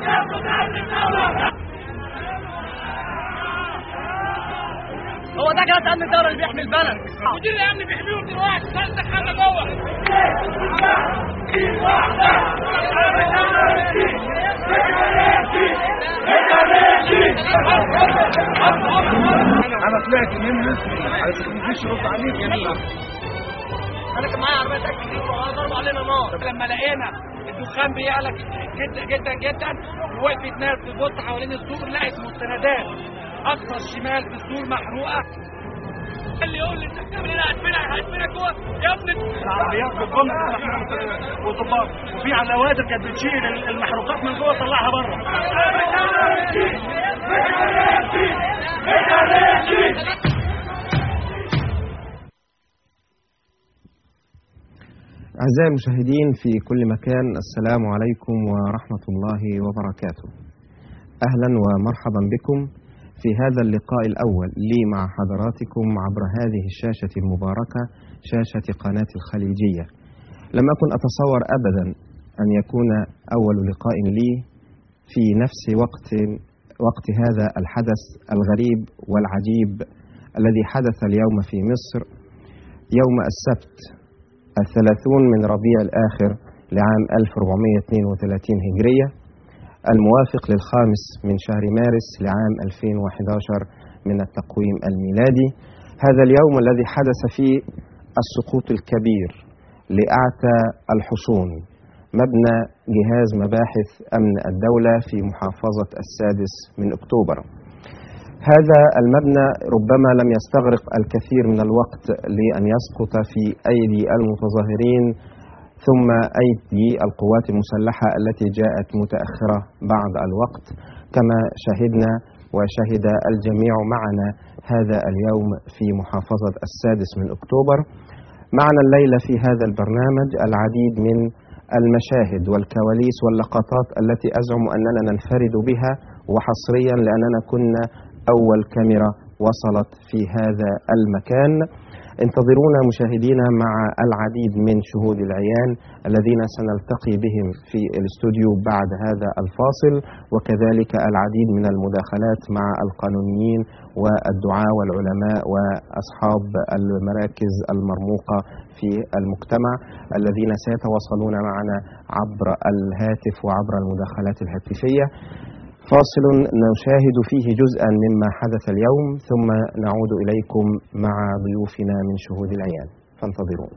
هو ده جهاز امن الدوله اللي بيحمي البلد مدير الامن بيحميهم دلوقتي استنى دخلنا جوه انا طلعت منها على فكره مفيش رد عليك يا مين انا كان معايا عربيه تاكسي دي وضربوا علينا نار لما لقينا الدخان بيعلى جدا جدا جدا وقفت ناس تبص حوالين السور لقت مستندات اقصى الشمال في السور محروقه اللي يقول لي انت بتعمل ايه هدفنك هدفنك جوه يا ابني العربيات بالجمله وضباط وفي عدواتر كانت بتشيل المحروقات من جوه تطلعها بره أعزائي المشاهدين في كل مكان السلام عليكم ورحمة الله وبركاته أهلا ومرحبا بكم في هذا اللقاء الأول لي مع حضراتكم عبر هذه الشاشة المباركة شاشة قناة الخليجية لم أكن أتصور أبدا أن يكون أول لقاء لي في نفس وقت وقت هذا الحدث الغريب والعجيب الذي حدث اليوم في مصر يوم السبت الثلاثون من ربيع الآخر لعام 1432 هجرية الموافق للخامس من شهر مارس لعام 2011 من التقويم الميلادي هذا اليوم الذي حدث فيه السقوط الكبير لأعتى الحصون مبنى جهاز مباحث أمن الدولة في محافظة السادس من أكتوبر هذا المبنى ربما لم يستغرق الكثير من الوقت لأن يسقط في أيدي المتظاهرين ثم أيدي القوات المسلحة التي جاءت متأخرة بعض الوقت كما شهدنا وشهد الجميع معنا هذا اليوم في محافظة السادس من أكتوبر معنا الليلة في هذا البرنامج العديد من المشاهد والكواليس واللقطات التي أزعم أننا ننفرد بها وحصريا لأننا كنا أول كاميرا وصلت في هذا المكان انتظرونا مشاهدينا مع العديد من شهود العيان الذين سنلتقي بهم في الاستوديو بعد هذا الفاصل وكذلك العديد من المداخلات مع القانونيين والدعاة والعلماء وأصحاب المراكز المرموقة في المجتمع الذين سيتواصلون معنا عبر الهاتف وعبر المداخلات الهاتفية فاصل نشاهد فيه جزءا مما حدث اليوم ثم نعود إليكم مع ضيوفنا من شهود العيان فانتظرون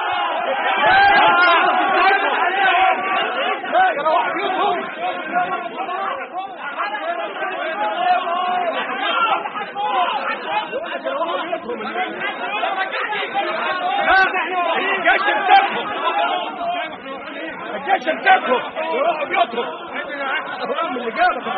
الجيش انتبهوا الجيش انتبهوا وروحوا بيوتهم من اللي جابك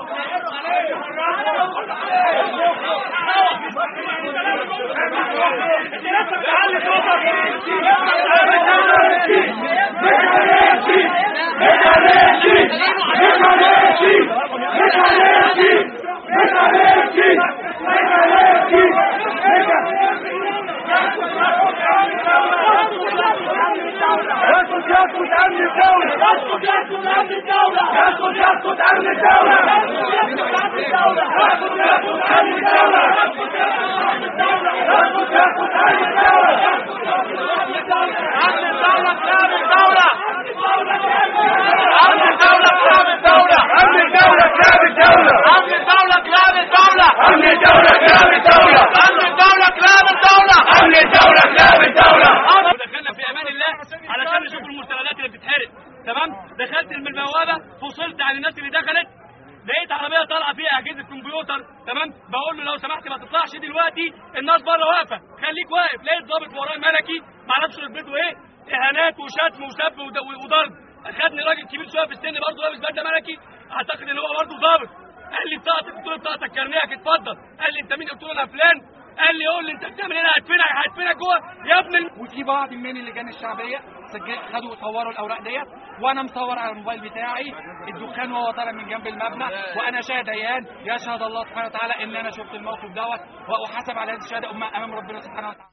يسقط يسقط امن الدولة يسقط يسقط امن الدولة يسقط يسقط امن الدولة يسقط يسقط امن الدولة يسقط يسقط امن الدولة امن الدولة كلام الدولة امن الدولة كلام الدولة امن الدولة كلام الدولة امن الدولة كلام الدولة امن الدولة كلام الدولة امن الدولة كلام الدولة امن الدولة كلام الدولة دخلنا في امان الله علشان نشوف المستندات اللي بتتحرق تمام دخلت من البوابه فصلت عن الناس اللي دخلت لقيت عربيه طالعه فيها اجهزه كمبيوتر تمام بقول له لو سمحت ما تطلعش دلوقتي الناس بره واقفه خليك واقف لقيت ضابط ورايا ملكي ما اعرفش رتبته ايه اهانات وشتم وسب ود- وضرب اخدني راجل كبير شويه في السن برضه لابس بدله ملكي اعتقد ان هو برضه ضابط قال لي بطاقتك قلت له بطاقتك كارنيهك اتفضل قال لي انت مين قلت له انا فلان قال لي قول لي انت بتعمل ايه أنا هدفنك هدفنك جوه يا ابن ال- وفي بعض من اللجان الشعبيه سجل خدوا صوروا الاوراق ديت وانا مصور على الموبايل بتاعي الدخان وهو طالع من جنب المبنى وانا شاهد عيان يشهد الله سبحانه وتعالى ان انا شفت الموقف دوت واحاسب على هذه الشهاده أم- امام ربنا سبحانه وتعالى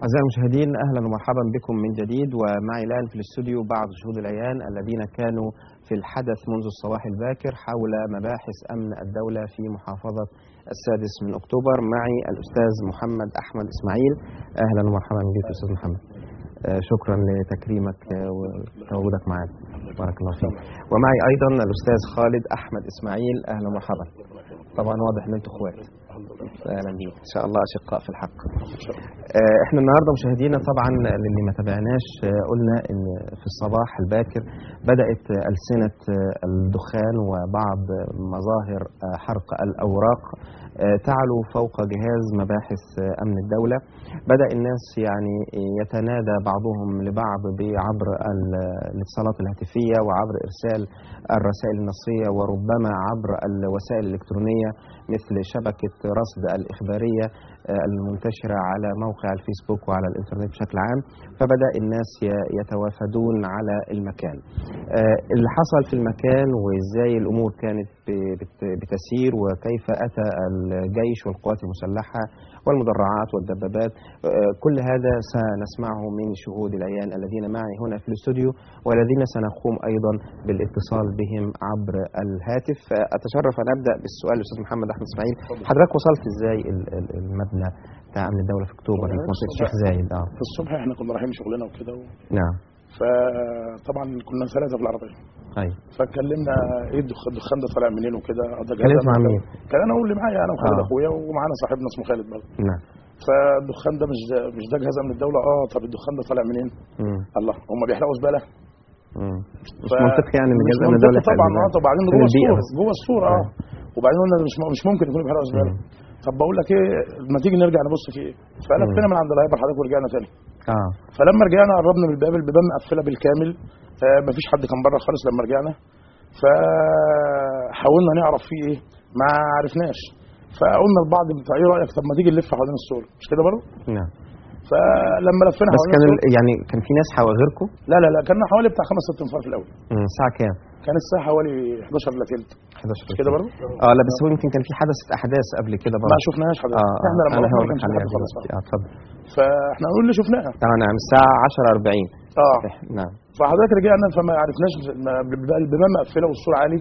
أعزائي المشاهدين أهلا ومرحبا بكم من جديد ومعي الآن في الاستوديو بعض شهود العيان الذين كانوا في الحدث منذ الصباح الباكر حول مباحث أمن الدولة في محافظة السادس من أكتوبر معي الأستاذ محمد أحمد إسماعيل أهلا ومرحبا بك أستاذ محمد آه، شكرا لتكريمك آه، وتواجدك معنا بارك الله فيك ومعي أيضا الأستاذ خالد أحمد إسماعيل أهلا ومرحبا طبعا واضح ان انتوا اخوات اهلا بيك ان شاء الله اشقاء في الحق آه، احنا النهارده مشاهدينا طبعا للي ما تابعناش آه، قلنا ان في الصباح الباكر بدات آه، السنه آه، الدخان وبعض آه، مظاهر آه، حرق الاوراق آه، تعلو فوق جهاز مباحث آه، امن الدوله بدا الناس يعني يتنادى بعضهم لبعض عبر الاتصالات الهاتفيه وعبر ارسال الرسائل النصيه وربما عبر الوسائل الالكترونيه مثل شبكه رصد الاخباريه آه، المنتشره على موقع الفيسبوك وعلى الانترنت بشكل عام فبدا الناس ي- يتوافدون على المكان آه، اللي حصل في المكان وازاي الامور كانت ب- بت- بتسير وكيف اتى الجيش والقوات المسلحه والمدرعات والدبابات آه، كل هذا سنسمعه من شهود العيان الذين معي هنا في الاستوديو والذين سنقوم ايضا بالاتصال بهم عبر الهاتف آه، اتشرف ان ابدا بالسؤال الاستاذ محمد احمد اسماعيل حضرتك وصلت ازاي ال- ال- المبنى بتاع امن الدوله في اكتوبر في منطقه الشيخ زايد اه في الصبح احنا كنا رايحين شغلنا وكده و... نعم فطبعا كنا ثلاثه في العربيه ايوه فاتكلمنا ايه الدخ- الدخان ده طالع منين وكده ده جهاز اتكلمت مع أمن مين؟ الدولة. كان انا واللي معايا انا وخالد آه. اخويا ومعانا صاحبنا اسمه خالد برضه نعم فالدخان ده مش ده مش ده جهاز امن الدوله اه طب الدخان ده طالع منين؟ مم. الله هم بيحرقوا زباله مم. مش ف- منطقي يعني ان مش جهاز امن منطقي الدوله يحرق طبعا الزبالة. اه طب وبعدين عشان جوه البيئة السور بس. جوه السور اه وبعدين قلنا مش م- مش ممكن يكونوا بيحرقوا زباله مم. طب بقول لك ايه ما تيجي نرجع نبص في ايه فلفينا من عند الهايبر حضرتك ورجعنا تاني اه فلما رجعنا قربنا من الباب البيبان مقفله بالكامل آه مفيش حد كان بره خالص لما رجعنا فحاولنا نعرف فيه ايه ما عرفناش فقلنا لبعض بتاع ايه رايك طب ما تيجي نلف حوالين السور مش كده برضه نعم فلما لفينا بس حوالين كان السور ال- يعني كان في ناس حوا غيركم لا لا لا كان حوالي بتاع خمس ست انفار في الاول مم، الساعه كام؟ كان الساعه حوالي 11 الا تلت 11 مش كده برضه اه لا بس هو يمكن كان في حدث احداث قبل كده برضه ما شفناهاش حضرتك اه احنا لما انا رحنا ما هقول لك كانش في عليها حد خالص دلوقتي اه اتفضل فاحنا نقول اللي شفناها اه نعم الساعه 10 40 اه نعم فحضرتك رجعنا فما عرفناش ما- البيبان مقفله والسور عالي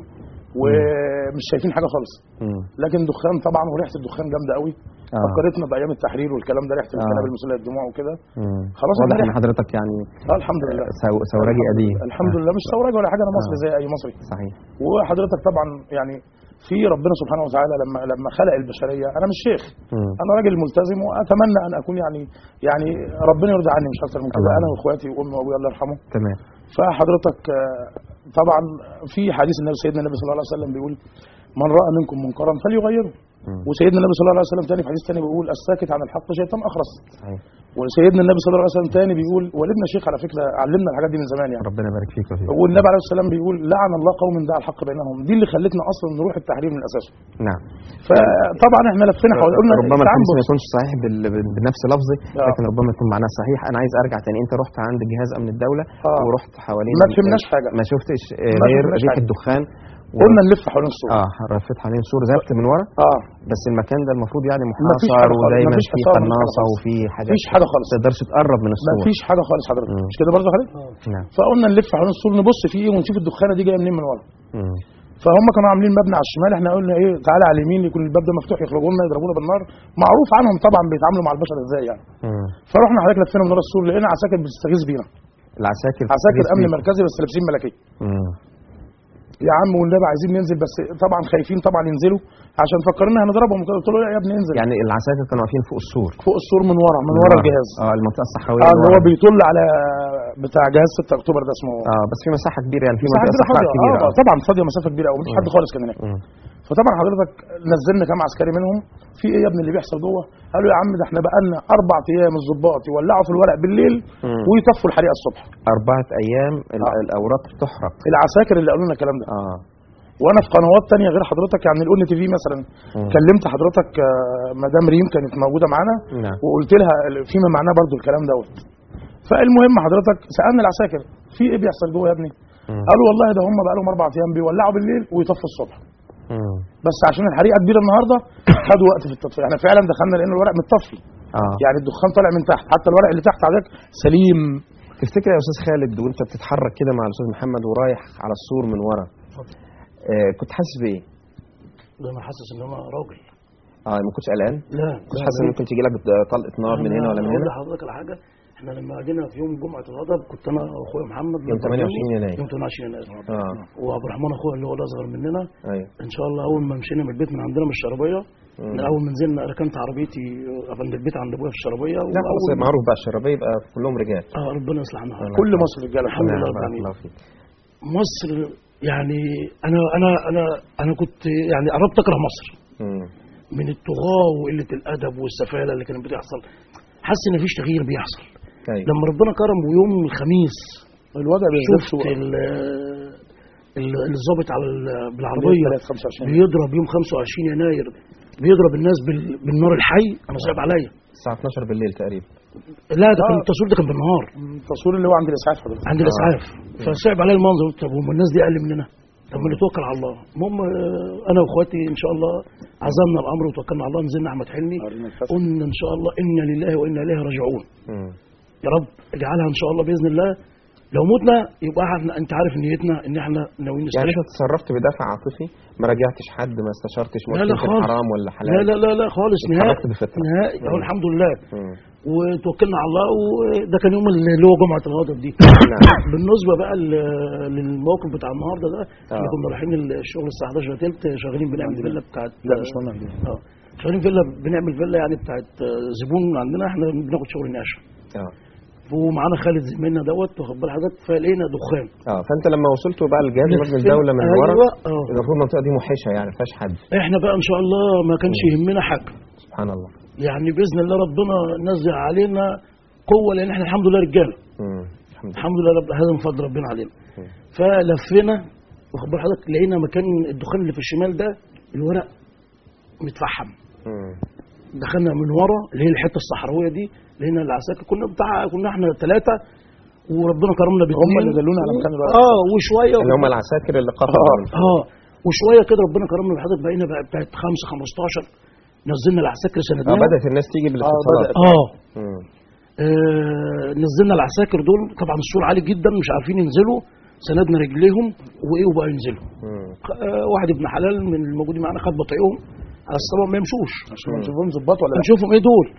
ومش شايفين حاجه خالص مم. لكن دخان طبعا وريحه الدخان جامده قوي اه فكرتنا بايام التحرير والكلام ده ريحه آه. القنابل المسيله للدموع وكده مم. خلاص واضح احنا ان حضرتك يعني اه الحمد لله سو- سوراجي قديم الحمد لله مش ثوراج ولا حاجه انا مصري آه. زي اي مصري صحيح وحضرتك طبعا يعني في ربنا سبحانه وتعالى لما لما خلق البشريه انا مش شيخ مم. انا راجل ملتزم واتمنى ان اكون يعني يعني ربنا يرضى عني مش اكتر من كده الله. انا واخواتي وامي وابويا الله يرحمه تمام فحضرتك آه، طبعا في حديث النبي سيدنا النبي صلى الله عليه وسلم بيقول من راى منكم منكرا فليغيره مم. وسيدنا النبي صلى الله عليه وسلم تاني في حديث تاني بيقول الساكت عن الحق شيطان اخرس صحيح وسيدنا النبي صلى الله عليه وسلم تاني بيقول والدنا شيخ على فكره علمنا الحاجات دي من زمان يعني ربنا يبارك فيك وفيك والنبي عليه الصلاه والسلام بيقول لعن الله قوم دعا الحق بينهم دي اللي خلتنا اصلا نروح التحرير من اساسه نعم فطبعا احنا لفينا حوالي قلنا ربما تعال الحديث ما بص. يكونش صحيح بال- بال- بنفس لفظي آه. لكن ربما يكون معناه صحيح انا عايز ارجع تاني انت رحت عند جهاز امن الدوله آه. ورحت حوالين ما فهمناش حاجة. ما شفتش آه، ما غير فهمناش ريحه حاجة. الدخان و- قلنا نلف حوالين السور اه لفيت حوالين سور ذهبت من ورا اه بس المكان ده المفروض يعني مفيش محاصر حاجة خالص، ودايما مفيش فيه حصار، مفيش حاجة قناصه خالص. وفيه حاجات مفيش حاجه خالص ما تقدرش تقرب من ما السور فيش حاجه خالص حضرتك مم. مش كده برضه حضرتك نعم فقلنا نلف حوالين السور نبص فيه ايه ونشوف الدخانه دي جايه منين من ورا مم. فهم كانوا عاملين مبنى على الشمال احنا قلنا ايه تعالى على اليمين يكون الباب ده مفتوح يخرجوا لنا يضربونا بالنار معروف عنهم طبعا بيتعاملوا مع البشر ازاي يعني مم. فرحنا حضرتك لفينا من ورا السور لقينا عساكر بتستغيث بينا العساكر عساكر بتستغيث امن بيك. مركزي بس لابسين ملكيه مم. يا عم والنبي عايزين ننزل بس طبعا خايفين طبعا ينزلوا عشان فكرنا هنضربهم كده قلت له لا يا ابني انزل يعني العساكر كانوا واقفين فوق السور فوق السور من ورا من ورا الجهاز اه المنطقه الصحراويه اه اللي اللي هو ورا. بيطل على بتاع جهاز 6 اكتوبر ده اسمه اه بس في مساحه كبيره يعني في مساحه منطقه كبيره صحراء فاضيه كبيره اه آه. طبعا فاضيه مسافه كبيره قوي مفيش حد خالص كان هناك مم. فطبعا حضرتك نزلنا كام عسكري منهم في ايه يا ابني اللي بيحصل جوه قالوا يا عم ده احنا بقالنا اربع ايام الظباط يولعوا في الورق بالليل مم. ويطفوا الحريقه الصبح أربعة أيام ال- آه. الأوراق تحرق العساكر اللي قالوا لنا الكلام ده آه وانا في قنوات تانية غير حضرتك يعني الاون تي في مثلا مم. كلمت حضرتك آه، مدام ريم كانت موجوده معانا نعم وقلت لها ال- فيما معناه برضو الكلام دوت فالمهم حضرتك سالنا العساكر في ايه بيحصل جوه يا ابني مم. قالوا والله ده هم بقى لهم اربع ايام بيولعوا بالليل ويطفوا الصبح مم. بس عشان الحريقه كبيره النهارده خدوا وقت في التطفيه احنا فعلا دخلنا لقينا الورق متطفي اه يعني الدخان طالع من تحت حتى الورق اللي تحت حضرتك سليم تفتكر يا استاذ خالد وانت بتتحرك كده مع الاستاذ محمد ورايح على السور من ورا آه كنت حاسس بايه؟ ده انا حاسس ان انا راجل اه ما كنتش قلقان؟ لا كنت حاسس ان ممكن تيجي لك طلقه نار من هنا ولا من أقول هنا؟ لحضرتك على حاجه احنا لما جينا في يوم جمعه الغضب كنت انا واخويا محمد يوم 28 يناير. يوم 28 يناير اه وعبد الرحمن اخويا اللي هو الاصغر مننا ايوه ان شاء الله اول ما مشينا من البيت من عندنا من الشربيه مم. اول ما نزلنا ركنت عربيتي عند البيت عند ابويا في الشربيه لا خلاص وأول ما- معروف بقى الشرابيه يبقى كلهم رجال اه ربنا يصلح لنا الله كل يرحمه. مصر رجاله الحمد لله رب بارك العالمين الله فيك مصر يعني انا انا انا انا كنت يعني قربت اكره مصر مم. من الطغاة وقلة الأدب والسفالة اللي كانت بتحصل حاسس إن مفيش تغيير بيحصل ايوه لما ربنا كرم ويوم الخميس الوضع شفت ال- ال- الضابط على ال- بالعربية 25 بيضرب يوم 25 يناير بيضرب الناس بال- بالنار الحي أنا صعب عليا الساعه 12 بالليل تقريبا لا ده كان آه. التصوير ده كان بالنهار التصوير اللي هو عند الاسعاف حضرتك عند الإسعاف فصعب عليا المنظر قلت طب هم الناس دي أقل مننا طب ما نتوكل على الله المهم آه، أنا وإخواتي إن شاء الله عزمنا الأمر وتوكلنا على الله نزلنا أحمد حلمي أرنا الفسق. قلنا إن شاء الله إنا لله وإنا إليه راجعون مم. يا رب اجعلها ان شاء الله باذن الله لو متنا يبقى احنا انت عارف نيتنا ان احنا ناويين يعني نستشهد انت تصرفت بدافع عاطفي ما راجعتش حد ما استشرتش لا لا ممكن خالص حرام ولا حلال لا لا لا لا خالص نهائي اتحركت بفطرة. نهائي مم. أهو الحمد لله مم. وتوكلنا على الله وده كان يوم اللي هو جمعه الغضب دي نعم. بالنسبه بقى ل- للموقف بتاع النهارده ده احنا آه. كنا رايحين الشغل الساعه 11 تلت شغالين بنعمل فيلا بتاعت لا مش مهم دي اه شغالين فيلا بنعمل فيلا يعني بتاعت زبون عندنا احنا بناخد شغل نقاشه اه ومعانا خالد زميلنا دوت واخد بال حضرتك فلقينا دخان اه فانت لما وصلتوا بقى الجهاز لف- امن الدوله من ورا أيوة، اه. المفروض المنطقه دي محيشه يعني ما فيهاش حد احنا بقى ان شاء الله ما كانش يهمنا حاجه سبحان الله يعني باذن الله ربنا نزل علينا قوه لان احنا الحمد لله رجاله مم. الحمد لله الحمد لله رب هذا من فضل ربنا علينا مم. فلفينا واخد بال حضرتك لقينا مكان الدخان اللي في الشمال ده الورق متفحم مم. دخلنا من ورا اللي هي الحته الصحراويه دي لقينا العساكر كنا بتاع كنا احنا ثلاثه وربنا كرمنا هم باثنين اللي دلونا على مكان الورق اه وشويه اللي هم العساكر اللي قطعوا من فوق. اه وشويه كده ربنا كرمنا بحضرتك بقينا بقى بتاعت 5 15 نزلنا العساكر اه سندناهم بدات الناس تيجي بالاتصالات بدأت. اه مم. آه، نزلنا العساكر دول طبعا السور عالي جدا مش عارفين ينزلوا سندنا رجليهم وايه وبقى ينزلوا مم. آه، واحد ابن حلال من الموجودين معانا خد بطيئهم على طبعا ما يمشوش عشان نشوفهم ظباط ولا لا هنشوفهم ايه دول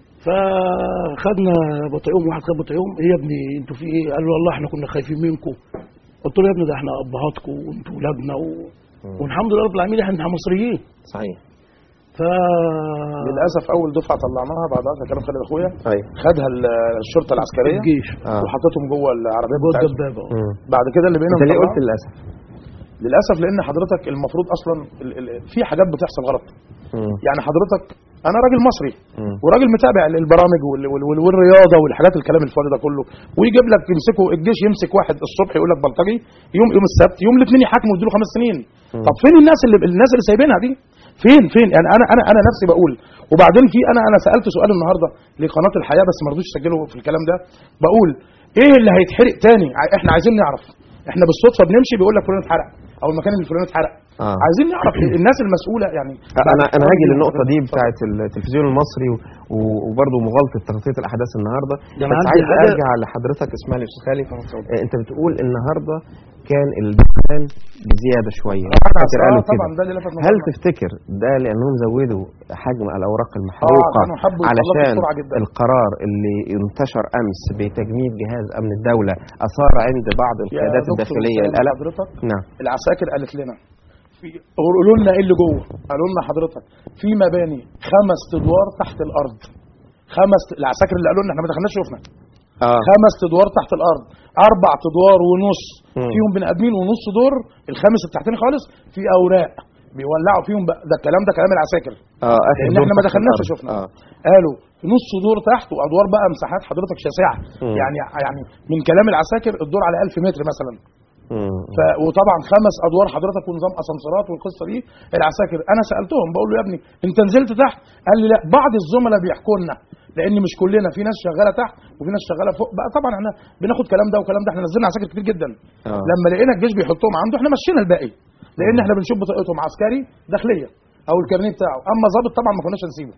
فخدنا بطيئهم واحد خد بطيئهم ايه يا ابني انتوا في ايه قالوا والله احنا كنا خايفين منكم قلت له يا ابني ده احنا ابهاتكم وانتوا ولادنا و... مم. والحمد لله رب العالمين احنا مصريين صحيح ف للاسف اول دفعه طلعناها بعد هذا كلام خالد اخويا أيوه. خدها خدها ال- الشرطه العسكريه الجيش اه وحطتهم جوه العربيه جوه بتاعتهم الدبابه اه. مم. بعد كده اللي بقينا انت ليه نطلعها- قلت للاسف للاسف لان حضرتك المفروض اصلا ال- ال- في حاجات بتحصل غلط مم. يعني حضرتك انا راجل مصري مم. وراجل متابع البرامج وال- وال- وال- والرياضه والحاجات الكلام الفاضي ده كله ويجيب لك يمسكوا الجيش يمسك واحد الصبح يقول لك بلطجي يوم يوم السبت يوم الاثنين يحاكموا يديله خمس سنين طب فين الناس اللي الناس اللي سايبينها دي فين فين يعني انا انا انا نفسي بقول وبعدين في انا انا سالت سؤال النهارده لقناه الحياه بس ما رضوش يسجلوا في الكلام ده بقول ايه اللي هيتحرق تاني ع- احنا عايزين نعرف احنا بالصدفه بنمشي بيقول لك فلان اتحرق او المكان اللي فلان اتحرق آه. عايزين نعرف الناس المسؤوله يعني انا انا هاجي للنقطه دي بتاعت التلفزيون المصري و- و- وبرضه مغالطه تغطيه الاحداث النهارده ده أنا بس عندي عايز حاجة- ارجع لحضرتك اسمعني يا استاذ خالد آه، انت بتقول النهارده كان الدخان بزياده شويه فاكر قالوا آه طبعا كده ده اللي لفت هل نظرنا. تفتكر ده لانهم زودوا حجم الاوراق المحروقه كانوا حبوا يخلصوا علشان بسرعة جدا. القرار اللي انتشر امس بتجميد جهاز امن الدوله اثار عند بعض يا القيادات دكتور الداخليه أستاذ القلق حضرتك نعم العساكر قالت لنا في قولوا لنا ايه اللي جوه قالوا لنا حضرتك في مباني خمس ادوار تحت الارض خمس العساكر اللي قالوا لنا احنا ما دخلناش شفنا اه خمس ادوار تحت الارض اربع ادوار ونص مم. فيهم بني ادمين ونص دور الخامس التحتاني خالص في اوراق بيولعوا فيهم بقى ده الكلام ده كلام العساكر اه اخر لان دور احنا ما تحت دخلناش الأرض. شفنا اه قالوا في نص دور تحت وادوار بقى مساحات حضرتك شاسعه مم. يعني يعني من كلام العساكر الدور على 1000 متر مثلا مم. ف... وطبعا خمس ادوار حضرتك ونظام اسانسيرات والقصه دي العساكر انا سالتهم بقول له يا ابني انت نزلت تحت قال لي لا بعض الزملاء بيحكوا لنا لان مش كلنا في ناس شغاله تحت وفي ناس شغاله فوق بقى طبعا احنا بناخد كلام ده وكلام ده احنا نزلنا عساكر كتير جدا آه. لما لقينا الجيش بيحطهم عنده احنا مشينا الباقي لان احنا بنشوف بطاقتهم عسكري داخليه او الكارنيه بتاعه اما ظابط طبعا ما كناش هنسيبه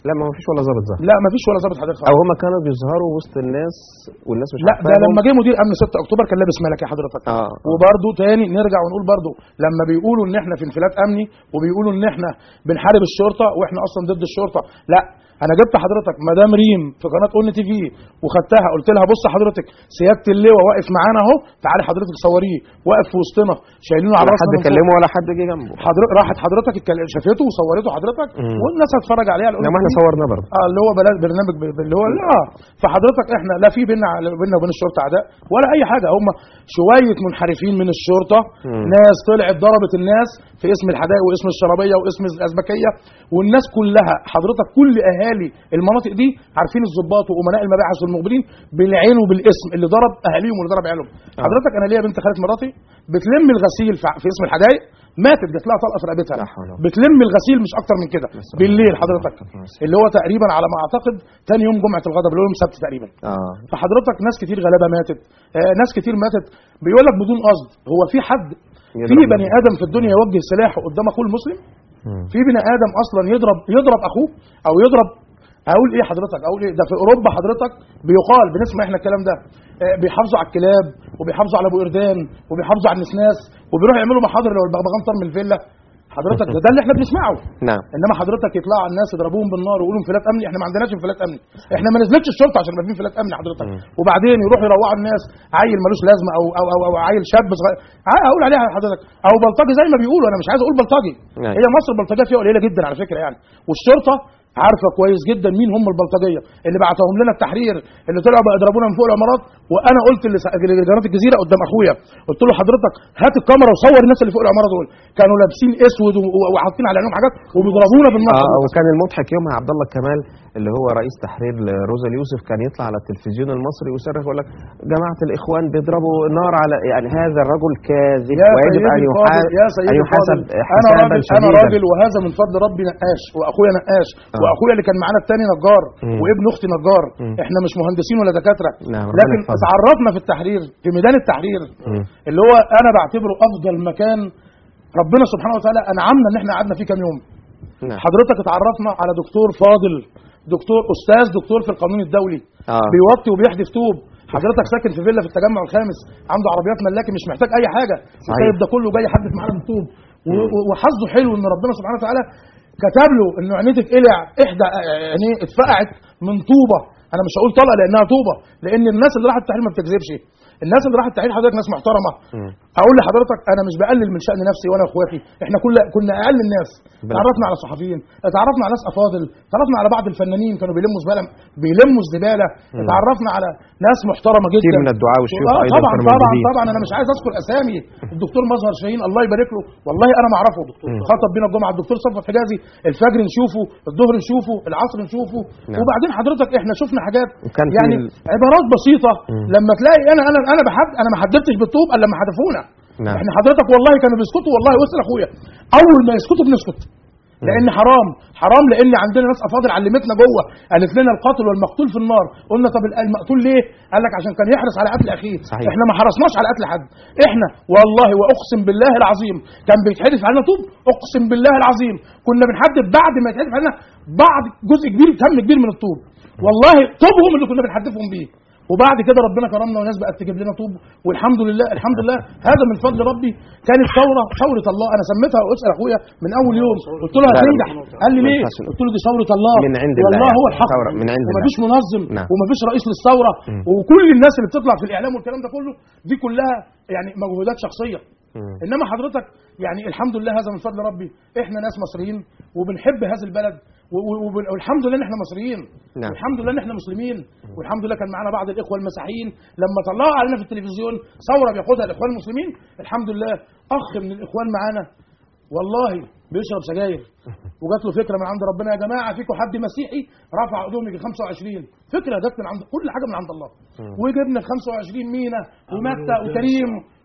لا ما فيش ولا ظابط ظهر لا ما فيش ولا ظابط حضرتك او هم كانوا بيظهروا وسط الناس والناس مش لا ده عارفاهم. لما جه مدير امن 6 اكتوبر كان لابس ملك يا حضرتك اه وبرضه تاني نرجع ونقول برضه لما بيقولوا ان احنا في انفلات امني وبيقولوا ان احنا بنحارب الشرطه واحنا اصلا ضد الشرطه لا انا جبت حضرتك مدام ريم في قناه اون تي في وخدتها قلت لها بص حضرتك سياده اللواء واقف معانا اهو تعالي حضرتك صوريه واقف في وسطنا شايلينه على ولا راسنا حد من فوق. كلمه ولا حد جه جنبه حضرتك راحت حضرتك اتكلم- شافته وصورته حضرتك مم. والناس هتتفرج عليها على لما احنا ONTV. صورنا برضه اه اللي هو بلا- برنامج ب- اللي هو اه فحضرتك احنا لا في بينا بينا وبين الشرطه اعداء ولا اي حاجه هم شويه منحرفين من الشرطه مم. ناس طلعت ضربت الناس في اسم الحدائق واسم الشرابيه واسم الازبكيه والناس كلها حضرتك كل اهالي المناطق دي عارفين الضباط وامناء المباحث والمقبلين بالعين وبالاسم اللي ضرب اهاليهم واللي ضرب عيالهم حضرتك انا ليا بنت خالة مراتي بتلم الغسيل في في اسم الحدائق ماتت جات لها طلقه في رقبتها لا حول ولا قوة. بتلم الغسيل مش اكتر من كده بس بالليل الله. حضرتك الله. اللي هو تقريبا على ما اعتقد تاني يوم جمعه الغضب اللي هو يوم السبت تقريبا اه فحضرتك ناس كتير غلابه ماتت آه ناس كتير ماتت بيقول لك بدون قصد هو في حد في يضرب بني نفسه. ادم في الدنيا يوجه سلاحه قدام اخوه المسلم مم. في بني ادم اصلا يضرب يضرب اخوه او يضرب اقول ايه حضرتك اقول ايه ده في اوروبا حضرتك بيقال بنسمع احنا الكلام ده آه، بيحافظوا على الكلاب وبيحافظوا على ابو قردان وبيحافظوا على النسناس وبيروحوا يعملوا محاضر لو البغبغان طار من الفيلا حضرتك ده, ده اللي احنا بنسمعه نعم انما حضرتك يطلع الناس يضربوهم بالنار ويقولوا انفلات امني احنا ما عندناش انفلات امني احنا ما نزلتش الشرطه عشان يبقى في انفلات امني حضرتك مم. وبعدين يروحوا يروعوا الناس عيل ملوش لازمه او او او, أو عيل شاب صغير ع- اقول عليها حضرتك او بلطجي زي ما بيقولوا انا مش عايز اقول بلطجي نعم. هي مصر البلطجيه فيها قليله جدا على فكره يعني والشرطه عارفه كويس جدا مين هم البلطجيه اللي بعتهم لنا التحرير اللي طلعوا بقى يضربونا من فوق العمارات وانا قلت لس- لقناه الجزيره قدام اخويا قلت له حضرتك هات الكاميرا وصور الناس اللي فوق العماره دول كانوا لابسين اسود و- و- وحاطين على عينهم حاجات وبيضربونا بالنار اه وكان المضحك يومها عبد الله كمال اللي هو رئيس تحرير لروزا اليوسف كان يطلع على التلفزيون المصري ويصرخ يقول لك جماعه الاخوان بيضربوا نار على يعني هذا الرجل كاذب يا ويجب سيدي ان الفاضل يحاسب يا ان سيدي يحاسب الفاضل انا حسابا راجل انا شديدا راجل وهذا من فضل ربي نقاش واخويا نقاش آه. واخويا اللي كان معانا التاني نجار مم. وابن اختي نجار مم. احنا مش مهندسين ولا دكاتره نعم، ربنا لكن يحفظك. اتعرفنا في التحرير في ميدان التحرير مم. اللي هو انا بعتبره افضل مكان ربنا سبحانه وتعالى انعمنا ان احنا قعدنا فيه كام يوم نعم. حضرتك اتعرفنا على دكتور فاضل دكتور استاذ دكتور في القانون الدولي آه. بيوطي وبيحدف طوب حضرتك ساكن في فيلا في التجمع الخامس عنده عربيات ملاكي مش محتاج اي حاجه صحيح. سايب ده كله جاي يحدف معانا من طوب و- و- وحظه حلو ان ربنا سبحانه وتعالى كتب له انه عينيه تتقلع احدى عينيه اتفقعت من طوبه انا مش هقول طلقه لانها طوبه لان الناس اللي راحت التحرير ما بتكذبش الناس اللي راحت التحرير حضرتك ناس محترمه مم. اقول لحضرتك انا مش بقلل من شان نفسي وانا واخواتي احنا كل كنا اقل الناس بالعكس. تعرفنا على صحفيين اتعرفنا على ناس افاضل تعرفنا على بعض الفنانين كانوا بيلموا زباله بيلموا الزباله اتعرفنا على ناس محترمه جدا كتير من الدعاء والشيوخ آه أيضاً طبعا كانوا طبعا موجودين. طبعا انا مش عايز اذكر اسامي الدكتور مظهر شاهين الله يبارك له والله انا ما اعرفه خطب بينا الجمعه الدكتور صفوت حجازي الفجر نشوفه الظهر نشوفه العصر نشوفه نعم. وبعدين حضرتك احنا شفنا حاجات وكان في يعني ال- عبارات بسيطه مم. لما تلاقي انا انا انا بحد انا ما حددتش بالطوب الا لما حدفونا نعم. احنا حضرتك والله كانوا بيسكتوا والله وصل اخويا اول ما يسكتوا بنسكت لان حرام حرام لان عندنا ناس افاضل علمتنا جوه قالت لنا القاتل والمقتول في النار قلنا طب المقتول ليه قال لك عشان كان يحرص على قتل اخيه صحيح. احنا ما حرصناش على قتل حد احنا والله واقسم بالله العظيم كان بيتحدف علينا طوب اقسم بالله العظيم كنا بنحدف بعد ما يتحدف علينا بعض جزء كبير كم كبير من الطوب والله طوبهم اللي كنا بنحدفهم بيه وبعد كده ربنا كرمنا وناس بقت تجيب لنا طوب والحمد لله الحمد لله هذا من فضل ربي كانت ثوره ثوره الله انا سميتها واسال اخويا من اول يوم قلت له لا، لا، هتنجح قال لي ما ليه ينفعش. قلت له دي ثوره الله من عند الله والله يعني. هو الحق ثورة من عند الله. ومفيش منظم نعم. ومفيش رئيس للثوره مم. وكل الناس اللي بتطلع في الاعلام والكلام ده كله دي كلها يعني مجهودات شخصيه مم. انما حضرتك يعني الحمد لله هذا من فضل ربي احنا ناس مصريين وبنحب هذا البلد و- و- وب- والحمد لله ان احنا مصريين نعم. والحمد لله ان احنا مسلمين والحمد لله كان معانا بعض الاخوه المسيحيين لما طلعوا علينا في التلفزيون ثوره بياخدها الاخوان المسلمين الحمد لله اخ من الاخوان معانا والله بيشرب سجاير وجات له فكره من عند ربنا يا جماعه فيكم حد مسيحي رفع ايدهم يجي 25 فكره جت من عند كل حاجه من عند الله وجبنا ال 25 مينا ومتى وكريم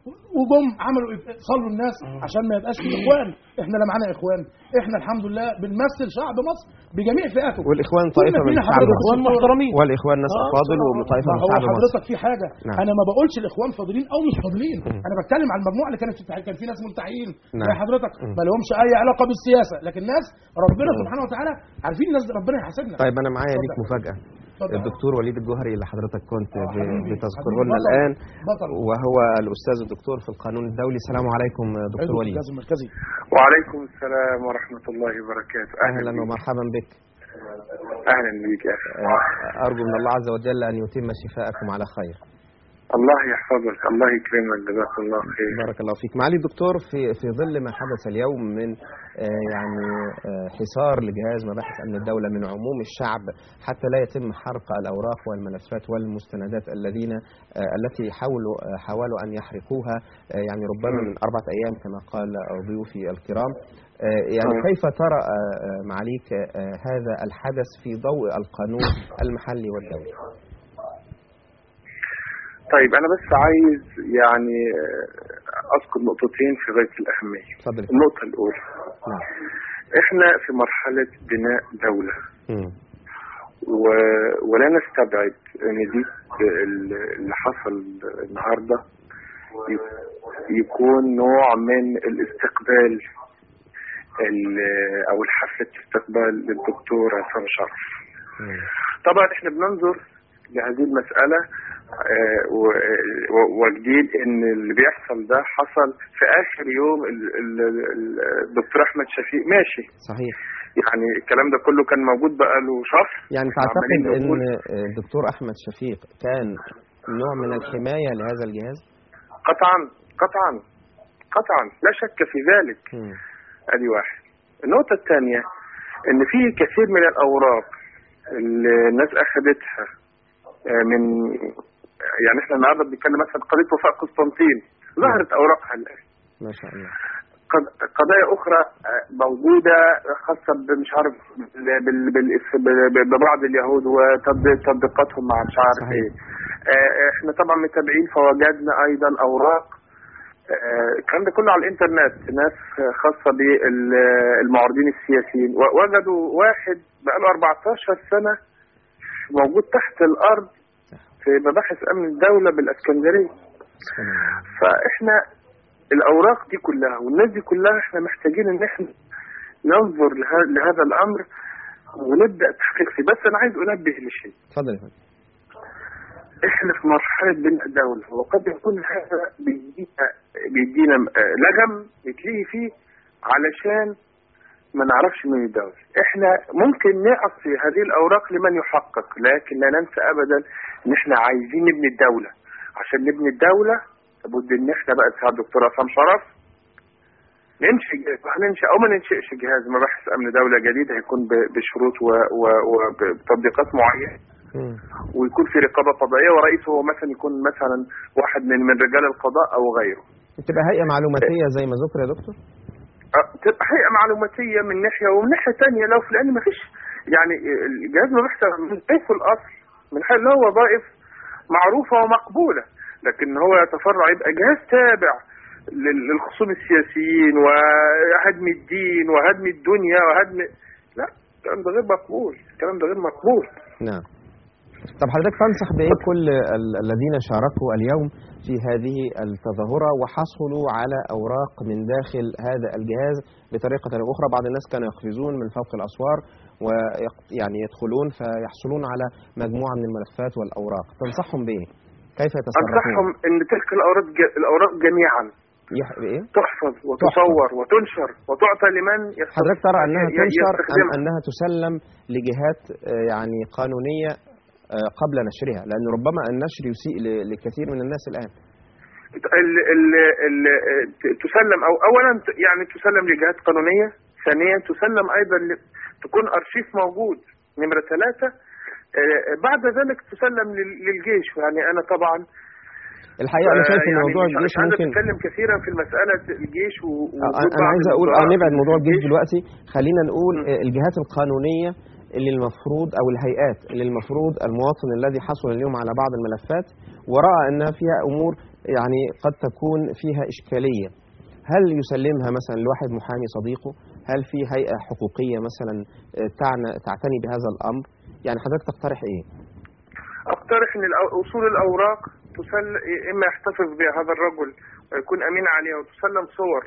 وجم عملوا إف- صلوا الناس عشان ما يبقاش في اخوان احنا لا معانا اخوان احنا الحمد لله بنمثل شعب مصر بجميع فئاته والاخوان كل طائفه من فينا شعب حضرتك مصر اخوان محترمين والاخوان ناس آه، افاضل آه، وطائفه من هو شعب مصر حضرتك في حاجه نعم. انا ما بقولش الاخوان فاضلين او مش فاضلين انا بتكلم على المجموعه اللي كانت في التحقيق. كان في ناس ملتحيين نعم. زي حضرتك مم. ما لهمش اي علاقه بالسياسه لكن ناس ربنا مم. سبحانه وتعالى عارفين الناس دي ربنا يحاسبنا طيب انا معايا ليك اتفضل. مفاجاه اتفضل. الدكتور وليد الجوهري اللي حضرتك كنت آه، ب- حبيبي، بتذكره حبيبي، لنا بطل. الان بطل وهو الاستاذ الدكتور في القانون الدولي السلام عليكم دكتور عضو وليد الجهاز المركزي وعليكم السلام ورحمة الله وبركاته اهلا بك. ومرحبا بك أهلا بك يا أخي آه، ارجو من الله عز وجل ان يتم شفاءكم على خير الله يحفظك الله يكرمك جزاك الله خير بارك الله فيك معالي الدكتور في في ظل ما حدث اليوم من آه، يعني آه، حصار لجهاز مباحث امن الدوله من عموم الشعب حتى لا يتم حرق الاوراق والملفات والمستندات الذين آه، التي حاولوا آه، حاولوا ان يحرقوها آه، يعني ربما من اربعه ايام كما قال ضيوفي الكرام آه، يعني مم. كيف ترى آه، آه، معاليك آه، هذا الحدث في ضوء القانون المحلي والدولي؟ طيب أنا بس عايز يعني آه، أذكر نقطتين في غاية الأهمية تفضل النقطة الأولى نعم إحنا في مرحلة بناء دولة مم. و... ولا نستبعد ان دي ال- اللي حصل النهارده ي- يكون نوع من الاستقبال ال- او الحفله استقبال للدكتور عصام شرف مم. طبعا احنا بننظر لهذه المساله آه، و- و- وجديد ان اللي بيحصل ده حصل في اخر يوم ال- ال- ال- الدكتور احمد شفيق ماشي صحيح يعني الكلام ده كله كان موجود بقاله شهر يعني عمالين تعتقد ان نقول الدكتور احمد شفيق كان نوع من الحمايه لهذا الجهاز؟ قطعا قطعا قطعا لا شك في ذلك مم. ادي واحد النقطة الثانية ان في كثير من الاوراق اللي الناس اخذتها آه، من يعني احنا النهارده بنتكلم مثلا قضية وفاء قسطنطين ظهرت اوراقها الان ما شاء الله قض- قضايا اخرى آه، موجودة خاصة بمش عارف بال- بال- بال- بال- ببعض اليهود وتطبيقاتهم مع مش عارف صحيح. ايه آه، احنا طبعا متابعين فوجدنا ايضا اوراق آه، الكلام ده كله على الانترنت ناس خاصة بالمعارضين السياسيين و- وجدوا واحد بقاله 14 سنة موجود تحت الارض في مباحث امن الدولة بالاسكندرية سبحان الله. فاحنا الاوراق دي كلها والناس دي كلها احنا محتاجين ان احنا ننظر لها- لهذا الامر ونبدا تحقيق فيه بس انا عايز انبه لشيء اتفضل يا فندم احنا في مرحله بناء دوله وقد يكون هذا بيدينا بيدينا آه، لغم نتلهي فيه علشان ما نعرفش من الدولة احنا ممكن نقف في هذه الاوراق لمن يحقق لكن لا ننسى ابدا ان احنا عايزين نبني الدولة عشان نبني الدولة لابد ان احنا بقى ساعة الدكتور عصام شرف ننشئ هننشئ او ما ننشئش جهاز مباحث امن دولة جديد هيكون ب- بشروط و- و- وبتطبيقات معينة مم. ويكون في رقابة قضائية ورئيسه هو مثلا يكون مثلا واحد من من رجال القضاء او غيره تبقى هيئه معلوماتيه زي ما ذكر يا دكتور؟ أه، تبقى هيئة معلوماتية من ناحية ومن ناحية تانية لو في لأن مفيش يعني الجهاز مباحث من حيث الأصل من حيث له وظائف معروفة ومقبولة لكن هو يتفرع يبقى جهاز تابع لل- للخصوم السياسيين وهدم الدين وهدم الدنيا وهدم لا الكلام ده غير مقبول الكلام ده غير مقبول نعم طب حضرتك تنصح بايه كل ال- الذين شاركوا اليوم في هذه التظاهره وحصلوا على اوراق من داخل هذا الجهاز بطريقه او اخرى بعض الناس كانوا يقفزون من فوق الاسوار ويعني يدخلون فيحصلون على مجموعه من الملفات والاوراق تنصحهم بايه؟ كيف يتصرفون؟ أنصحهم أن تلك الأوراق ج- الأوراق جميعا يح... بايه؟ تحفظ وتصور وتنشر وتعطى لمن يستطيع حضرتك ترى انها ي- ي- تنشر ام يستخدمها. انها تسلم لجهات آه، يعني قانونيه آه، قبل نشرها لان ربما النشر يسيء ل- لكثير من الناس الان ال ال ال ت- تسلم او اولا ت- يعني تسلم لجهات قانونيه ثانيا تسلم ايضا ل- تكون ارشيف موجود نمره ثلاثه آه، بعد ذلك تسلم لل- للجيش يعني انا طبعا الحقيقه انا شايف ان يعني موضوع مش- الجيش مش عايز ممكن اتكلم كثيرا في المساله الجيش و آه، ووجود انا بعض عايز اقول اه الوزراء نبعد موضوع الجيش الجيش. دلوقتي خلينا نقول آه، الجهات القانونيه اللي المفروض او الهيئات اللي المفروض المواطن الذي حصل اليوم على بعض الملفات وراى انها فيها امور يعني قد تكون فيها إشكالية هل يسلمها مثلا لواحد محامي صديقه هل في هيئة حقوقية مثلا آه، تعنى تعتني بهذا الأمر يعني حضرتك تقترح إيه اقترح ان الأو- اصول الاوراق تسل اما يحتفظ بها هذا الرجل ويكون امين عليها وتسلم صور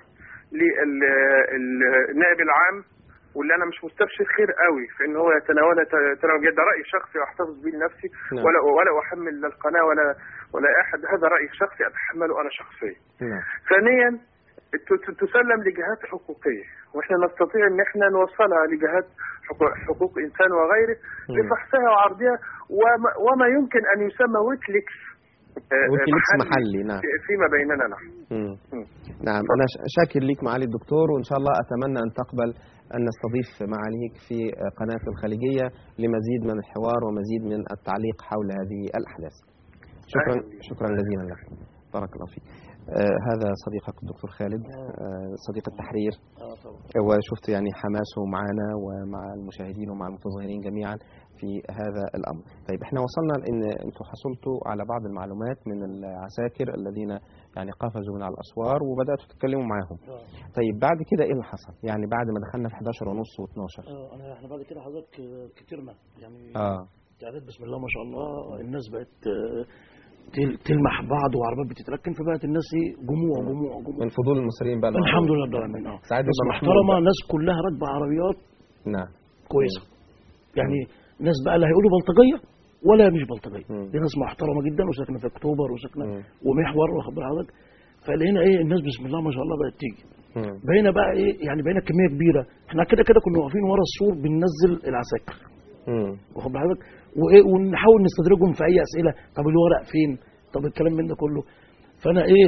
للنائب العام واللي انا مش مستبشر خير قوي في ان هو يتناولها ت- تناول ده راي شخصي واحتفظ به لنفسي نعم. ولا ولا احمل لا القناه ولا ولا احد هذا راي شخصي اتحمله انا شخصيا نعم ثانيا ت- ت- تسلم لجهات حقوقيه واحنا نستطيع ان احنا نوصلها لجهات حقوق, حقوق انسان وغيره مم. لفحصها وعرضها وما, وما يمكن ان يسمى ويكليكس آه، ويكيليكس محلي، نعم. فيما بيننا نحن مم. مم. نعم أنا ش- شاكر ليك معالي الدكتور وإن شاء الله أتمنى أن تقبل أن نستضيف معاليك في قناة الخليجية لمزيد من الحوار ومزيد من التعليق حول هذه الأحداث شكرا أهلاً. شكرا جزيلا لك بارك الله فيك آه هذا صديقك الدكتور خالد آه صديق التحرير اه طبعا وشفت يعني حماسه معنا ومع المشاهدين ومع المتظاهرين جميعا في هذا الامر. طيب احنا وصلنا ان انتم حصلتوا على بعض المعلومات من العساكر الذين يعني قفزوا من على الاسوار وبداتوا تتكلموا معاهم. طيب بعد كده ايه اللي حصل؟ يعني بعد ما دخلنا في 11 ونص و12 اه انا احنا بعد كده حضرتك آه، كترنا يعني اه تعداد بسم الله ما شاء الله الناس بقت آه، تل- تلمح بعض وعربات بتتركن فبقت الناس ايه جموع جموع جموع من فضول المصريين بقى الحمد لله رب العالمين اه سعيد ناس بن محمود محترمه بقى. ناس كلها راكبه عربيات نعم كويسه يعني ناس بقى لا هيقولوا بلطجيه ولا مش بلطجيه مم. دي ناس محترمه جدا وساكنه في اكتوبر وساكنه مم. ومحور واخد بال حضرتك فلقينا ايه الناس بسم الله ما شاء الله بقت تيجي مم. بقينا بقى ايه يعني بقينا كميه كبيره احنا كده كده كنا واقفين ورا السور بننزل العساكر مم. واخد بال حضرتك وايه ونحاول نستدرجهم في اي اسئله طب الورق فين طب الكلام من ده كله فانا ايه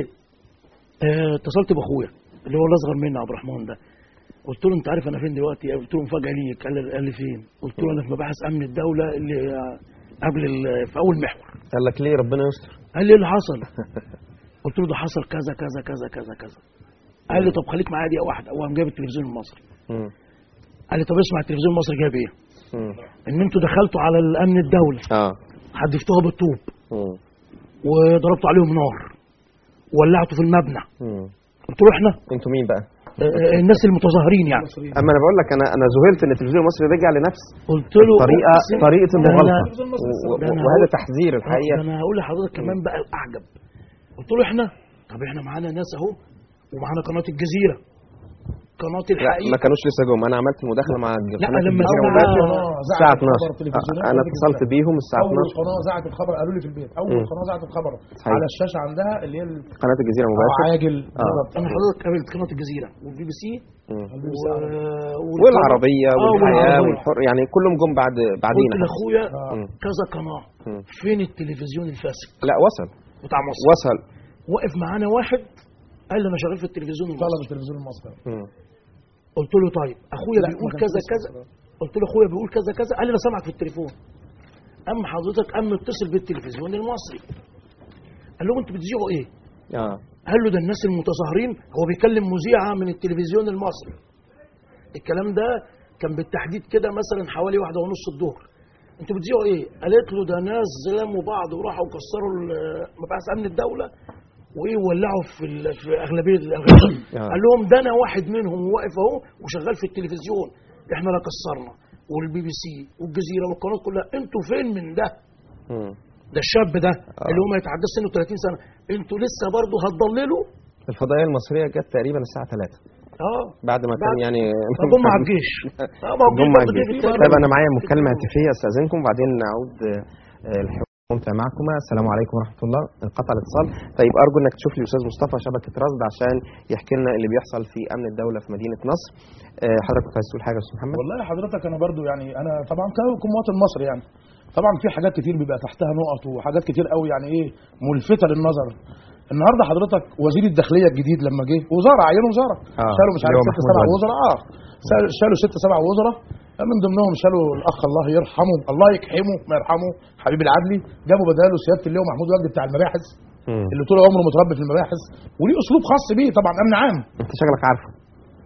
آه، اتصلت باخويا اللي هو الاصغر مني عبد الرحمن ده قلت له انت عارف انا فين دلوقتي قلت له مفاجاه ليك قال لي قال لي فين قلت له انا في مباحث امن الدوله اللي قبل ال- في اول محور قال لك ليه ربنا يستر قال لي ايه اللي حصل قلت له ده حصل كذا كذا كذا كذا كذا قال لي طب خليك معايا دقيقه واحده وقام جايب التلفزيون المصري مم. قال لي طب اسمع التلفزيون المصري جايب ايه مم. ان انتوا دخلتوا على الامن الدولي اه حدفتوها بالطوب مم. وضربتوا عليهم نار ولعتوا في المبنى مم. قلت له احنا انتوا مين بقى؟ آه، آه، الناس المتظاهرين يعني اما انا بقول لك انا انا ذهلت ان التلفزيون المصري رجع لنفس قلت له طريقه أقسم- طريقه ده المغالطه أنا- و- ده و- أنا وهذا هقول- تحذير ده الحقيقه انا هقول لحضرتك كمان بقى الاعجب قلت له احنا طب احنا معانا ناس اهو ومعانا قناه الجزيره قناه لا الحقيقه ما كانوش لسه جم انا عملت مداخله مع قناه لما الجزيره جم- مباشر آه، الساعه زعلت خبر 12 تلفزيونات آه، انا ودي اتصلت جدا. بيهم الساعه اول 12 قناه ذاعت الخبر قالوا لي في البيت اول مم. قناه ذاعت الخبر صحيح. على الشاشه عندها اللي هي ال- قناه الجزيره آه، مباشر عاجل آه. انا حضرتك قابلت قناه الجزيره والبي بي سي مم. و- والعربيه آه، والحياه والعربية. والحر يعني كلهم جم بعد بعدين قلت لاخويا مم. كذا قناه مم. فين التلفزيون الفاسد لا وصل بتاع مصر وصل وقف معانا واحد قال لي انا شغال في التلفزيون طلب المصري التلفزيون المصري مم. قلت له طيب اخويا لا، بيقول ما كذا كانش كذا لسه. قلت له اخويا بيقول كذا كذا قال لي انا سامعك في التليفون اما حضرتك قام متصل بالتلفزيون المصري قال لهم انتوا بتذيعوا ايه اه قال له ده الناس المتظاهرين هو بيكلم مذيعه من التلفزيون المصري الكلام ده كان بالتحديد كده مثلا حوالي واحدة ونص الظهر انتوا بتذيعوا ايه قالت له ده ناس لموا بعض وراحوا كسروا ال- مباحث امن الدوله وايه ولعوا في ال- في اغلبيه الاغلبيه آه. قال لهم ده انا واحد منهم واقف اهو وشغال في التلفزيون احنا لا كسرنا والبي بي سي والجزيره والقناه كلها انتوا فين من ده مم. ده الشاب ده آه. اللي هو ما يتعداش سنه 30 سنه انتوا لسه برضه هتضللوا الفضائيه المصريه جت تقريبا الساعه 3 اه بعد ما كان بعد- يعني طب هم على الجيش اه ما هو جم الجيش مع برضه الجيش. جه في طيب انا معايا التلفزيون. مكالمه هاتفيه استاذنكم وبعدين نعود آه، الحوار ممتع معكما السلام عليكم ورحمه الله انقطع الاتصال طيب ارجو انك تشوف لي استاذ مصطفى شبكه رصد عشان يحكي لنا اللي بيحصل في امن الدوله في مدينه نصر آه، حضرتك كنت عايز تقول حاجه يا استاذ محمد والله حضرتك انا برضو يعني انا طبعا ك- كمواطن مصري يعني طبعا في حاجات كتير بيبقى تحتها نقط وحاجات كتير قوي يعني ايه ملفته للنظر النهارده حضرتك وزير الداخليه الجديد لما جه وزاره عينوا وزاره آه، شالوا مش اللي عارف هو ست محمود سبع وزير. وزراء اه شالوا- شالوا ست سبع وزراء من ضمنهم شالوا الاخ الله يرحمه الله يكحمه ما يرحمه حبيب العدلي جابوا بداله سياده اللواء محمود وجدي بتاع المباحث مم. اللي طول عمره متربي في المباحث وليه اسلوب خاص بيه طبعا امن عام انت شكلك عارفه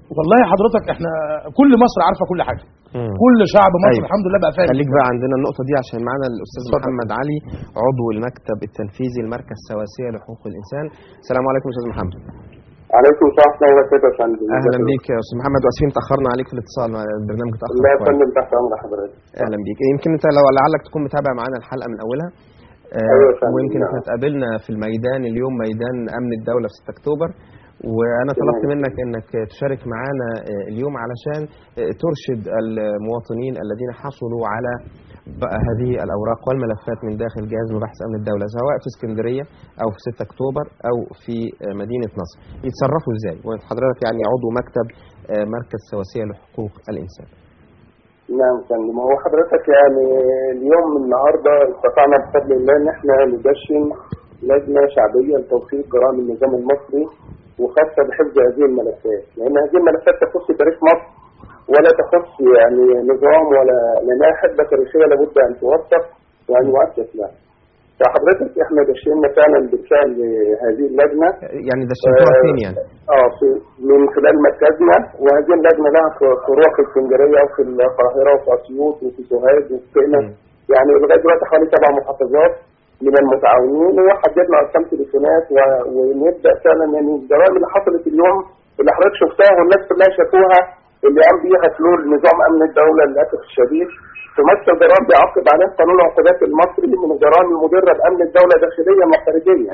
والله حضرتك احنا كل مصر عارفه كل حاجه مم. كل شعب مصر أيوة. الحمد لله بقى فاهم خليك بقى عندنا النقطة دي عشان معانا الأستاذ اتفضل. محمد علي عضو المكتب التنفيذي المركز سواسية لحقوق الإنسان السلام عليكم أستاذ محمد عليكم السلام ورحمه الله وبركاته يا فندم أهلا بيك يا أستاذ محمد وأسفين تأخرنا عليك في الاتصال مع البرنامج اتأخر لا يا شوية. فندم تحت امر حضرتك أهلا بيك يمكن أنت لو لعلك تكون متابع معانا الحلقة من أولها آه، أيوة يا فندم، ويمكن نعم. احنا اتقابلنا في الميدان اليوم ميدان أمن الدولة في 6 أكتوبر وأنا طلبت تمام. منك إنك تشارك معانا آه، اليوم علشان آه، ترشد المواطنين الذين حصلوا على بقى هذه الأوراق والملفات من داخل جهاز مباحث أمن الدولة سواء في اسكندرية أو في 6 أكتوبر أو في آه، مدينة نصر يتصرفوا إزاي وحضرتك يعني عضو مكتب آه، مركز سواسية لحقوق الإنسان نعم يا فندم هو حضرتك يعني اليوم النهارده استطعنا بفضل الله ان احنا ندشن لجنه شعبيه لتوثيق جرائم النظام المصري وخاصه بحفظ هذه الملفات لان هذه الملفات تخص تاريخ مصر ولا تخص يعني نظام ولا لانها حقبه تاريخيه لابد ان توثق وان يؤسس لها. فحضرتك احنا دشنا فعلا بالفعل هذه اللجنه يعني ده الشيطان آه، فين يعني اه في من خلال مركزنا وهذه اللجنه لها ف- فروع في اسكندريه وفي القاهره وفي اسيوط وفي سوهاج وفي قنا مم. يعني لغايه دلوقتي حوالي سبع محافظات من المتعاونين وحددنا ارقام تليفونات و- ونبدا فعلا يعني الجرائم اللي حصلت اليوم اللي حضرتك شفتها والناس كلها شافوها اللي قام بيها فلول نظام امن الدوله للاسف الشديد تمثل جرائم بيعاقب عليها قانون العقوبات المصري من الجرائم المضره بامن الدوله داخليا وخارجيا.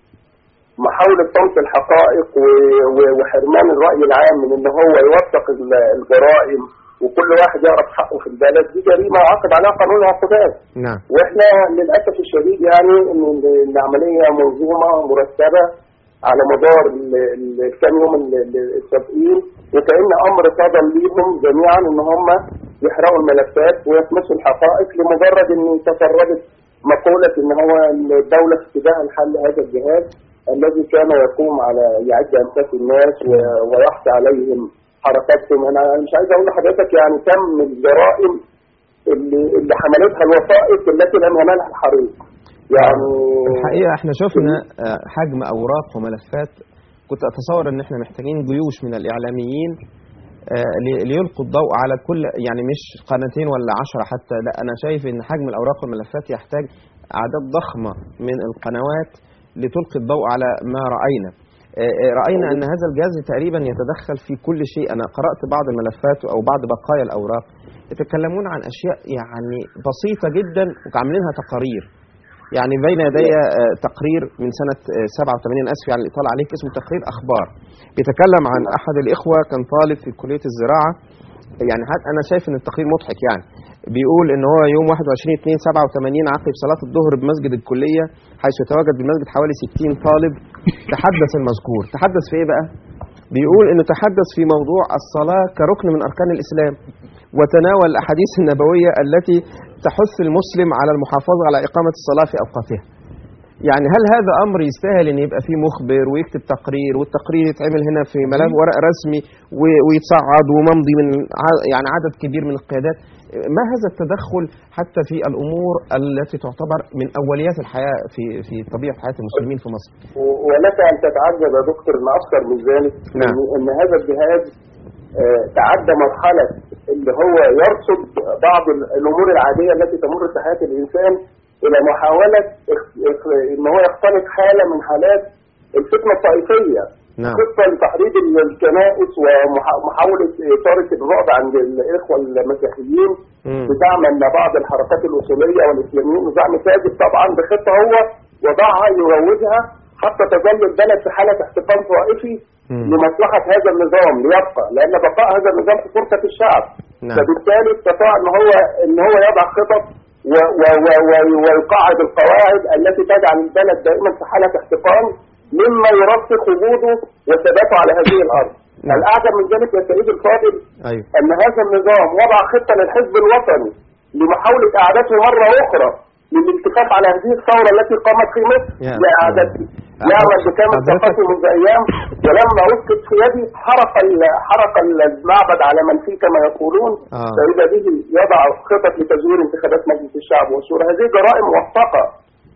محاولة طمس الحقائق و- و- وحرمان الرأي العام من ان هو يوثق ال- الجرائم وكل واحد يعرف حقه في البلد دي جريمة يعاقب عليها قانون العقوبات نعم واحنا للأسف الشديد يعني ان ال- العملية منظومة مرتبة على مدار ال- ال- الكام يوم ال- ال- السابقين وكأن أمر صدر ليهم جميعا ان هم يحرقوا الملفات ويطمسوا الحقائق لمجرد ان تسربت مقولة ان هو الدولة في اتجاه حل هذا الجهاز الذي كان يقوم على يعد انفاس الناس و- ويحصي عليهم حركاتهم انا مش عايز اقول لحضرتك يعني كم الجرائم اللي اللي حملتها الوثائق التي لم ينالها الحريق يعني الحقيقة احنا شفنا آه، حجم أوراق وملفات كنت أتصور إن احنا محتاجين جيوش من الإعلاميين آه، لي- ليلقوا الضوء على كل يعني مش قناتين ولا عشرة حتى لا أنا شايف إن حجم الأوراق والملفات يحتاج أعداد ضخمة من القنوات لتلقي الضوء على ما رأينا آه، آه، رأينا أن هذا الجهاز تقريبا يتدخل في كل شيء أنا قرأت بعض الملفات أو بعض بقايا الأوراق يتكلمون عن أشياء يعني بسيطة جدا وعاملينها تقارير يعني بين يدي آه، تقرير من سنة آه، 87 أسف يعني الإطالة عليك اسمه تقرير أخبار بيتكلم عن أحد الإخوة كان طالب في كلية الزراعة يعني حتى أنا شايف إن التقرير مضحك يعني بيقول إن هو يوم 21 2 87 عقب صلاة الظهر بمسجد الكلية حيث يتواجد بالمسجد حوالي 60 طالب تحدث المذكور تحدث في إيه بقى؟ بيقول إنه تحدث في موضوع الصلاة كركن من أركان الإسلام وتناول الأحاديث النبوية التي تحث المسلم على المحافظة على إقامة الصلاة في أوقاتها يعني هل هذا أمر يستاهل أن يبقى فيه مخبر ويكتب تقرير والتقرير يتعمل هنا في ملف ورق رسمي و- ويتصعد وممضي من ع- يعني عدد كبير من القيادات ما هذا التدخل حتى في الأمور التي تعتبر من أوليات الحياة في في طبيعة حياة المسلمين في مصر و- ولك ان تتعجب يا دكتور ان اكثر من ذلك نعم. إن- ان هذا الجهاز آه، تعدى مرحله اللي هو يرصد بعض ال- الامور العاديه التي تمر في حياه الانسان الى محاوله اخ- اخ- ان هو يختلق حاله من حالات الفتنه الطائفيه نعم. خطه لتحريض ال- الكنائس ومحاوله اثاره الرعب عند الاخوه المسيحيين مم. بدعم ان بعض الحركات الاصوليه والاسلاميين ودعم كاذب طبعا بخطه هو وضعها يروجها حتى تظل البلد في حاله احتقان طائفي مم. لمصلحه هذا النظام ليبقى لان بقاء هذا النظام في فرصه الشعب نعم. فبالتالي استطاع ان هو ان هو يضع خطط و- و- و- و- ويقاعد القواعد التي تجعل البلد دائما في حاله احتقان مما يرسخ وجوده وثباته على هذه الارض. نعم. الاعجب من ذلك يا سيدي الفاضل أيوه ان هذا النظام وضع خطه للحزب الوطني لمحاوله اعادته مره اخرى للالتفاف على هذه الثوره التي قامت في مصر يا لاعادته سلام. يعمل بكامل حضرتك- طاقته منذ ايام ولما اسقط في يدي حرق ال- حرق المعبد على من فيه كما يقولون آه. فاذا به يضع خطط لتزوير انتخابات مجلس الشعب والشورى هذه جرائم موثقه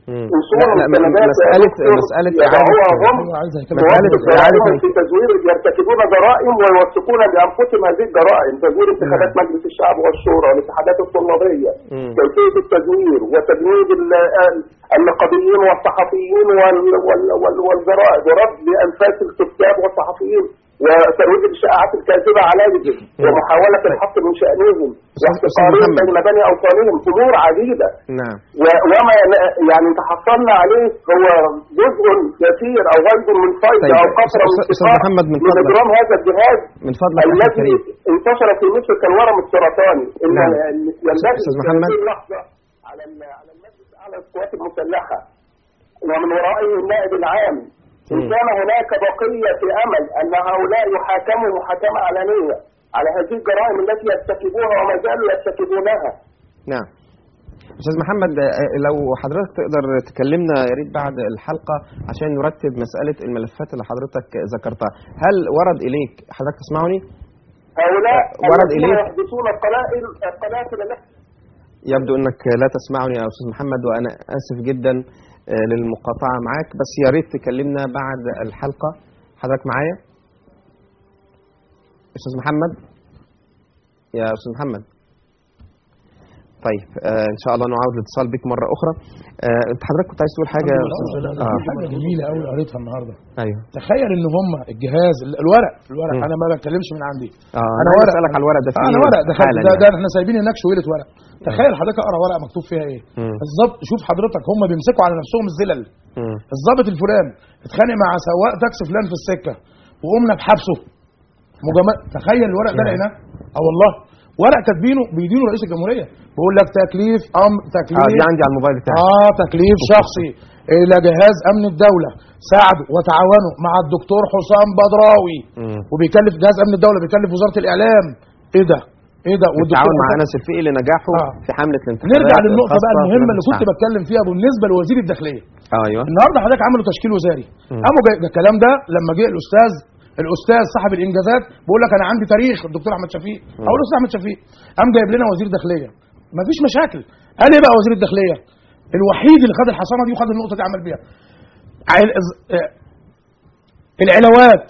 مم. وصول لا لا م- مستندات مسألة دكتور مسألة يضعوها إعادة هم هو عايز يتكلم مسألة مواقف إعادة جرائم في تزوير يرتكبون جرائم ويوثقون بانفسهم هذه الجرائم تزوير انتخابات مجلس الشعب والشورى والاتحادات الطلابيه مم. كيفيه التزوير وتجنيد ال- ال- النقابيين والصحفيين وال- وال- وال- والجرائد ورد انفاس الكتاب والصحفيين وترويج الشائعات الكاذبه عليهم ومحاوله الحط من شانهم واحتقارهم محمد. بين بني اوطانهم امور عديده نعم و- وما ن- يعني تحصلنا عليه هو جزء يسير او غيظ من فيض طيب، او قطره أستاذ- من أستاذ سقاط محمد من من فضلك. اجرام هذا الجهاز من فضلك أخي الذي الكريم انتشر في مصر كالورم السرطاني ان نعم. ال- ينبغي أستاذ في محمد. هذه اللحظه على ال- على المجلس الاعلى للقوات المسلحه ومن ورائه النائب العام ان مم. كان هناك بقيه امل ان هؤلاء يحاكموا محاكمه علنيه على هذه الجرائم التي يرتكبوها وما زالوا يرتكبونها نعم استاذ محمد آه، لو حضرتك تقدر تكلمنا يا ريت بعد الحلقه عشان نرتب مساله الملفات اللي حضرتك ذكرتها هل ورد اليك حضرتك تسمعني هؤلاء ورد الذين إليك. يحدثون القلائل القنافل التي يبدو انك لا تسمعني يا استاذ محمد وانا اسف جدا آه، للمقاطعه معاك بس يا ريت تكلمنا بعد الحلقه حضرتك معايا استاذ محمد يا استاذ محمد طيب آه ان شاء الله نعاود الاتصال بك مره اخرى آه انت حضرتك كنت عايز تقول حاجه يا لا، استاذ لا، لا، اه في حاجه جميله قوي قريتها النهارده ايوه تخيل ان هم الجهاز ال- الورق الورق مم. انا ما بتكلمش من عندي اه انا انا ورق اسالك على الورق ده آه، انا ورق دخلت حالاً ده, ده يعني. احنا سايبين هناك شويله ورق تخيل حضرتك اقرا ورقه مكتوب فيها ايه مم. بالظبط شوف حضرتك هم بيمسكوا على نفسهم الزلل مم. الضابط الفلان اتخانق مع سواق تاكسي فلان في السكه وقمنا بحبسه مجمع تخيل الورق ده يعني. لقيناه اه والله ورق كاتبينه بيدينه رئيس الجمهوريه بيقول لك تكليف امر تكليف اه دي عندي على الموبايل بتاعي اه تكليف شخصي الى جهاز امن الدوله ساعدوا وتعاونوا مع الدكتور حسام بدراوي مم. وبيكلف جهاز امن الدوله بيكلف وزاره الاعلام ايه ده ايه ده بالتعاون مع حسام- انس الفقي لنجاحه آه. في حمله الانتخابات نرجع للنقطه بقى الخاصة المهمه اللي بمجلس كنت الشعب. بتكلم فيها بالنسبه لوزير الداخليه آه، ايوه النهارده حضرتك عملوا تشكيل وزاري مم. قاموا جاي ده الكلام ده لما جه الاستاذ الاستاذ صاحب الانجازات بيقول لك انا عندي تاريخ الدكتور احمد شفيق اقول له استاذ احمد شفيق قام جايب لنا وزير داخليه مفيش مشاكل قال ايه بقى وزير الداخليه الوحيد اللي خد الحصانه دي وخد النقطه دي عمل بيها عل... ز- آه، العلاوات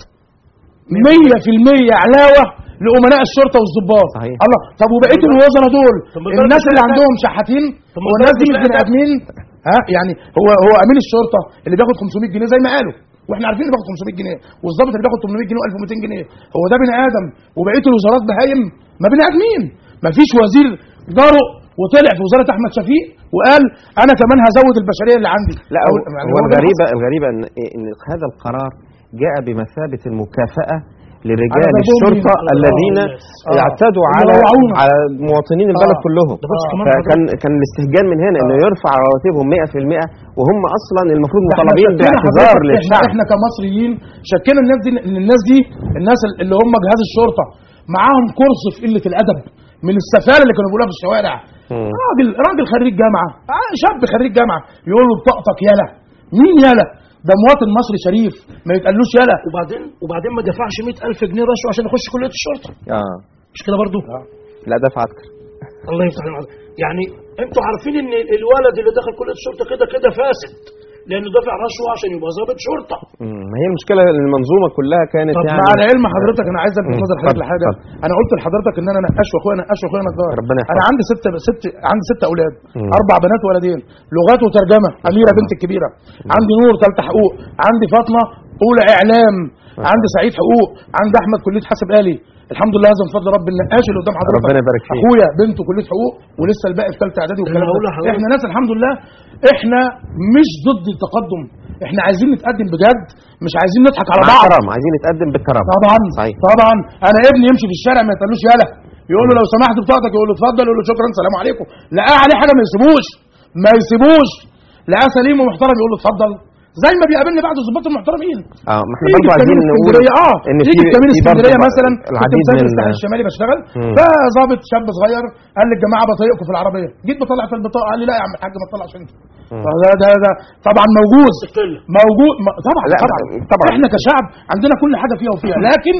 100% علاوه لامناء الشرطه والضباط صحيح. الله طب وبقيه الوزراء دول طب ما الناس الضرب اللي مش عندهم شحاتين طب ما هو الناس الضرب دي مش مش بني محتاج. ادمين ها يعني هو هو امين الشرطه اللي بياخد 500 جنيه زي ما قالوا واحنا عارفين اللي بياخد 500 جنيه والظابط اللي بياخد 800 جنيه و1200 جنيه هو ده بني ادم وبقيه الوزارات بهايم ما بني ادمين ما فيش وزير جرؤ وطلع في وزاره احمد شفيق وقال انا كمان هزود البشريه اللي عندي لا أو هو, يعني هو ده الغريبه الغريبه ان ان هذا القرار جاء بمثابه المكافاه لرجال على ضربهم الشرطه مين؟ الذين آه. اعتدوا اللي على روعونا. على مواطنين البلد آه. كلهم ده بس كمان فكان كان الاستهجان من هنا انه آه. يرفع رواتبهم 100% وهم اصلا المفروض احنا مطالبين شكينا باعتذار حضرتك- للشعب احنا, احنا كمصريين شكينا الناس دي ان الناس دي الناس اللي هم جهاز الشرطه معاهم كورس في قله الادب من السفاله اللي كانوا بيقولوها في الشوارع مم. راجل راجل خريج جامعه آه، شاب خريج جامعه يقول له بطاقتك يالا مين يالا ده مواطن مصري شريف ما يتقالوش يالا وبعدين وبعدين ما دفعش 100000 جنيه رشوه عشان يخش كليه الشرطه اه مش كده برضو لا دفع اكتر الله يفتح عليك يعني انتوا عارفين ان الولد اللي دخل كليه الشرطه كده كده فاسد لانه دفع رشوه عشان يبقى ضابط شرطه مم. ما هي المشكله ان المنظومه كلها كانت طب يعني مع العلم حضرتك انا عايز الفت مم. نظر حضرتك اتفضل، لحاجه اتفضل. انا قلت لحضرتك ان انا نقاش واخويا نقاش واخويا نجار ربنا يحفظك. انا عندي ست ست عندي ست اولاد مم. اربع بنات وولدين لغات وترجمه اميره الله. بنت الكبيره عندي نور ثالثه حقوق عندي فاطمه اولى اعلام عندي سعيد حقوق عندي احمد كليه حاسب آلي الحمد لله هذا من فضل رب النقاش اللي قدام حضرتك ربنا يبارك فيك. اخويا بنته كليه حقوق ولسه الباقي في ثالثه اعدادي والكلام هقول ده لحضرتك. احنا ناس الحمد لله احنا مش ضد التقدم احنا عايزين نتقدم بجد مش عايزين نضحك على مع بعض كرامه عايزين نتقدم بالكرامه طبعا صحيح. طبعا انا ابني يمشي في الشارع ما يتقالوش يالا يقول له لو سمحت بطاقتك يقول له اتفضل يقول له شكرا سلام عليكم لقاه عليه حاجه ما يسيبوش ما يسيبوش لقاه سليم ومحترم يقول له اتفضل زي ما بيقابلني بعض الظباط المحترمين اه ما احنا يجي برضه عايزين الكمين نقول اسكندريه اه ان يجي الكمين في برضه اسكندريه مثلا كنت العديد مسافر من الساحل الشمالي بشتغل مم. فظابط شاب صغير قال للجماعه بطايقكم في العربيه جيت بطلع في البطاقه قال لي لا يا عم الحاج ما تطلعش انت مم. فده ده ده طبعا موجود استقل موجود م- طبعا لا، طبعا طبعا. احنا كشعب عندنا كل حاجه فيها وفيها لكن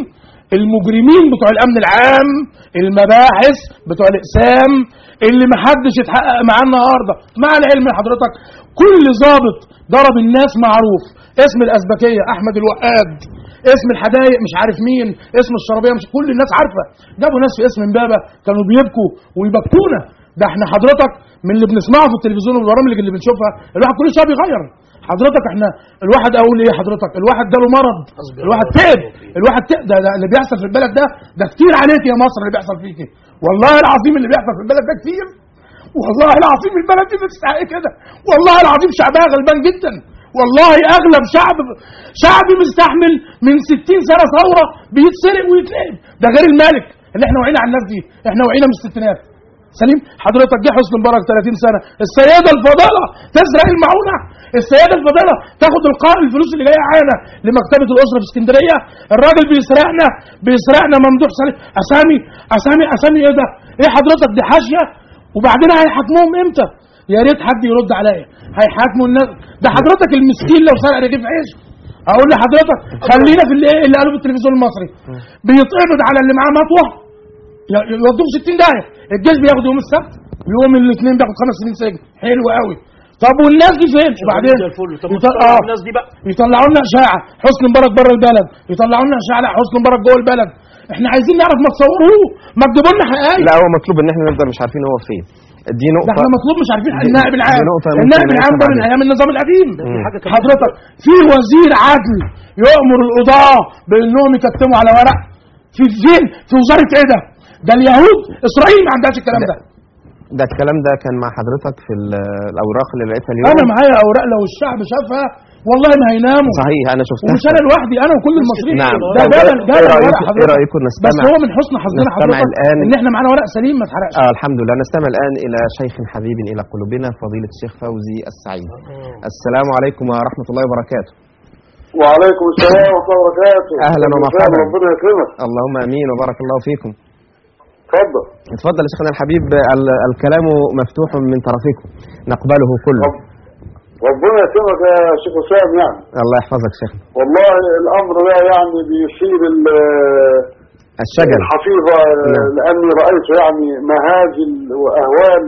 المجرمين بتوع الامن العام المباحث بتوع الاقسام اللي محدش يتحقق معاه النهارده مع العلم حضرتك كل ضابط ضرب الناس معروف اسم الازبكيه احمد الوقاد اسم الحدايق مش عارف مين اسم الشرابيه مش كل الناس عارفه جابوا ناس في اسم امبابه كانوا بيبكوا ويبكونا ده احنا حضرتك من اللي بنسمعه في التلفزيون والبرامج اللي بنشوفها الواحد كل شويه بيغير حضرتك احنا الواحد اقول ايه حضرتك الواحد جاله مرض الواحد تعب الواحد تعب ده, ده اللي بيحصل في البلد ده ده كتير عليك يا مصر اللي بيحصل فيك والله العظيم اللي بيحصل في البلد ده كتير والله العظيم البلد دي تستحق كده والله العظيم شعبها غلبان جدا والله اغلب شعب شعب مستحمل من 60 سنه ثوره بيتسرق ويتلعب ده غير الملك اللي احنا وعينا على الناس دي احنا وعينا من الستينات سليم حضرتك جه حسن مبارك 30 سنه السيده الفاضله تسرق المعونه السيده الفاضله تاخد القاء الفلوس اللي جايه عانا لمكتبه الاسره في اسكندريه الراجل بيسرقنا بيسرقنا ممدوح سليم اسامي اسامي اسامي ايه ده ايه حضرتك دي حاشيه وبعدين هيحاكموهم امتى يا ريت حد يرد عليا هيحاكموا الناس ده حضرتك المسكين لو سرق رغيف عيش اقول لحضرتك خلينا في اللي ايه اللي قالوه في التلفزيون المصري بيتقبض على اللي معاه مطوه ي- يودوه 60 داهيه الجيش بياخد يوم السبت يوم الاثنين بياخد خمس سنين سجن حلو قوي طب والناس دي فين وبعدين زي الفل طب يطل- آه. آه. الناس دي بقى يطلعوا لنا اشاعه حسني مبارك بره البلد يطلعوا لنا اشاعه لا حسني مبارك جوه البلد احنا عايزين نعرف ما تصوروه ما تجيبوا لنا حقائق لا هو مطلوب ان احنا نفضل مش عارفين هو فين دي ده نقطة احنا مطلوب مش عارفين دي- النائب العام دي نقطة ممكن النائب نناقشها العام ده من بعدين. ايام النظام القديم دي حاجة كمان. حضرتك في وزير عدل يؤمر القضاة بانهم يكتموا على ورق في فين في وزارة ايه ده ده اليهود اسرائيل ما عندهاش الكلام ده ده الكلام ده كان مع حضرتك في ال- الاوراق اللي لقيتها اليوم انا معايا اوراق لو الشعب شافها والله ما هيناموا صحيح انا شفتها ومش انا لوحدي انا وكل المصريين نعم. ده طب جبل إيه جبل رأيكم- ورق إيه حضرتك. رأيكم بس نستمع- هو من حسن حظنا نستمع حضرتك الآن- ان احنا معانا ورق سليم ما اتحرقش آه الحمد لله نستمع الآن إلى شيخ حبيب إلى قلوبنا فضيلة الشيخ فوزي السعيد السلام عليكم ورحمة الله وبركاته وعليكم السلام ورحمة الله وبركاته أهلاً ومرحباً. ربنا يكرمك اللهم أمين وبارك الله فيكم اتفضل اتفضل يا شيخنا الحبيب ال- الكلام مفتوح من طرفكم نقبله كله رب- ربنا يكرمك يا شيخ اسامه يعني الله يحفظك شيخنا والله الامر ده يعني بيثير ال- الشجر الحفيظه نعم. لاني رايت يعني مهازل واهوال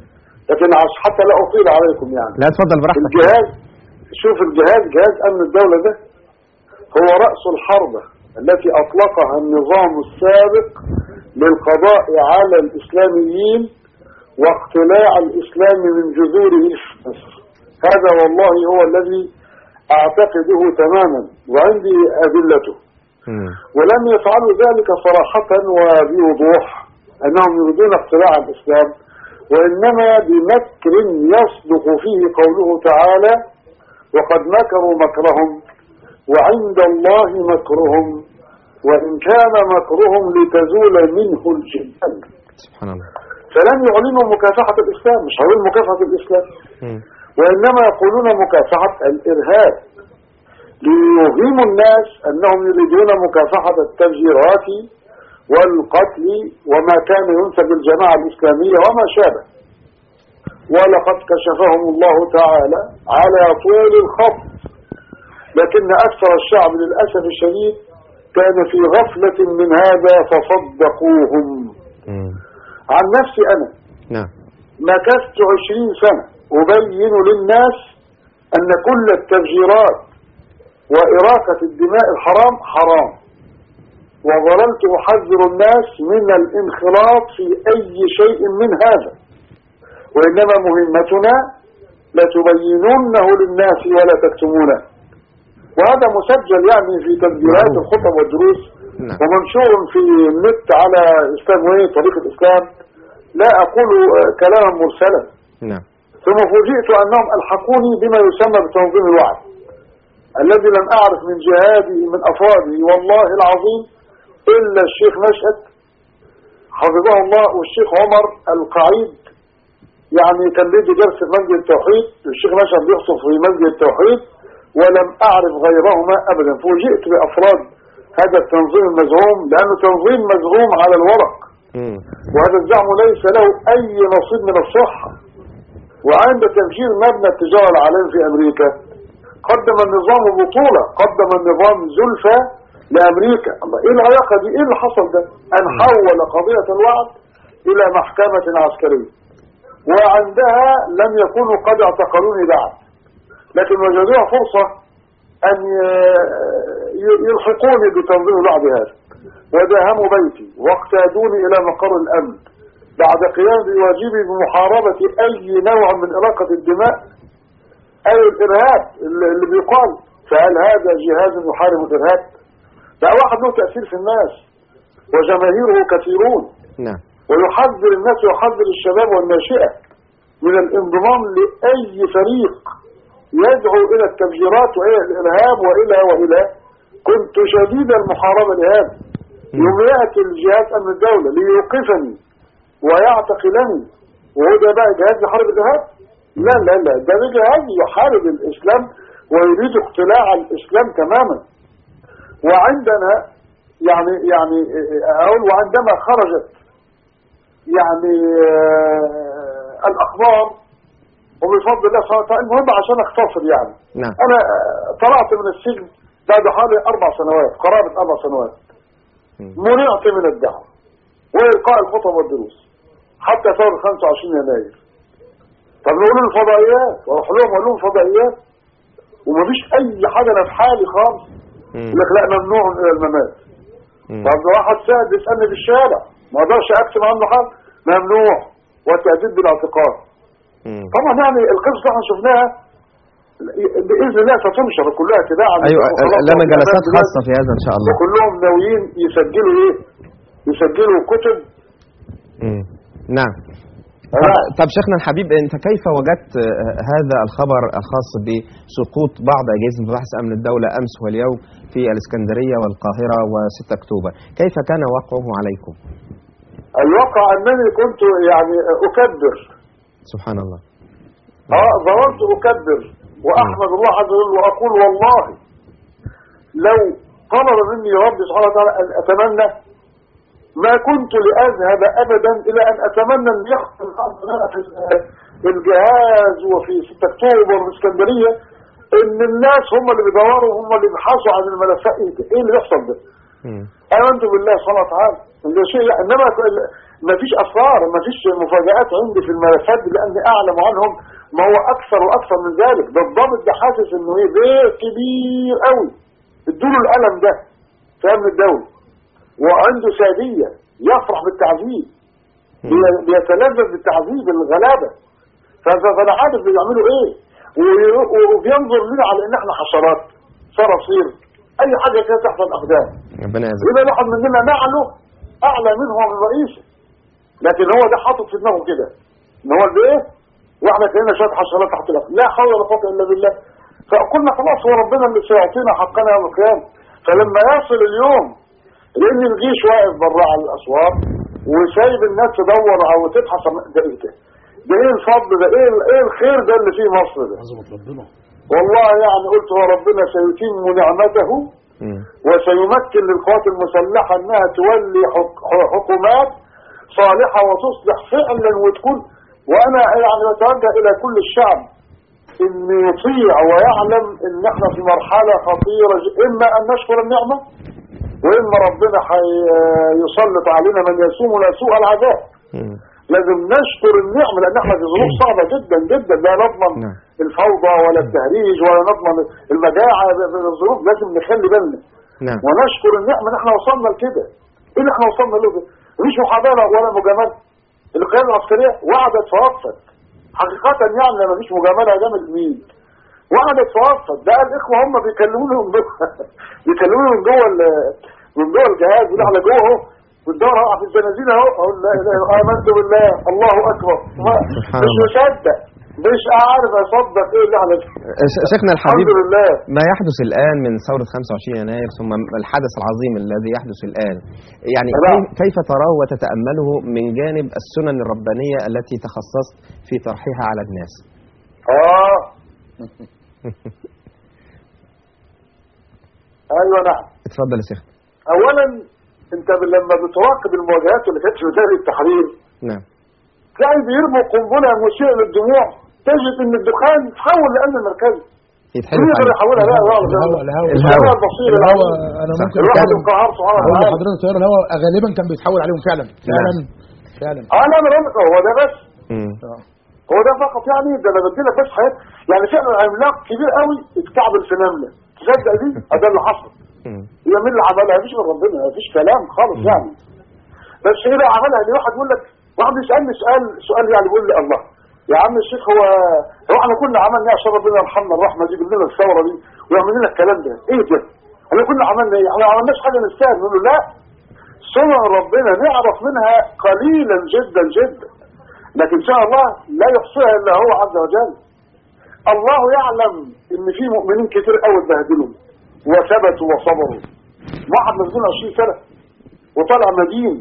لكن عش حتى لا اطيل عليكم يعني لا اتفضل براحتك الجهاز شوف الجهاز جهاز امن الدوله ده هو راس الحربه التي اطلقها النظام السابق للقضاء على الاسلاميين واقتلاع الاسلام من جذوره في مصر هذا والله هو الذي اعتقده تماما وعندي ادلته مم. ولم يفعلوا ذلك صراحة وبوضوح أنهم يريدون اقتلاع الإسلام وإنما بمكر يصدق فيه قوله تعالى وقد مكروا مكرهم وعند الله مكرهم وإن كان مكرهم لتزول منه الجبال سبحان الله فلم يعلنوا مكافحة الإسلام مش هيقولوا مكافحة الإسلام مم. وإنما يقولون مكافحة الإرهاب ليوهموا الناس أنهم يريدون مكافحة التفجيرات والقتل وما كان ينسب الجماعة الإسلامية وما شابه ولقد كشفهم الله تعالى على طول الخط لكن أكثر الشعب للأسف الشديد كان في غفلة من هذا فصدقوهم مم. عن نفسي أنا نعم مكثت عشرين سنة أبين للناس أن كل التفجيرات وإراقة الدماء الحرام حرام وظللت أحذر الناس من الانخراط في أي شيء من هذا وإنما مهمتنا لتبينونه للناس ولا تكتمونه وهذا مسجل يعني في تسجيلات معروف. الخطب والدروس نعم. ومنشور في النت على اسلام وين طريق الاسلام لا اقول آه، كلاما مرسلا نعم ثم فوجئت انهم الحقوني بما يسمى بتنظيم الوعي الذي لم اعرف من جهاده من افراده والله العظيم الا الشيخ مشهد حفظه الله والشيخ عمر القعيد يعني كان بيدي درس في مسجد التوحيد الشيخ مشهد بيخطب في مسجد التوحيد ولم اعرف غيرهما ابدا فوجئت بافراد هذا التنظيم المزعوم لانه تنظيم مزعوم على الورق مم. وهذا الزعم ليس له أي نصيب من الصحة وعند تفجير مبنى التجارة العالمي في أمريكا قدم النظام بطولة قدم النظام زلفى لامريكا الله ايه العلاقه دي ايه اللي حصل ده ان حول قضيه الوعد الى محكمه عسكريه وعندها لم يكونوا قد اعتقلوني بعد لكن وجدوها فرصه ان ي- يلحقوني بتنظيم الوعد هذا وداهموا بيتي واقتادوني الى مقر الامن بعد قيام بواجبي بمحاربه اي نوع من اراقه الدماء اي الارهاب اللي اللي بيقال فهل هذا جهاز يحارب الارهاب ده واحد له تاثير في الناس وجماهيره كثيرون نعم ويحذر الناس ويحذر الشباب والناشئه من الانضمام لاي فريق يدعو الى التفجيرات والى الارهاب والى والى كنت شديد المحاربه لهذا يوم ياتي الجهاز امن الدوله ليوقفني ويعتقلني وهو ده بقى جهاز يحارب الارهاب لا لا لا ده جهاز يحارب الاسلام ويريد اقتلاع الاسلام تماما وعندنا يعني يعني اقول وعندما خرجت يعني آه، الاخبار وبفضل الله سبحانه وتعالى المهم عشان اختصر يعني نعم انا آه، طلعت من السجن بعد حوالي اربع سنوات قرابه اربع سنوات مم. منعت من الدعوه والقاء الخطب والدروس حتى ثوره 25 يناير طب نقول له الفضائيات واروح لهم اقول لهم فضائيات ومفيش اي حاجه انا في حالي خالص مم. يقول لك لا ممنوع الى الممات مم. طب واحد سائل بيسالني في الشارع ما اقدرش اكتب عنه حاجه ممنوع والتهديد بالاعتقال مم. طبعا يعني القصه اللي احنا شفناها باذن الله ستنشر كلها تباعا ايوه وخلاص لنا وفي جلسات أمان خاصه في هذا ان شاء الله وكلهم ناويين يسجلوا ايه يسجلوا كتب مم. نعم أنا- طب شيخنا الحبيب انت كيف وجدت آه، هذا الخبر الخاص بسقوط بعض اجهزه بحث امن الدوله امس واليوم في الاسكندريه والقاهره و6 اكتوبر كيف كان وقعه عليكم الواقع انني كنت يعني اكبر سبحان الله اه ظللت اكبر واحمد الله عز وجل واقول والله لو طلب مني ربي سبحانه وتعالى ان اتمنى ما كنت لاذهب ابدا الى ان اتمنى ان يحصل عندنا في الجهاز وفي 6 اكتوبر والاسكندريه ان الناس هم اللي بيدوروا هم اللي بيبحثوا عن الملفات ايه ده؟ ايه اللي بيحصل ده؟ مم. امنت بالله سبحانه وتعالى إن ده شيء انما ما فيش اسرار ما فيش مفاجات عندي في الملفات دي لاني اعلم عنهم ما هو اكثر واكثر من ذلك ده الضابط ده حاسس انه ايه بيت كبير قوي ادوا له القلم ده في امن الدوله وعنده ساديه يفرح بالتعذيب بي- بيتلذذ بالتعذيب الغلابه ف- ف- فانا عارف بيعملوا ايه وي- وبينظر لنا على ان احنا حشرات صراصير اي حاجه كده تحت الاقدام ربنا يعزك يبقى الواحد مننا نعله اعلى منه من رئيسه لكن هو ده حاطط في دماغه كده ان هو ده ايه واحنا كلنا شويه حشرات تحت الاقدام لا حول ولا قوه الا بالله فقلنا خلاص هو ربنا اللي سيعطينا حقنا يوم القيامه فلما يصل اليوم لان الجيش واقف بره على الاسوار وسايب الناس تدور او تبحث عن- ده ايه ده؟ ده ايه الفضل ده ايه ال- ايه الخير ده اللي فيه مصر ده عظمة ربنا والله يعني قلت هو ربنا سيتم نعمته مم. وسيمكن للقوات المسلحة انها تولي حك- حكومات صالحة وتصلح فعلا وتكون وانا يعني بتوجه الى كل الشعب ان يطيع ويعلم ان احنا في مرحلة خطيرة ج- اما ان نشكر النعمة واما ربنا يسلط علينا من يسومنا سوء العذاب مم. لازم نشكر النعمة لان احنا في ظروف صعبة جدا جدا لا نضمن نعم. الفوضى ولا التهريج ولا نضمن المجاعة في الظروف لازم نخلي بالنا نعم ونشكر النعمة ان احنا وصلنا لكده ايه اللي احنا وصلنا له ده مفيش محاضرة ولا مجاملة القيادة العسكرية وعدت فوقفت حقيقة يعني ما فيش مجاملة جامد مين وعدت فوقفت ده الاخوة هم بيكلموني من جوه بيكلموني من جوه ال- من جوه الجهاز يقول على جوه اهو والدور هقع في الزنازين اهو اقول لا اله الا الله امنت بالله الله اكبر سبحان مش الله. مصدق مش عارف اصدق ايه اللي احنا ش- شيخنا الحبيب الحمد لله ما يحدث الآن من ثورة 25 يناير ثم الحدث العظيم الذي يحدث الآن يعني نعم. كيف- كيف تراه وتتأمله من جانب السنن الربانية التي تخصصت في طرحها على الناس اه ايوه نعم اتفضل يا شيخ اولا انت لما بتراقب المواجهات اللي كانت في ميدان التحرير نعم تلاقي بيرموا قنبله مثيره للدموع تجد ان الدخان تحول لامن مركزي يتحدث مين يقدر عليه يحولها لا الهوا الهوا الهوا الهوا. البصير الهوا العليم. انا صح. ممكن الواحد اتكلم القهار سبحانه اقول وتعالى لحضرتك طيار الهوا غالبا كان بيتحول عليهم فعلا فعلا فعلا اه لا انا بقول لك هو ده بس مم. هو ده فقط يعني ده انا بدي لك بس حاجات يعني فعلا عملاق كبير قوي اتكعبل في نمله تصدق دي؟ اه ده اللي حصل مم. هي مين اللي عملها؟ مفيش من ربنا مفيش كلام خالص يعني بس ايه اللي عملها ان واحد يقول لك واحد يسالني سؤال سؤال يعني بيقول لي الله يا عم الشيخ هو هو احنا كنا عملنا ايه عشان ربنا يرحمنا الرحمه دي يجيب لنا الثوره دي ويعمل لنا الكلام ده ايه ده؟ احنا كنا عملنا ايه؟ احنا ما عملناش حاجه نستاهل نقول له لا سنن ربنا نعرف منها قليلا جدا جدا لكن ان شاء الله لا يحصيها الا هو عز وجل الله يعلم ان في مؤمنين كتير قوي اتبهدلوا وثبتوا وصبروا واحد مسجون 20 سنه وطلع مدين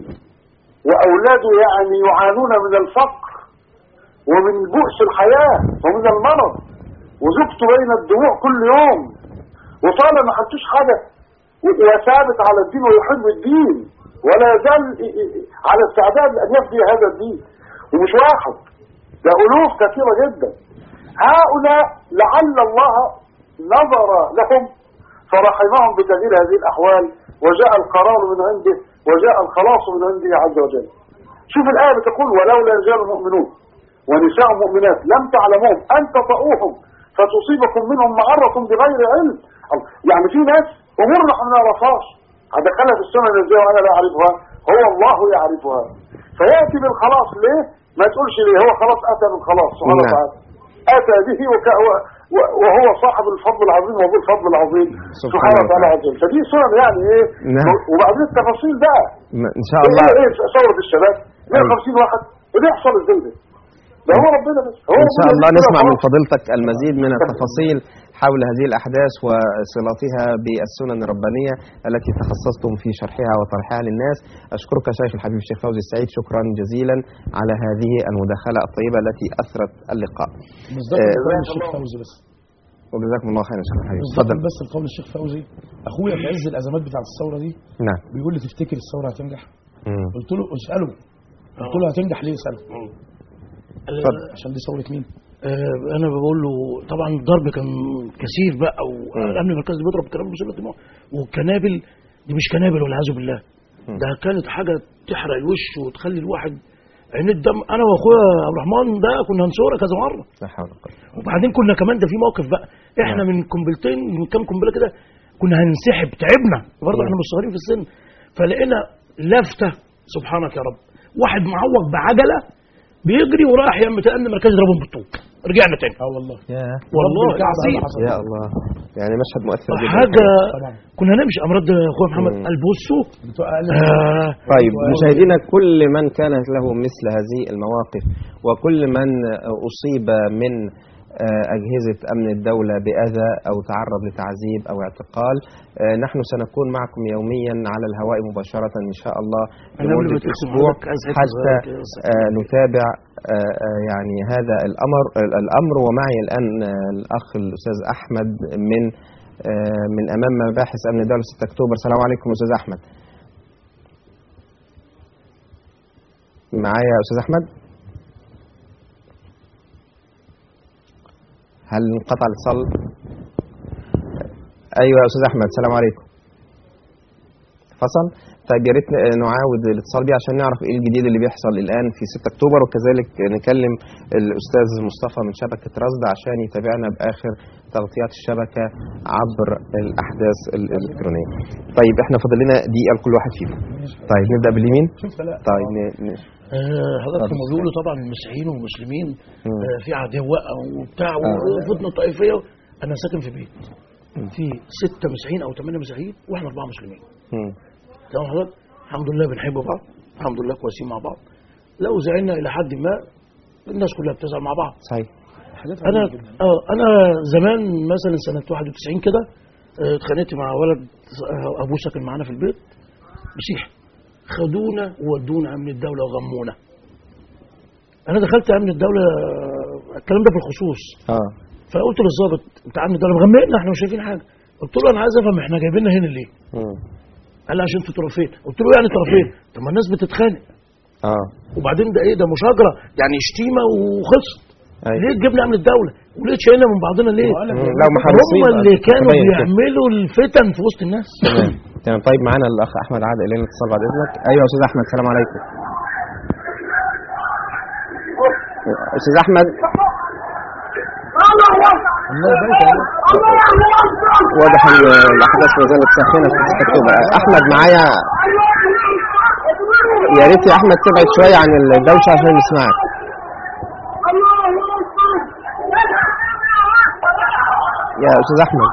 واولاده يعني يعانون من الفقر ومن بؤس الحياه ومن المرض وزوجته بين الدموع كل يوم وطالع ما حدش حاجه وثابت على الدين ويحب الدين ولا يزال على استعداد ان يفدي هذا الدين ومش واحد ده الوف كثيره جدا هؤلاء لعل الله نظر لهم فرحمهم بتغيير هذه الاحوال وجاء القرار من عنده وجاء الخلاص من عنده عز وجل شوف الايه بتقول ولولا رجال مؤمنون ونساء مؤمنات لم تعلموهم ان تطؤوهم فتصيبكم منهم معرة بغير علم يعني في ناس امور نحن ما نعرفهاش ادخلها في السنه ازاي وانا لا اعرفها هو الله يعرفها فياتي بالخلاص ليه؟ ما تقولش ليه هو خلاص اتى بالخلاص سبحانه نعم. وتعالى اتى به وك... و- و- وهو صاحب الفضل العظيم وذو الفضل العظيم سبحانه سبحانه وتعالى وتعالى. عز وجل فدي سنن يعني ايه نعم. وبعدين التفاصيل بقى م- ان شاء الله ايه ثوره الشباب 150 واحد وده يحصل ازاي ده؟ ده هو ربنا بس هو ان شاء ربنا الله بس كده نسمع من خلاص. فضيلتك المزيد من التفاصيل حول هذه الاحداث وصلتها بالسنن الربانيه التي تخصصتم في شرحها وطرحها للناس اشكرك شيخ الحبيب الشيخ فوزي السعيد شكرا جزيلا على هذه المداخله الطيبه التي اثرت اللقاء مصداقا آه، لقول الشيخ فوزي بس وجزاكم الله خيرا شيخ الحبيب مصداقا تفضل بس لقول الشيخ فوزي اخويا في عز الازمات بتاعت الثوره دي نعم بيقول لي تفتكر الثوره هتنجح مم. قلت له اساله قلت له هتنجح ليه اساله اتفضل. عشان دي ثوره مين آه، انا بقول له طبعا الضرب كان كثير بقى والامن المركزي بيضرب قنابل بسبب الدماء والقنابل دي مش قنابل والعياذ بالله ده كانت حاجه تحرق الوش وتخلي الواحد عين الدم انا واخويا عبد الرحمن ده كنا هنصورها كذا مره لا حول ولا قوه وبعدين كنا كمان ده في موقف بقى احنا من قنبلتين من كام قنبله كده كنا هنسحب تعبنا برضه احنا مش صغيرين في السن فلقينا لفته سبحانك يا رب واحد معوق بعجله بيجري وراح يم تأمن مركز يضربهم بالطوب رجعنا تاني اه والله يا والله رب الكعبة العظيم هذا حصل. يا الله يعني مشهد مؤثر جدا حاجه طبعا كنا نمشي امراض اخويا محمد مم. قال بصوا بتوع اقل آه طيب مشاهدينا كل من كانت له مثل هذه المواقف وكل من أصيب من آه، أجهزة أمن الدولة بأذى أو تعرض لتعذيب أو اعتقال آه، نحن سنكون معكم يوميا على الهواء مباشرة إن شاء الله أنا قبل ما لمدة تقسم أسبوع حضرتك عايز حتة حتى صغيرة كده بس. آه، نتابع آه، آه، يعني هذا الأمر الأمر ومعي الآن آه، الأخ الأستاذ أحمد من آه، من أمام مباحث أمن الدولة 6 أكتوبر السلام عليكم أستاذ أحمد معايا يا أستاذ أحمد هل انقطع الاتصال أيوة يا أستاذ أحمد السلام عليكم فصل طيب يا ريت نعاود الاتصال بيه عشان نعرف ايه الجديد اللي بيحصل الان في 6 اكتوبر وكذلك نكلم الاستاذ مصطفى من شبكه رصد عشان يتابعنا باخر تغطيات الشبكه عبر الاحداث الالكترونيه. طيب احنا فاضل لنا دقيقه لكل واحد فيكم. طيب نبدا باليمين؟ شفت لا طيب ن... ن... آه، حضرتك اتفضل. هم بيقولوا طبعا المسيحيين والمسلمين مم. آه، في عداوه وبتاع وفتنه طائفيه انا ساكن في بيت في ستة مسيحيين او ثمانية مسيحيين واحنا اربعة مسلمين مم. تمام حضرتك الحمد لله بنحب بعض الحمد لله كويسين مع بعض لو زعلنا الى حد ما الناس كلها بتزعل مع بعض صحيح حاجات انا عجيبة جدا. اه انا زمان مثلا سنه 91 كده آه، اتخانقت مع ولد آه، ابوه ساكن معانا في البيت مسيحي خدونا وودونا امن الدوله وغمونا انا دخلت امن الدوله آه، الكلام ده بالخصوص اه فقلت للظابط بتاع امن الدوله مغمقنا احنا مش شايفين حاجه قلت له انا عايز افهم احنا جايبيننا هنا ليه مم. قال لي عشان انتوا طرفين قلت له يعني طرفين طب ما الناس بتتخانق اه وبعدين ده ايه ده مشاجره يعني شتيمه وخلصت أيوة. ليه تجيبنا امن الدوله وليه شايلنا من بعضنا ليه؟ مم. لو محرصين هم اللي كانوا تبين كده. بيعملوا الفتن في وسط الناس تمام تمام طيب معانا الاخ احمد عادل لنا اتصال بعد اذنك ايوه يا استاذ احمد السلام عليكم استاذ احمد واضح ان الاحداث ما زالت ساخنه في 6 اكتوبر احمد معايا يا ريت يا احمد تبعد شويه عن الدوشه عشان نسمعك يا استاذ احمد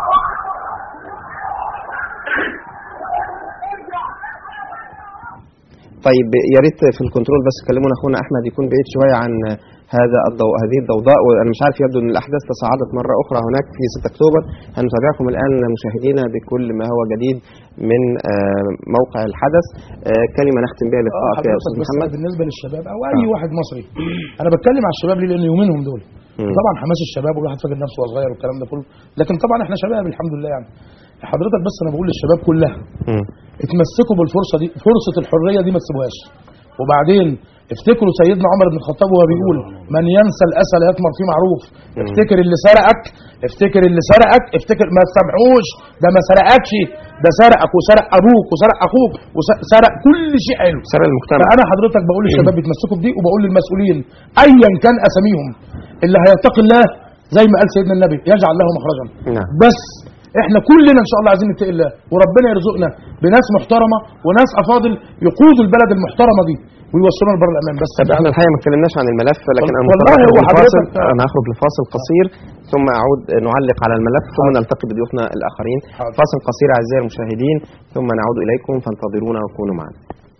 طيب يا ريت في الكنترول بس كلمونا اخونا احمد يكون بعيد شويه عن هذا الضوء هذه الضوضاء وانا مش عارف يبدو ان الاحداث تصاعدت مره اخرى هناك في 6 اكتوبر هنتابعكم الان مشاهدينا بكل ما هو جديد من آه، موقع الحدث آه، كلمه نختم بها لقائك يا حضرتك استاذ بس محمد بالنسبه للشباب او اي واحد مصري انا بتكلم على الشباب ليه لان يومينهم دول مم. طبعا حماس الشباب والواحد فاكر نفسه وهو صغير والكلام ده كله لكن طبعا احنا شباب الحمد لله يعني حضرتك بس انا بقول للشباب كلها مم. اتمسكوا بالفرصه دي فرصه الحريه دي ما تسيبوهاش وبعدين افتكروا سيدنا عمر بن الخطاب وهو بيقول من ينسى الاسى لا يطمر فيه معروف افتكر اللي سرقك افتكر اللي سرقك افتكر ما تسامحوش ده ما سرقكش ده سرقك وسرق ابوك وسرق اخوك وسرق كل شيء حلو سرق المجتمع فانا حضرتك بقول للشباب يتمسكوا بدي وبقول للمسؤولين ايا كان اساميهم اللي هيتقي الله زي ما قال سيدنا النبي يجعل له مخرجا نعم. بس احنا كلنا ان شاء الله عايزين نتقي الله وربنا يرزقنا بناس محترمه وناس افاضل يقودوا البلد المحترمه دي ويوصلونا لبر الامان بس طب احنا الحقيقه ما اتكلمناش عن الملف لكن انا والله مضطر هو أخرج لفاصل حضرتك- انا هخرج لفاصل قصير ثم اعود نعلق على الملف ثم نلتقي بضيوفنا الاخرين حاضر. فاصل قصير اعزائي المشاهدين ثم نعود اليكم فانتظرونا وكونوا معنا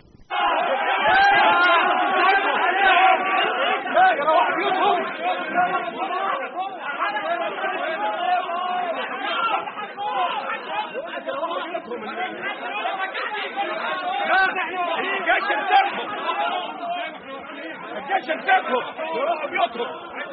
الجيش مسكهم الجيش مسكهم يروحوا بيوتهم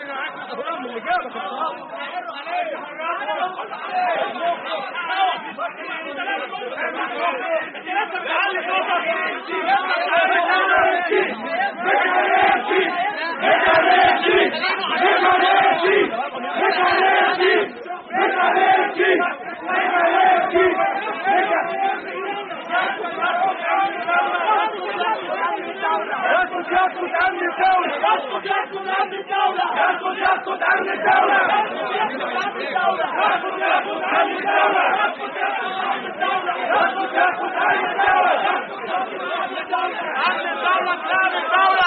يسقط يسقط امن الدولة يسقط يسقط امن الدولة يسقط يسقط امن الدولة يسقط يسقط امن الدولة يسقط يسقط امن الدولة يسقط يسقط امن الدولة امن الدولة كلام الدولة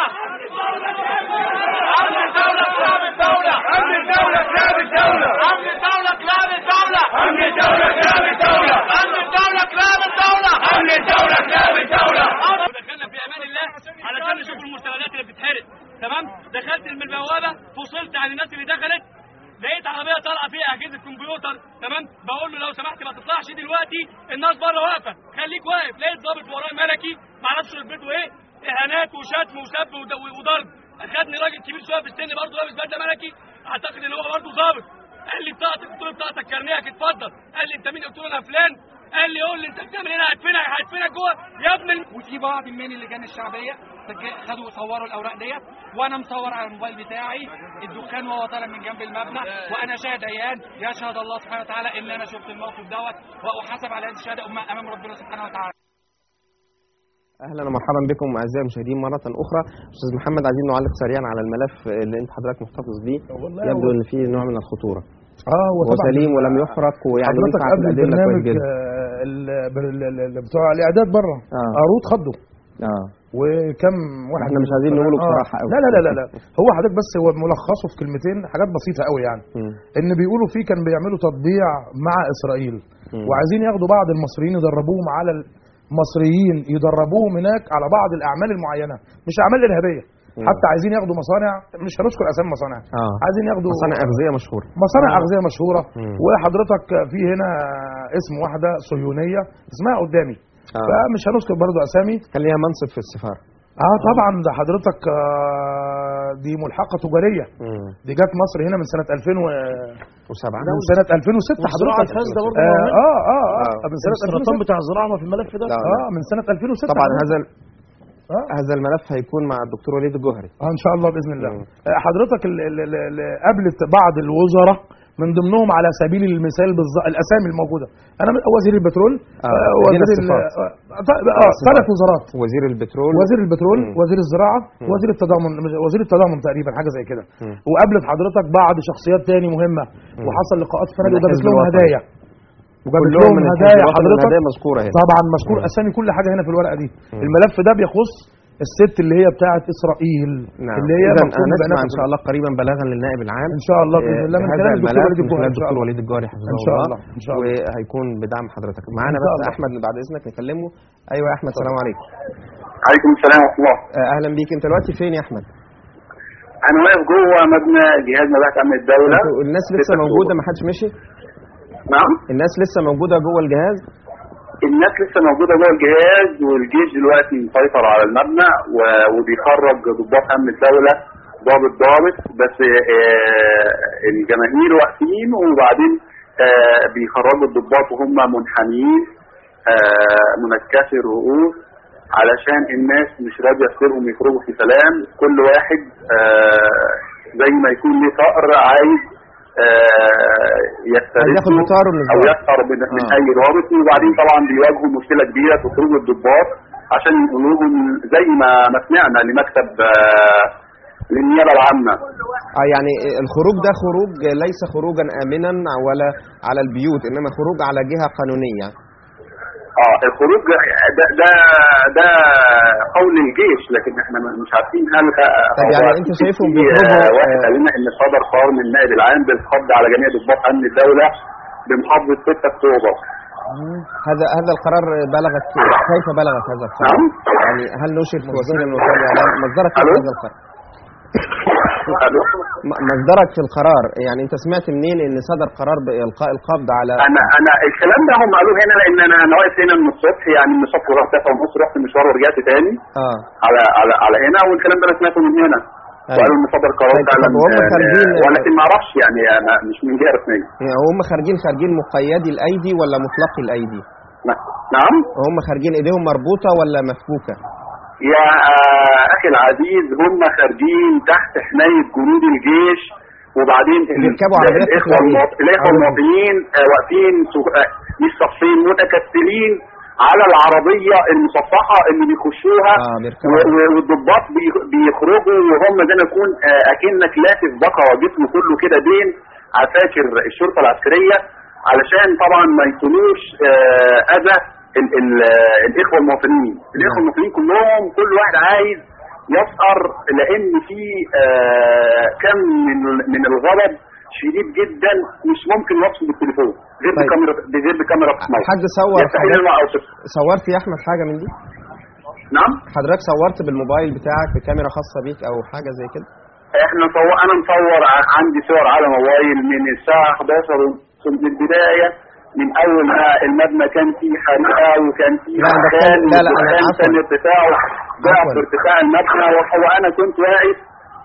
امن الدولة كلام الدولة امن الدولة كلام الدولة امن الدولة كلام الدولة امن الدولة كلام الدولة امن الدولة كلام الدولة امن الدولة كلام الدولة دخلنا في امان الله علشان نشوف المرتبات اللي بتتحرق تمام دخلت من البوابه فصلت عن الناس اللي دخلت لقيت عربيه طالعه فيها اجهزه كمبيوتر تمام بقول له لو سمحت ما تطلعش دلوقتي الناس بره واقفه خليك واقف لقيت ضابط ورايا ملكي ما اعرفش رتبته ايه اهانات وشتم وسب ود- وضرب اخدني راجل كبير شويه في السن برضه لابس بدله ملكي اعتقد ان هو برضه ضابط قال لي بطاقتك قلت له بطاقتك كارنيهك اتفضل قال لي انت مين قلت له انا فلان قال لي قول لي انت بتعمل هنا هدفنك هدفنك جوه يا ابن ال- وفي بعض من اللجان الشعبيه سج- خدوا صوروا الاوراق ديت وانا مصور على الموبايل بتاعي الدخان وهو طالع من جنب المبنى وانا شاهد عيان يشهد الله سبحانه وتعالى ان انا شفت الموقف دوت واحاسب على هذه الشهاده أمام- امام ربنا سبحانه وتعالى اهلا ومرحبا بكم اعزائي المشاهدين مره اخرى استاذ محمد عايزين نعلق سريعا على الملف اللي انت حضرتك محتفظ بيه والله يبدو هو- ان فيه نوع من الخطوره اه هو وطبعا سليم ولم يحرق ويعني حضرتك ينفع في قبل الادله كويس البرنامج جدا آه، ال- بال- ال- ال- بتوع الاعداد بره آه. قاروط خضوا اه وكم واحد احنا مش عايزين نقوله آه. بصراحة أوي. لا لا لا لا لا هو حضرتك بس هو ملخصه في كلمتين حاجات بسيطه قوي يعني مم. ان بيقولوا فيه كان بيعملوا تطبيع مع اسرائيل مم. وعايزين ياخدوا بعض المصريين يدربوهم على المصريين يدربوهم هناك على بعض الاعمال المعينه مش اعمال ارهابيه مم. حتى عايزين ياخدوا مصانع مش هنذكر اسامي مصانع اه عايزين ياخدوا مصانع اغذيه مشهوره مصانع آه. اغذيه مشهوره مم. وحضرتك في هنا اسم واحده صهيونيه اسمها قدامي آه. فمش هنذكر برضو اسامي كان ليها منصب في السفاره اه طبعا ده حضرتك آه دي ملحقه تجاريه مم. دي جت مصر هنا من سنه 2000 و... وسبعه من سنه 2006 والزراعة حضرتك الفاسدة برضه اه موجودة. اه اه, آه. آه من سنه السرطان 2006 بتاع الزراعه ما في الملف ده لا. اه من سنه 2006 طبعا حضرتك. هذا آه. هذا الملف هيكون مع الدكتور وليد الجوهري اه ان شاء الله باذن الله مم. آه، حضرتك ال- ال- ال- ال- قابلت بعض الوزراء من ضمنهم على سبيل المثال بالظ- الاسامي الموجوده انا من- وزير البترول آه، آه، ادينا وزير ال- الصفات. اه ط- آه، ثلاث وزارات وزير البترول وزير البترول مم. وزير الزراعه مم. وزير التضامن مش- وزير التضامن تقريبا حاجه زي كده مم. وقابلت حضرتك بعض شخصيات تاني مهمه وحصل لقاءات فنادق من وجابت الحزب لهم الوطني. هدايا وجابت كلهم لهم من الحزب هدايا الوطني حضرتك والهدايا مذكوره هنا طبعا مذكور مم. اسامي كل حاجه هنا في الورقه دي مم. الملف ده بيخص الست اللي هي بتاعت اسرائيل نعم اللي هي إذن مكتوب هنسمع بأنها ان شاء الله قريبا بلاغا للنائب العام ان شاء الله باذن الله من هذا كلام الدكتور الملف وليد من خلال الجوهري ان شاء الدكتور الله وليد الجوهري حفظه إن شاء الله الله، إن شاء الله. وهيكون بدعم حضرتك معانا إن شاء بس الله. احمد بعد اذنك نكلمه ايوه يا احمد السلام عليكم عليكم السلام ورحمه الله آه، اهلا بيك انت دلوقتي فين يا احمد انا واقف جوه مبنى جهاز مباحث امن الدوله انتوا الناس لسه ستة موجوده أكتوبر. ما حدش مشي نعم الناس لسه موجوده جوه الجهاز الناس لسه موجوده جوه الجهاز والجيش دلوقتي مسيطر على المبنى و- وبيخرج ضباط امن الدوله ضابط ضابط بس آه، الجماهير واقفين وبعدين آه، بيخرجوا الضباط وهم منحنيين آه، منكسي الرؤوس علشان الناس مش راضيه تسيبهم يخرجوا في سلام كل واحد آه، زي ما يكون ليه ثأر عايز آه، عايز ياخد يسترده بطاره من او الضابط. يسهر من, من آه. اي ضابط وبعدين طبعا بيواجهوا مشكله كبيره في خروج الضباط عشان يقولوا لهم زي ما ما سمعنا لمكتب آه، للنيابه العامه اه يعني الخروج ده خروج ليس خروجا امنا ولا على البيوت انما خروج على جهه قانونيه اه الخروج ده ده ده قول الجيش لكن احنا مش عارفين هل طب يعني هو انت في- شايفهم في، بيخرجوا، آه، واحد آه، قال لنا ان صدر قرار من النائب العام بالقبض على جميع ضباط امن الدوله بمحافظه 6 اكتوبر هذا هذا القرار بلغت كيف بلغت هذا القرار؟ نعم. يعني هل نشر في وسيله من وسائل الاعلام مصدرك ايه في ألو؟ هذا القرار؟ ألو؟ م- مصدرك في القرار يعني انت سمعت منين ان صدر قرار بالقاء القبض على انا انا الكلام ده هم قالوه هنا لان انا انا واقف هنا من الصبح يعني من الصبح لغايه 9 ونص رحت مشوار ورجعت تاني اه على على على هنا والكلام ده انا سمعته من هنا أيوة. وقالوا ان صدر قرار طيب، فعلا طب وهم آه، خارجين- ولكن ما اعرفش يعني انا مش من جهه رسميه يعني هم خارجين خارجين مقيدي الايدي ولا مطلقي الايدي؟ ن- نعم هم خارجين ايديهم مربوطه ولا مفكوكه؟ يا آه، اخي العزيز هم خارجين تحت حمايه جنود الجيش وبعدين ال- بيركبوا عربيات الاخوه تكنولوجية. المواط- الاخوه عربية. المواطنين آه، واقفين سو- آه، مش صفين متكتلين على العربيه المصفحه اللي بيخشوها اه بيركبوا و- و- والضباط بي- بيخرجوا وهم زي ما يكون آه، اكنك لافف بقره جسمه كله كده دين عساكر الشرطه العسكريه علشان طبعا ما يكونوش آه، اذى ال- ال- آه، الاخوه المواطنين الاخوه المواطنين كلهم كل واحد عايز يسأر لان في آه، كم من من الغضب شديد جدا مش ممكن يوصل بالتليفون غير طيب. بكاميرا غير بكاميرا موت حد صور يستحيل حاجات ان انا اوصف صورت يا احمد حاجه من دي؟ نعم حضرتك صورت بالموبايل بتاعك بكاميرا خاصه بيك او حاجه زي كده؟ احنا صور انا مصور ع- عندي صور على موبايل من الساعه 11 من البدايه من اول ما المبنى كان فيه حريقه وكان فيه لا، ده مكان كان- لا، لا، أنا والمكان عفواً. كان ارتفاعه ضعف عفواً. ارتفاع المبنى و- وانا كنت واقف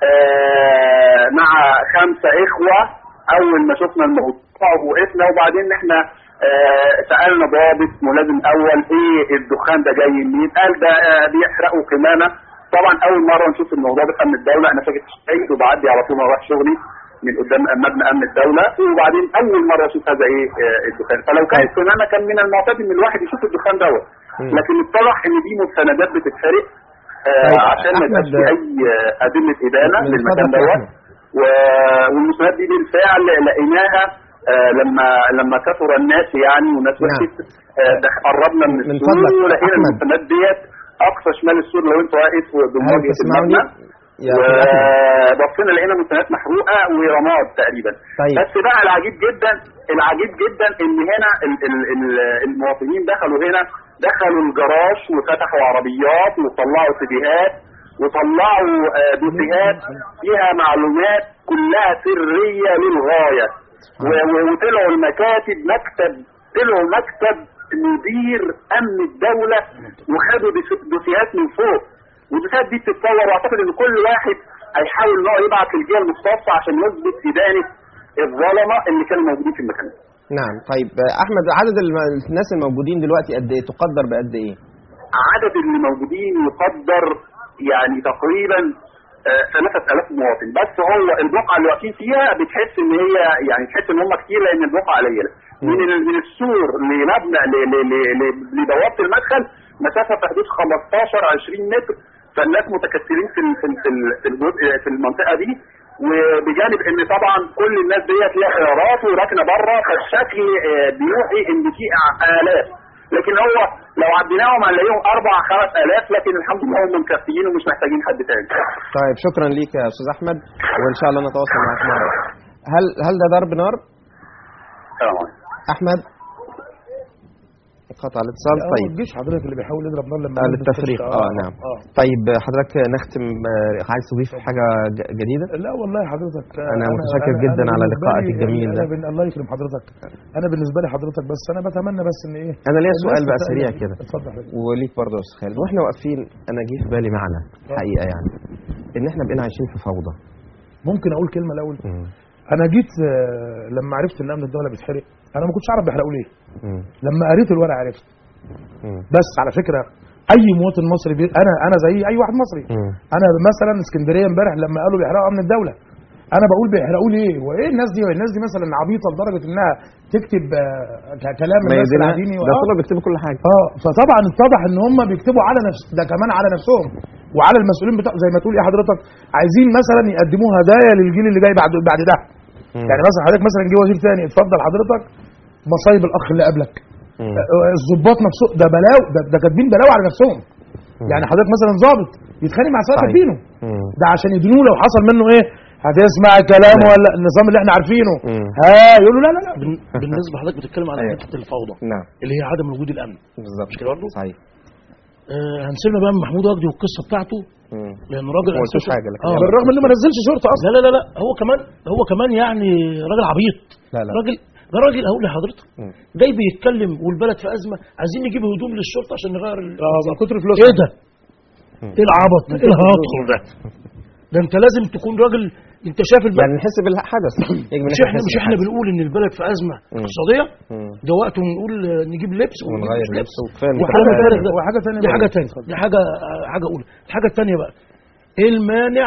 آه، مع خمسه اخوه اول ما شفنا الموضوع وقفنا وبعدين احنا آه، سالنا ضابط ملازم اول ايه الدخان ده جاي منين؟ قال ده آه، بيحرقوا قمامه طبعا اول مره نشوف الموضوع ده في امن الدوله انا ساكت في الشيء وبعدي على طول رايح شغلي من قدام مبنى امن الدوله وبعدين اول مره اشوف هذا ايه آه، الدخان فلو كانت قمامه كان من المعتاد ان الواحد يشوف الدخان دوت مم. لكن اتضح ان دي مستندات بتتحرق آه، طيب، عشان ما يبقاش أحمد، في اي آه، ادله ادانه من للمكان فضلك يا دوت أحمد. و- والمساهمات دي بالفعل لقيناها آه، لما لما كثر الناس يعني والناس نعم. وقفت آه، ده قربنا من من السور فضلك، ولقينا أحمد. المساهمات ديت اقصى شمال السور لو انت واقف هل بمواجهه تسمعني؟ المبنى يا أخي أحمد. وبصينا لقينا مساهمات محروقه ورماد تقريبا طيب. بس بقى العجيب جدا العجيب جدا ان هنا ال- ال- ال- المواطنين دخلوا هنا دخلوا الجراج وفتحوا عربيات وطلعوا سيديهات وطلعوا آه، دوسيهات فيها معلومات كلها سريه للغايه و- و- وطلعوا المكاتب مكتب طلعوا مكتب مدير امن الدوله وخدوا دوس- دوسيهات من فوق والدوسيهات دي بتتصور واعتقد ان كل واحد هيحاول ان هو يبعت للجهه المختصه عشان يثبت ادانه الظلمه اللي كانوا موجودين في المكان ده. نعم طيب آه، احمد عدد الم- الناس الموجودين دلوقتي قد ايه؟ تقدر بقد ايه؟ عدد اللي موجودين يقدر يعني تقريبا آه، 3000 مواطن بس هو البقعه اللي واقفين فيها بتحس ان هي يعني تحس ان هم كتير لان البقعه قليله من ال- من السور لمبنى ل- ل- ل- ل- لبوابه المدخل مسافه في حدود 15 20 متر فالناس متكثرين في ال- في ال- في ال- في الجزء في المنطقه دي وبجانب ان طبعا كل الناس ديت ليها خيارات وراكنه بره فالشكل آه، بيوحي ان في الاف لكن هو لو عديناهم هنلاقيهم اربع خمس الاف لكن الحمد لله هم مكفيين ومش محتاجين حد تاني طيب شكرا ليك يا استاذ احمد وان شاء الله نتواصل معك مره أخرى. هل هل ده ضرب نار السلام عليكم احمد قطع الاتصال هو طيب الجيش حضرتك اللي بيحاول يضرب نار لما آه الناس للتفريق بتخش. اه نعم طيب حضرتك نختم آه، عايز تضيف حاجه ج- جديده لا والله حضرتك أنا متشكر جداً على بالنسبة لقائك لي- الجميل أنا ده. بن... الله يكرم حضرتك انا بالنسبه لي حضرتك بس انا بتمنى بس ان ايه انا ليا الناس سؤال بقى تتألم. سريع كده اتفضل وليك برضه يا استاذ خالد واحنا واقفين انا جه في بالي معنى حقيقه يعني ان احنا بقينا عايشين في فوضى ممكن اقول كلمه الاول انا جيت آه، لما عرفت ان امن الدوله بيتحرق انا ما كنتش اعرف بيحرقوا ليه مم. لما قريت الورق عرفت مم. بس على فكره اي مواطن مصري بي... انا انا زي اي واحد مصري مم. انا مثلا اسكندريه امبارح لما قالوا بيحرقوا امن الدوله انا بقول بيحرقوا ليه وايه الناس دي الناس دي مثلا عبيطه لدرجه انها تكتب آه، ك- كلام ما الناس يدينا العاديين ده آه. طلع بيكتبوا كل حاجه اه فطبعا اتضح ان هم بيكتبوا على نفس ده كمان على نفسهم وعلى المسؤولين بتاع زي ما تقول ايه حضرتك عايزين مثلا يقدموا هدايا للجيل اللي جاي بعد بعد ده مم. يعني مثلا حضرتك مثلا جه وزير تاني اتفضل حضرتك مصايب الاخ اللي قبلك مم. آه، الضباط نفسه ده بلاو ده, ده كاتبين بلاوي على نفسهم يعني حضرتك مثلا ضابط يتخانق مع سواق صحيح. كاتبينه مم. ده عشان يدينوه لو حصل منه ايه هتسمع كلامه ولا النظام اللي احنا عارفينه مم. ها يقول له لا لا لا بال- بالنسبه لحضرتك بتتكلم على أيوة. حته الفوضى نعم اللي هي عدم وجود الامن بالظبط مش كده برضه؟ صحيح آه هنسيبنا بقى من محمود وجدي والقصه بتاعته مم. لانه راجل ما قلتوش أساساً- حاجة، لكن آه يلا. بالرغم انه ما نزلش شرطه اصلا لا لا لا لا هو كمان هو كمان يعني راجل عبيط لا لا راجل ده راجل اقول لحضرتك مم. جاي بيتكلم والبلد في ازمه عايزين نجيب هدوم للشرطه عشان نغير ال- اه من كتر فلوس ايه ده؟ ايه العبط؟ ايه الهطل ده؟ ده انت لازم تكون راجل انت شايف البلد يعني نحس بالحدث يجب إن مش احنا نحس مش احنا بالحدث. بنقول ان البلد في ازمه مم. اقتصاديه مم. ده وقت نقول آه، نجيب لبس ونجيب ونغير مش لبس وكفايه وحاجه وحاجة ثانيه تانية. وحاجه ثانيه دي حاجه ثانيه دي حاجه آه، حاجه اولى الحاجه الثانيه بقى ايه المانع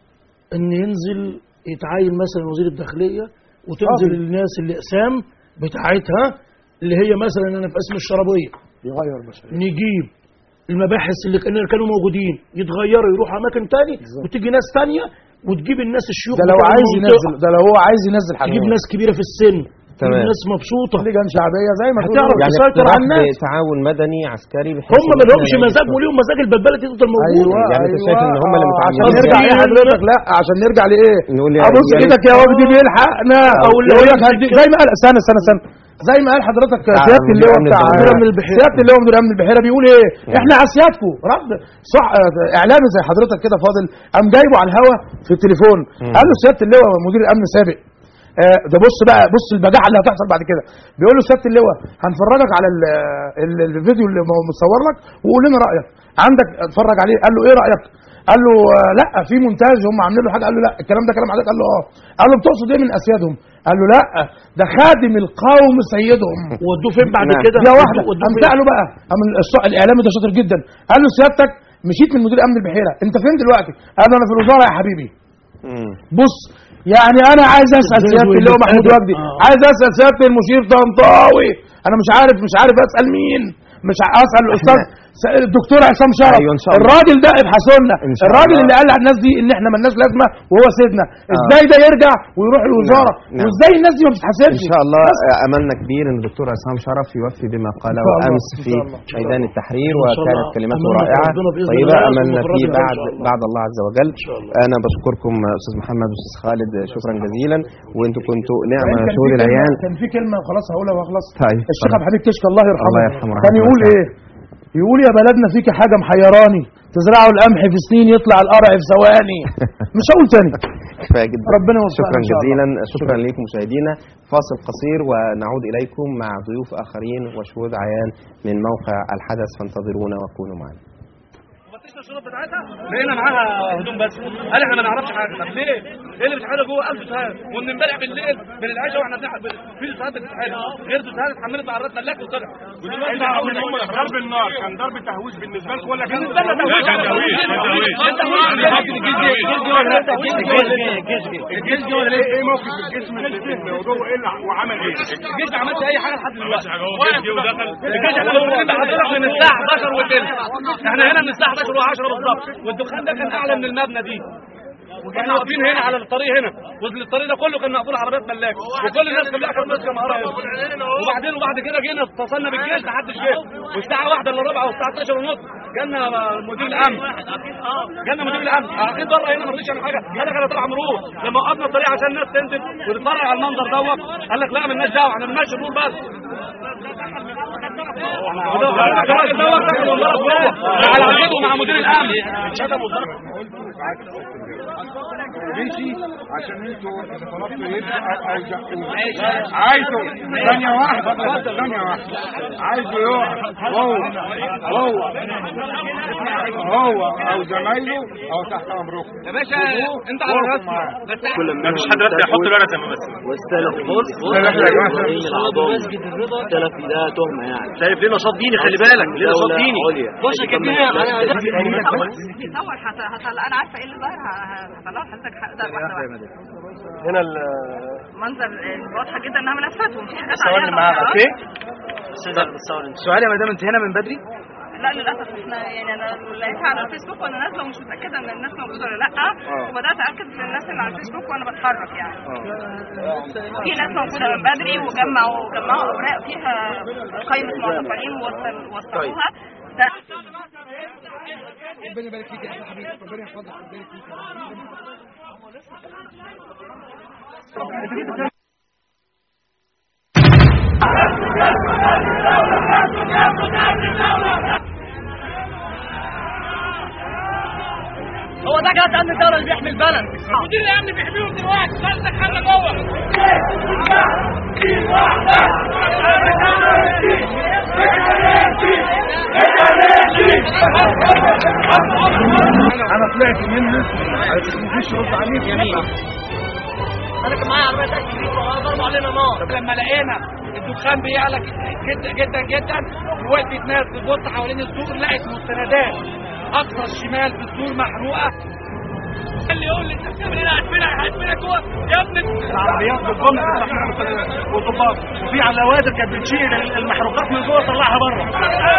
ان ينزل يتعين مثلا وزير الداخليه وتنزل آه. الناس الاقسام بتاعتها اللي هي مثلا انا في اسم الشرابيه يغير بس نجيب المباحث اللي كانوا كانوا موجودين يتغيروا يروحوا اماكن تاني وتيجي ناس تانية وتجيب الناس الشيوخ ده لو بتوع عايز المنطقة. ينزل ده لو هو عايز ينزل حاجه تجيب ناس كبيره في السن تمام. تجيب ناس مبسوطه لجان شعبيه زي ما هتعرف تقول يعني تسيطر على اقتراح الناس. بتعاون مدني عسكري بحيث هم إن ما إحنا لهمش نعمل مزاج شغل. وليهم مزاج البلبله دي تفضل موجوده ايوه يعني أنت شايف إن هم اللي آه، متعمدين عشان نرجع ايه قصدي- حضرتك لا عشان نرجع لايه نقول يا- ابص يا ايدك يا وجدي بيلحقنا أو اللي يقول هو لك هدي- زي ما قال استنى استنى استنى زي ما قال حضرتك بتاع سياده مدير اللواء أمن بتاع الدولة. مدير أمن البحيرة. سياده اللواء مدير امن البحيره بيقول ايه احنا على سيادتكم رد صح آه، اعلامي زي حضرتك كده فاضل قام جايبه على الهوا في التليفون قال له سياده اللواء مدير الامن سابق آه، ده بص بقى بص البجاحه اللي هتحصل بعد كده بيقول له سياده اللواء هنفرجك على ال- ال- الفيديو اللي م- متصور لك وقول لنا رايك عندك اتفرج عليه قال له ايه رايك قال له آه، لا في مونتاج هم عاملين له حاجه قال له لا الكلام ده كلام حضرتك قال له اه قال له بتقصد ايه من اسيادهم قال له لا ده خادم القوم سيدهم ودوه فين بعد نعم. كده يا واحده ودوه قام فين؟ ساله بقى قام الص- الاعلامي ده شاطر جدا قال له سيادتك مشيت من مدير امن البحيره انت فين دلوقتي قال له انا في الوزاره يا حبيبي مم. بص يعني انا عايز اسال زي سياده زويل اللي هو محمود الأدب. وجدي آه. عايز اسال سياده المشير طنطاوي انا مش عارف مش عارف اسال مين مش ع- اسال الاستاذ س- الدكتور عصام شرف أيوة إن شاء الله. الراجل ده ابحثوا لنا إن شاء الراجل الله. اللي قال على الناس دي ان احنا مالناش لازمه وهو سيدنا ازاي ده يرجع ويروح الوزاره نعم. وازاي الناس دي ما بتتحاسبش ان شاء الله املنا كبير ان الدكتور عصام شرف يوفي بما قاله إن شاء الله. امس إن في شاء الله. ميدان التحرير إن شاء وكانت الله. كلمته أملنا في رائعه ربنا بإذن طيبه الله املنا يرزقنا فيه الراجل بعد إن شاء الله. بعد الله عز وجل إن شاء الله. انا بشكركم استاذ محمد واستاذ خالد شكرا جزيلا وانتم كنتوا نعمه كان في شهود كلمة- العيان كان في كلمه خلاص هقولها واخلص طيب الشيخ اتفضل. عبد الحميد كشك الله يرحمه الله يرحمه كان ورحمة يقول الله. ايه يقول يا بلدنا فيك حاجه محيراني تزرعوا القمح في سنين يطلع القرع في ثواني مش هقول تاني كفايه جدا ربنا يوفقنا شكرا إن شاء الله. جزيلا شكرا لكم مشاهدينا فاصل قصير ونعود اليكم مع ضيوف اخرين وشهود عيان من موقع الحدث فانتظرونا وكونوا معنا ما الشنط بتاعتها لقينا معاها هدوم بس قال احنا ما نعرفش حاجه طب ليه؟ ايه اللي بيتحرق جوه 1000 سهام ومن امبارح بالليل من العشاء واحنا بنلعب في سهام بتتحرق غير سهام اتحملت مع الرد ملاك وطلع ودلوقتي بنحاول نحاول ضرب النار كان ضرب تهويش بالنسبه لكم ولا كان بالنسبه لنا لا، كان تهويش كان الجيش جه ولا ليه؟ ايه موقف الجيش من الموضوع وايه اللي- وعمل ايه؟ الجيش ما عملش اي حاجه لحد دلوقتي الجيش جه ودخل. الجيش احنا موجودين حضرتك من الساعه 11 وثلث احنا هنا من الساعه 11 و10 بالظبط والدخان ده كان اعلى من المبنى دي احنا واقفين هنا على الطريق هنا والطريق ده كله كان مقفول عربيات ملاك وكل الناس كلها كانت ماسكه مهاره هنا وبعدين وبعد كده جينا اتصلنا بالجيش محدش جه والساعه واحدة الا ربع والساعه 12 ونص جالنا مدير الامن جالنا مدير الامن اكيد بره هنا ما رضيش يعمل حاجه قال لك انا طالع مرور لما وقفنا الطريق عشان الناس تنزل وتتفرج على المنظر دوت قال لك لا مالناش دعوه احنا بنمشي النور بس الراجل دوت دخل وانضرب جوه على عقيده مع مدير الامن ماشي عشان انتوا طلبتوا يبقى او زقوه عايزه ثانية واحدة ثانية واحدة عايزه يقع هو هو هو او زمايله او تحت امركم يا باشا انت على راسنا بس مفيش حد بس يحط الورقة بس واستلف بص بص استلف يا جماعة. زي العضوية استلف ده تهمة يعني شايف ليه نشاط ديني خلي بالك ليه نشاط دولة ديني عليا. بص يا كابتن انا بيصور هت- هطلع انا عارفه ايه اللي ظاهر ه- هطلعه لحضرتك هقدر واحده واحده هنا منظر آه، واضحه جدا انها ملفات وفي حاجات الصور عليها اللي معاك تغييرات. اوكي استاذ بتصور انت سؤال يا مدام انت هنا من بدري لا للاسف احنا يعني انا لقيتها على الفيسبوك وانا نازله ومش متاكده ان الناس موجوده ولا لا وبدات اكد للناس اللي على الفيسبوك وانا بتحرك يعني في ناس موجوده من بدري وجمعوا جمعوا اوراق فيها قائمه معتقلين ووصل- وصلوها ده ربنا يبارك فيك يا حبيبي ربنا يحفظك ربنا يبارك فيك هو ده جهاز امن الدوله اللي بيحمي البلد مدير الامن بيحميهم دلوقتي خلصك حاجه جوه انا طلعت منها علشان مفيش رد عليك يمين انا كان معايا عربيه تاكسي كبير ضربوا علينا نار لما لقينا الدخان بيعلى جدا جدا جدا وقفت ناس تبص حوالين السور لقت مستندات اقصى الشمال في السور محروقه اللي يقول لي انت بتعمل ايه هتفرق هتفرق جوه يا ابني العربيات بالضبط والضباط وفي علاوات كانت بتشيل المحروقات من جوه طلعها بره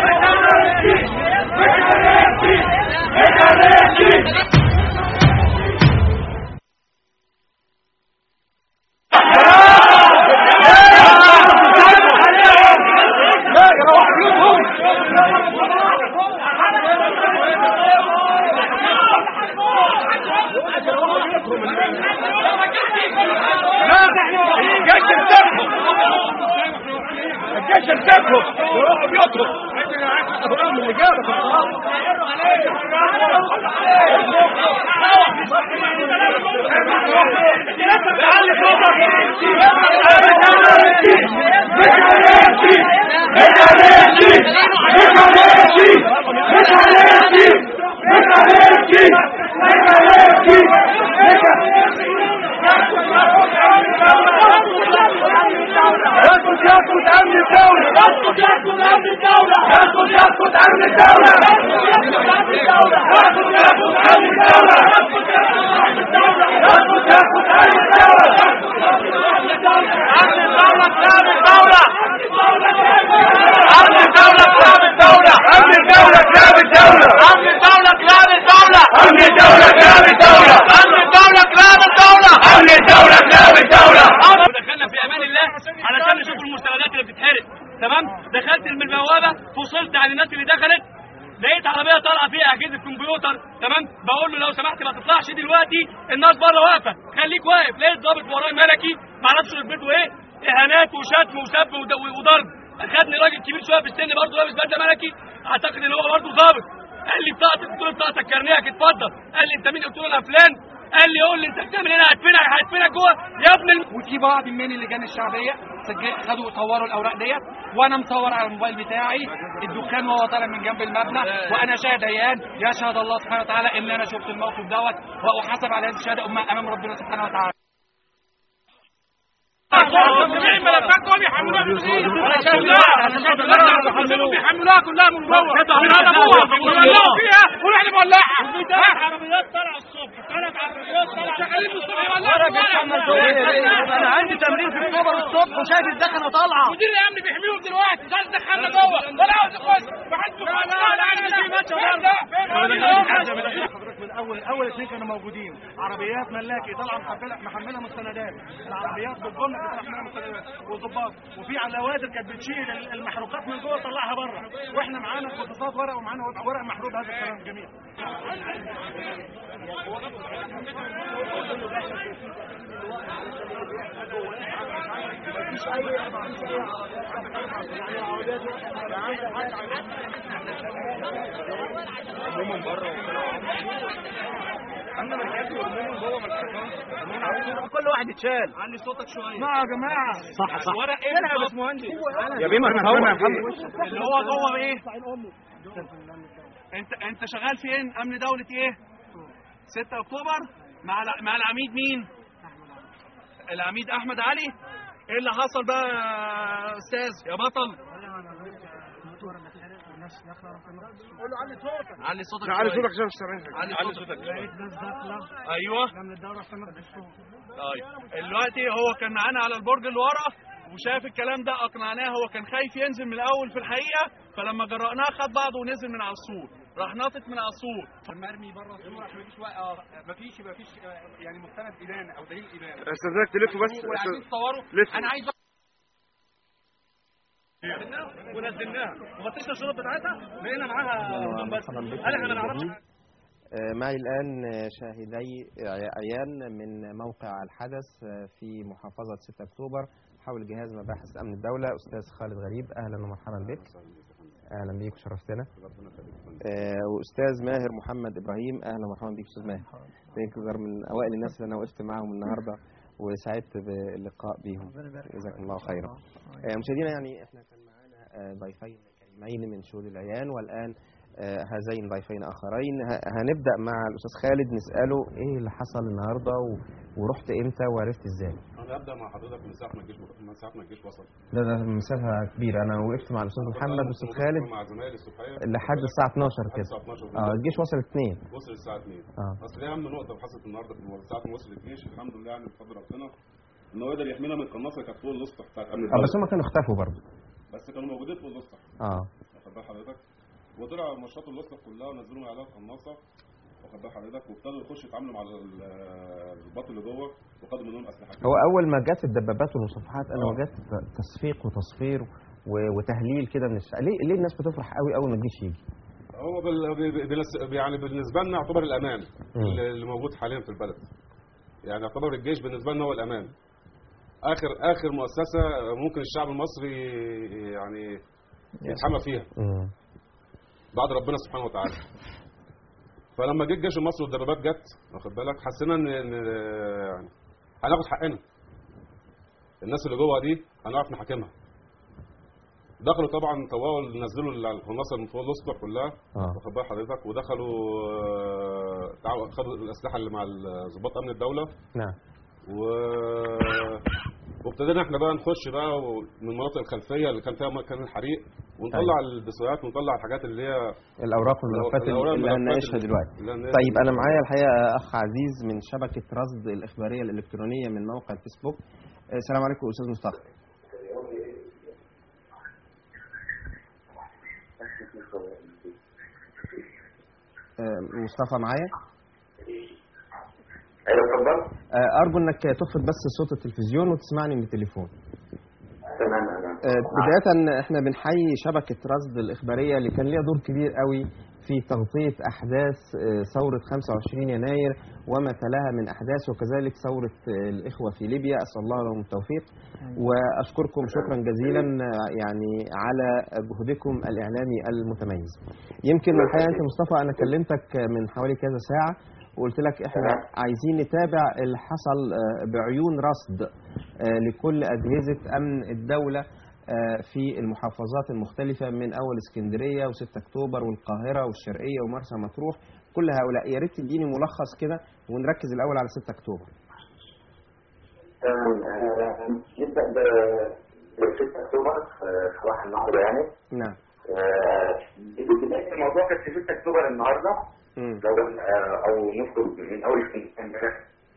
الجيش امسكهم الجيش امسكهم وروحوا بيوتهم من اللي جابك تعالي صوتك يسقط يسقط امن الدولة يسقط يسقط امن الدولة يسقط يسقط امن الدولة يسقط يسقط امن الدولة يسقط يسقط امن الدولة امن الدولة كلام الدولة امن الدولة كلام الدولة امن الدولة كلام الدولة امن الدولة كلام الدولة امن الدولة كلام الدولة امن الدولة كلام الدولة امن الدولة كلام الدولة ودخلنا في امان الله علشان نشوف المستندات اللي بتتحرق تمام دخلت من البوابه فصلت عن الناس اللي دخلت لقيت عربيه طالعه فيها اجهزه كمبيوتر تمام بقول له لو سمحت ما تطلعش دلوقتي الناس بره واقفه خليك واقف لقيت ضابط وراي ملكي ما اعرفش رتبته ايه اهانات وشتم وسب ود- وضرب اخدني راجل كبير شويه في السن برضه لابس بدله ملكي اعتقد ان هو برضه ضابط قال لي بطاقتك قلت له بطاقتك كارنيهك اتفضل قال لي انت مين قلت له انا فلان قال لي قول لي انت بتعمل هنا هدفنك هدفنك جوه يا ابن الم... وفي بعض من اللجان الشعبيه سجل خدوا صوروا الاوراق ديت وانا مصور على الموبايل بتاعي الدكان وهو طالع من جنب المبنى وانا شاهد عيان يشهد الله سبحانه وتعالى ان انا شفت الموقف دوت واحاسب على هذه الشهاده امام ربنا سبحانه وتعالى جميع ملفات دول بيحملوها من كلها بيحملوها كلها من جوه بيولعوا فيها ونحن نولعها عربيات طالعه الصبح ثلاث عربيات طالعه شغالين الصبح انا عندي تمرين في اكتوبر الصبح وشايف الدخنه طالعه مدير الامن بيحميهم دلوقتي ده دخلنا جوه ولا عاوز يخش ما حدش حضرتك من اول اول اثنين كانوا موجودين عربيات ملاكي طالعه محمله محمله مستندات العربيات بالجمله كانت محمله مستندات وظباط وفي لوادر كانت بتشيل المحروقات من جوه تطلعها بره واحنا معانا خطوطات ورق ومعانا ورق محروق هذا الكلام جميل كل واحد يتشال علي صوتك شويه ما يا جماعه صح صح ورق ايه يا يا باشمهندس يا بيه ما هو يا محمد اللي هو جوه ايه انت انت شغال فين امن دوله ايه 6 اكتوبر مع الع- مع العميد مين العميد احمد علي ايه اللي حصل بقى يا استاذ يا بطل قول له علي صوتك علي صوتك علي شوية. صوتك عشان مش سامعينك علي علي صوتك. صوتك لقيت ناس داخله ايوه من الدوره استمرت بالصوت طيب دلوقتي هو كان معانا على البرج اللي ورا وشاف الكلام ده اقنعناه هو كان خايف ينزل من الاول في الحقيقه فلما جرأناه خد بعضه ونزل من على السور راح ناطط من على السور مرمي بره السور عشان مفيش وقت اه مفيش مفيش آه، يعني مستند ادانه او دليل ادانه استاذنك تلفوا بس وعايزين تصوروا لف. انا عايز ونزلناها وغطينا الشنط بتاعتها بقينا معاها بس مرحبا بكم قال احنا ما من نعرفش جديد. آه، معي الآن آه، شاهدي عي- عيان من موقع الحدث آه، في محافظة 6 أكتوبر حول جهاز مباحث أمن الدولة أستاذ خالد غريب أهلا ومرحبا بك أهلا بيك وشرفتنا آه، وأستاذ ماهر محمد إبراهيم أهلا ومرحبا بيك أستاذ ماهر تقدر من أوائل الناس اللي أنا وقفت معاهم النهاردة وسعدت باللقاء بيهم جزاكم الله خيرا آه، مشاهدينا يعني احنا كان معانا آه، ضيفين كريمين من شهود العيان والآن آه، هذين ضيفين آخرين ه- هنبدأ مع الأستاذ خالد نسأله إيه اللي حصل النهاردة و- ورحت إمتى وعرفت إزاي انا ابدا مع حضرتك من ساعه ما الجيش من ساعه ما الجيش وصل ده ده مسافة كبيرة أنا وقفت مع الأستاذ محمد والأستاذ خالد مع زمايلي الصبحيه لحد الساعة 12 لحد كده الساعه 12 اه الجيش وصل 2 وصل الساعه 2 اه اصل اهم نقطه حصلت النهارده في الموضوع ساعه ما وصل الجيش الحمد لله يعني بفضل ربنا ان هو قدر يحمينا من القناصه اللي كانت فوق الاسطح بتاعت امن اه الدوله بس هم كانوا اختفوا برضه بس كانوا موجودين فوق الاسطح اه واخد بال حضرتك وطلعوا مشاطوا الاسطح كلها ونزلوا عليها القناصه واخد بال حضرتك وابتدوا يخشوا يتعاملوا مع ال- الضباط اللي جوه وخدوا منهم اسلحه هو أول ما جت الدبابات والمصفحات أنا وجدت تصفيق وتصفير و- وتهليل كده من الشعب ليه ليه الناس بتفرح قوي أول ما الجيش يجي هو بال... بال- بال- يعني بالنسبه لنا يعتبر الامان مم. اللي اللي موجود حاليا في البلد يعني يعتبر الجيش بالنسبه لنا هو الامان اخر اخر مؤسسه ممكن الشعب المصري يعني يتحمى فيها مم. بعد ربنا سبحانه وتعالى فلما جه الجيش المصري والدبابات جت واخد بالك حسينا ان إن يعني هناخد حقنا الناس اللي جوه دي هنعرف نحاكمها دخلوا طبعا طوعوا نزلوا القناصه من فوق الاسطح كلها اه واخد بال حضرتك ودخلوا آه، تعالوا خدوا الاسلحه اللي مع ضباط امن الدوله نعم و وابتدينا احنا بقى نخش بقى و- من المناطق الخلفيه اللي كان فيها مكان الحريق ونطلع الدسويات ونطلع الحاجات اللي هي الأوراق والملفات الأوراق اللي والملفات هنناقشها اللي- دلوقتي اللي هنناقش طيب أنا دلوقتي. معايا الحقيقة أخ عزيز من شبكة رصد الإخبارية الإلكترونية من موقع الفيسبوك آه، السلام عليكم أستاذ مصطفى آه، مصطفى معايا ايوه اتفضل آه، أرجو إنك تخفض بس صوت التلفزيون وتسمعني من التليفون تمام تمام آه، بداية احنا بنحيي شبكة رصد الإخبارية اللي كان ليها دور كبير قوي في تغطية أحداث آه، ثورة 25 يناير وما تلاها من أحداث وكذلك ثورة آه، الإخوة في ليبيا أسأل الله لهم التوفيق وأشكركم شكرا جزيلا آه، يعني على جهدكم الإعلامي المتميز يمكن من الحقيقة أنت مصطفى أنا كلمتك من حوالي كذا ساعة وقلت لك احنا عايزين نتابع اللي حصل آه، بعيون رصد آه، لكل اجهزه امن الدوله آه، في المحافظات المختلفه من اول اسكندريه و6 اكتوبر والقاهره والشرقيه ومرسى مطروح كل هؤلاء يا ريت تديني ملخص كده ونركز الاول على 6 اكتوبر تمام آه، نبدأ ب ب 6 أكتوبر آه، صباح النهارده يعني نعم آه، بداية الموضوع كانت في 6 أكتوبر النهارده مم. لو آه، أو نذكر من أول اسكندرية امبارح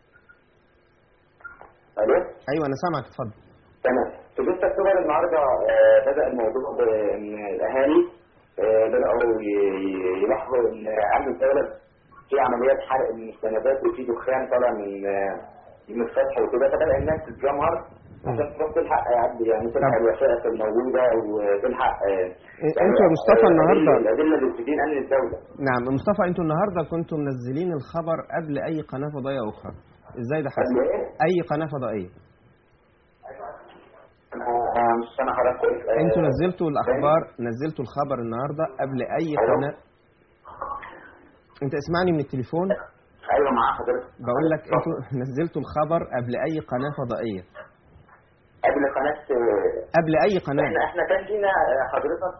ألو ايوه انا سامعك اتفضل تمام في 6 أكتوبر النهارده آه، بدأ الموضوع بإن الأهالي آه، بدأوا ي- ي- يلاحظوا إن أمن الدولة في عمليات حرق المستندات وفي دخان طالع من آه، من السطح وكده فبدأ الناس تتجمهر عشان تروح تلحق يعني يعني تلحق الوثائق الموجودة وتلحق آه، يعني انتوا يا مصطفى آه، النهارده الأدلة اللي بتدين أمن الدولة نعم مصطفى انتوا النهارده كنتوا منزلين الخبر قبل اي قناه فضائيه اخرى ازاي ده حصل قبل إيه؟ اي قناه فضائيه أنا أنا مش سامع حضرتك كويس آه، انتوا نزلتوا الاخبار نزلتوا الخبر النهارده قبل اي قناه انت اسمعني من التليفون أيوه مع حضرتك بقول لك انتوا نزلتوا الخبر قبل اي قناه فضائيه قبل قناة آه، قبل اي قناه احنا احنا كان فينا آه، حضرتك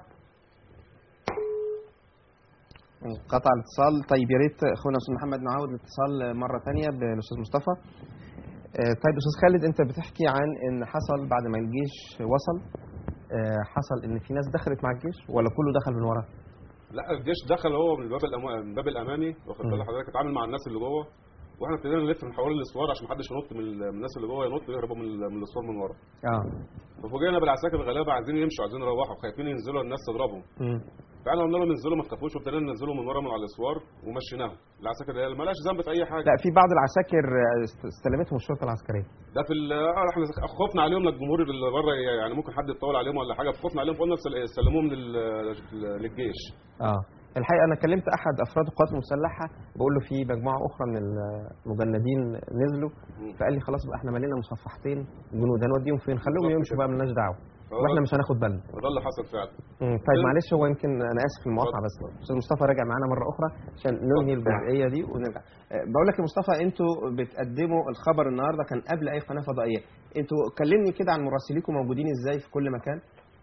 قطع الاتصال طيب يا ريت اخونا استاذ محمد نعود الاتصال مره ثانيه بالاستاذ مصطفى آه، طيب استاذ خالد انت بتحكي عن ان حصل بعد ما الجيش وصل آه، حصل ان في ناس دخلت مع الجيش ولا كله دخل من ورا لا الجيش دخل هو من الباب الأمو... من الباب الامامي واخد بال حضرتك اتعامل مع الناس اللي جوه واحنا ابتدينا نلف من حوالين الاسوار عشان محدش ينط من, ال- من الناس اللي جوه ينط يهربوا من, ال- من الاسوار من ورا اه ففوجئنا بالعساكر الغلابه عايزين يمشوا عايزين يروحوا خايفين ينزلوا الناس تضربهم فاحنا قلنا لهم انزلوا ما تخافوش وابتدينا ننزلهم من ورا من على الاسوار ومشيناهم العساكر اللي مالهاش ذنب في اي حاجه لا في بعض العساكر آه، است- استلمتهم الشرطه العسكريه ده في ال- اه احنا خفنا عليهم للجمهور اللي بره يعني ممكن حد يطول عليهم ولا حاجه فخفنا عليهم فقلنا سل- سلموهم لل- للجيش اه الحقيقه انا كلمت احد افراد القوات المسلحه بقول له في مجموعه اخرى من المجندين نزلوا فقال لي خلاص بقى احنا مالنا مصفحتين جنود هنوديهم فين خلوهم يمشوا بقى مالناش دعوه واحنا مش هناخد بالنا وده اللي حصل فعلا مم، طيب معلش هو يمكن انا اسف في المقاطعه بس استاذ مصطفى راجع معانا مره اخرى عشان ننهي الجزئيه دي ونرجع آه، بقول لك يا مصطفى انتوا بتقدموا الخبر النهارده كان قبل اي قناه فضائيه انتوا كلمني كده عن مراسليكم موجودين ازاي في كل مكان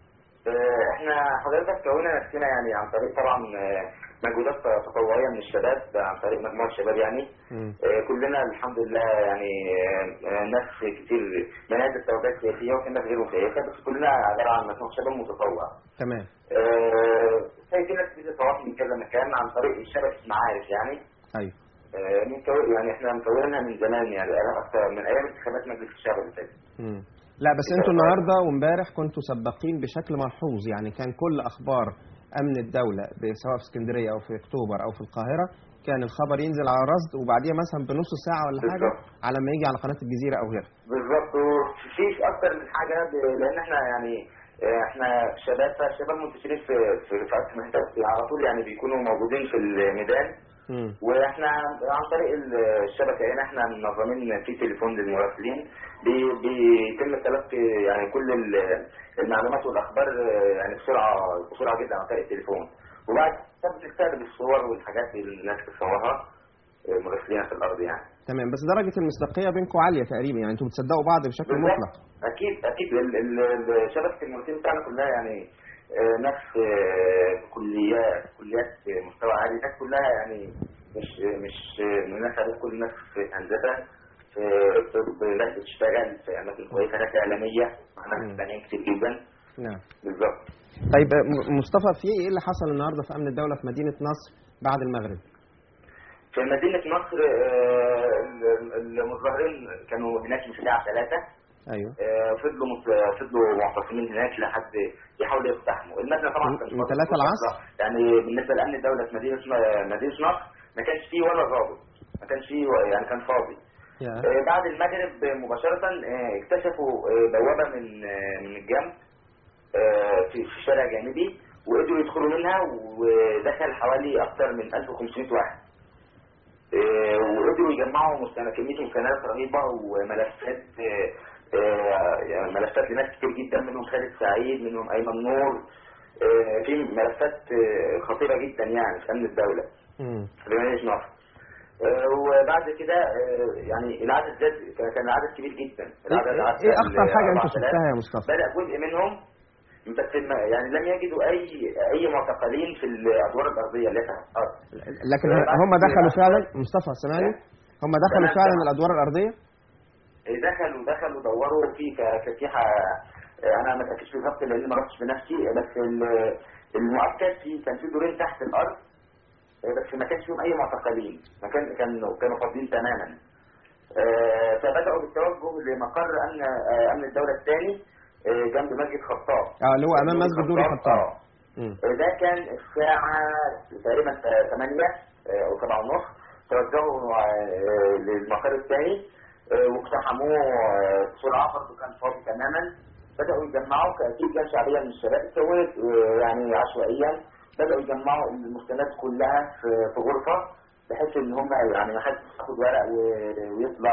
آه، احنا حضرتك كونا نفسنا يعني عن طريق طبعا آه، مجهودات تطوعيه من الشباب عن طريق مجموعه شباب يعني آه، كلنا الحمد لله يعني آه، آه، ناس كتير منازل توجيهات سياسيه وفي ناس غير سياسيه بس كلنا عباره عن مجموعه شباب متطوع تمام آه، في ناس بتتواصل من كذا مكان عن طريق شبكه معارف يعني ايوه آه، من كو- يعني احنا مكونينها من زمان يعني اكثر من ايام انتخابات مجلس الشعب اللي فاتت مم. لا بس انتوا النهارده وامبارح كنتوا سباقين بشكل ملحوظ يعني كان كل اخبار امن الدوله ب- سواء في اسكندريه او في اكتوبر او في القاهره كان الخبر ينزل على رصد وبعديها مثلا بنص ساعه ولا حاجه على ما يجي على قناه الجزيره او غيرها بالظبط وفي اكتر من حاجه ب- لان احنا يعني آه، احنا شباب فالشباب منتشرين في في في أكتر من حتة على طول يعني بيكونوا موجودين في الميدان مم. واحنا عن طريق الشبكه هنا احنا منظمين في تليفون للمراسلين بي- بيتم تلقي يعني كل ال- المعلومات والاخبار آه، يعني بسرعه بسرعه جدا عن طريق التليفون وبعد كده بتستقبل الصور والحاجات اللي الناس بتصورها آه، مراسلين في الارض يعني تمام بس درجه المصداقيه بينكم عاليه تقريبا يعني انتوا بتصدقوا بعض بشكل بالظبط. مطلق اكيد اكيد ال- ال- ال- شبكه المراسلين بتاعنا كلها يعني آه، ناس آه، كليات كليات مستوى عالي ناس كلها يعني مش مش من الناس عارف كل الناس في هندسه في طب ناس بتشتغل في اماكن كويسه ناس اعلاميه مع ناس ثانيين كتير جدا نعم بالظبط طيب آه، م- مصطفى في ايه اللي حصل النهارده في امن الدوله في مدينه نصر بعد المغرب في مدينه نصر آه، ال- المتظاهرين كانوا هناك من الساعه 3 ايوه آه، فضلوا مت- فضلوا معتصمين هناك لحد يحاولوا يقتحموا المبنى طبعا كان من فاضي. ثلاثة العصر؟ يعني بالنسبه لامن الدوله في مدينه مدينه نصر ما كانش فيه ولا ضابط ما كانش فيه يعني كان فاضي يا آه، بعد المغرب مباشره آه، اكتشفوا آه، بوابه من آه، من الجنب آه، في في شارع جانبي وقدروا يدخلوا منها ودخل حوالي اكثر من 1500 واحد آه، وقدروا يجمعوا مستند كميه مستندات رهيبه وملفات آه، آه، يعني ملفات لناس كتير جدا منهم خالد سعيد منهم ايمن نور آه، في ملفات آه، خطيره جدا يعني في امن الدوله مم. في مدينه نصر آه، وبعد كده آه، يعني العدد زاد كان كان العدد كبير جدا العدد ايه, عدى إيه اخطر ال حاجه انت 4000. شفتها يا مصطفى بدأ جزء منهم بس الم- يعني لم يجدوا اي اي معتقلين في الادوار الارضيه اللي هي تحت الارض لكن هم دخلوا فعلا مصطفى سامعني هم دخلوا تمام، فعلا تمام. الادوار الارضيه دخلوا دخلوا دوروا في ك- كتيحة انا ما اتاكدش بالظبط لان ما رحتش بنفسي بس ال- المؤكد في كان في دورين تحت الارض بس ما كانش فيهم اي معتقلين ما كان كانوا كانوا فاضيين تماما آه، فبداوا بالتوجه لمقر امن آه، امن الدوله الثاني آه، جنب مسجد خطاب اه اللي هو امام مسجد نور الخطاب مم. ده كان الساعة تقريبا 8 أو 7 ونص توجهوا آه، للمقر الثاني آه، واقتحموه آه، بسرعة برضه كان فاضي تماما بدأوا يجمعوا كأكيد كان شعبية من الشباب اتكونت آه، يعني عشوائيا بدأوا يجمعوا المستندات كلها في في غرفة بحيث ان هم يعني ما حدش ياخد ورق و- ويطلع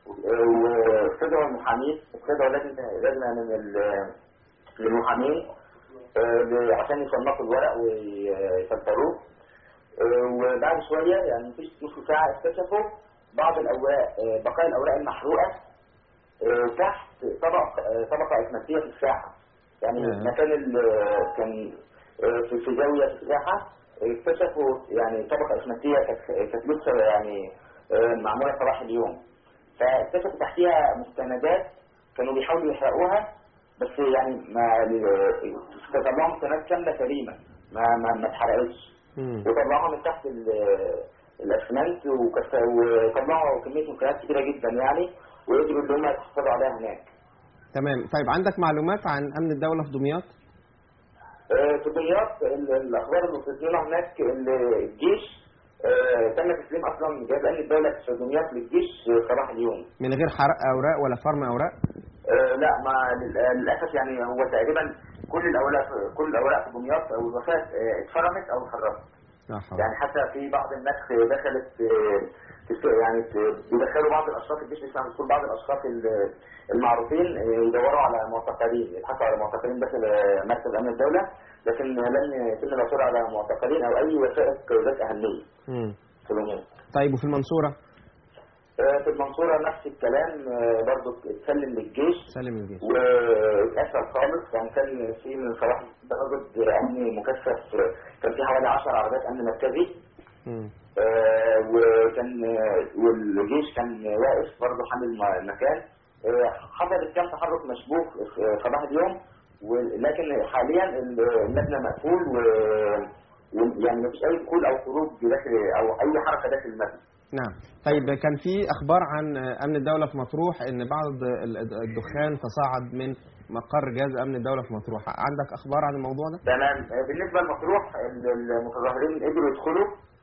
واستدعوا المحامين استدعوا لجنة لجنة من ال- من المحامين آه، ل- عشان يصنفوا الورق ويفلتروه آه، وبعد شوية يعني مفيش نص ساعة اكتشفوا بعض الأوراق آه، بقايا الأوراق المحروقة آه، تحت طبق آه، طبقة أسمنتية في الساحة يعني نعم. مكان ال- كان آه، في في زاوية في الساحة آه، اكتشفوا يعني طبقة أسمنتية كانت كانت لسه يعني آه، معمولة صباح اليوم فاكتشفوا تحتيها مستندات كانوا بيحاولوا يحرقوها بس يعني ما طلعوا مستندات كاملة سليمة ما ما ما اتحرقتش مم. وطلعوها من تحت ال- الاسمنت وكس- وطلعوا كميه مستندات كتيره جدا يعني وقدروا ان هم يحصلوا عليها هناك. تمام طيب عندك معلومات عن امن الدوله في دمياط آه، في دمياط ال- الاخبار اللي وصلت لنا هناك ال- الجيش آه، تم تسليم اصلا جهاز امن الدوله في دمياط للجيش صباح اليوم. من غير حرق اوراق ولا فرم اوراق آه، لا ما لل- للاسف يعني هو تقريبا كل الاوراق كل الاوراق في دمياط او الوفاه آه، اتفرمت او اتخربت. لا حول يعني حتى في بعض الناس دخلت آه، تس- يعني ت- بيدخلوا بعض الاشخاص الجيش بيسمع دخول بعض الاشخاص ال- المعروفين آه، يدوروا على معتقلين يبحثوا على معتقلين داخل آه، مركز امن الدوله لكن لم يتم العثور على معتقلين او اي وثائق ذات اهميه مم. في العموم. طيب وفي المنصوره آه، في المنصوره نفس الكلام آه، برضو اتسلم للجيش سلم الجيش واتأثر خالص يعني كان في من صباح درجة أمن مكثف كان في حوالي 10 عربيات أمن مركزي مم. آه، وكان آه، والجيش كان واقف برضه حامل الم- المكان آه، حصلت كام تحرك مشبوك في صباح اليوم ولكن حاليا ال- المبنى مقفول و ويعني مفيش اي دخول او خروج داخل او اي حركه داخل المبنى نعم طيب كان في اخبار عن امن الدوله في مطروح ان بعض ال- الدخان تصاعد من مقر جهاز امن الدوله في مطروح عندك اخبار عن الموضوع ده تمام آه، بالنسبه لمطروح ال- المتظاهرين قدروا يدخلوا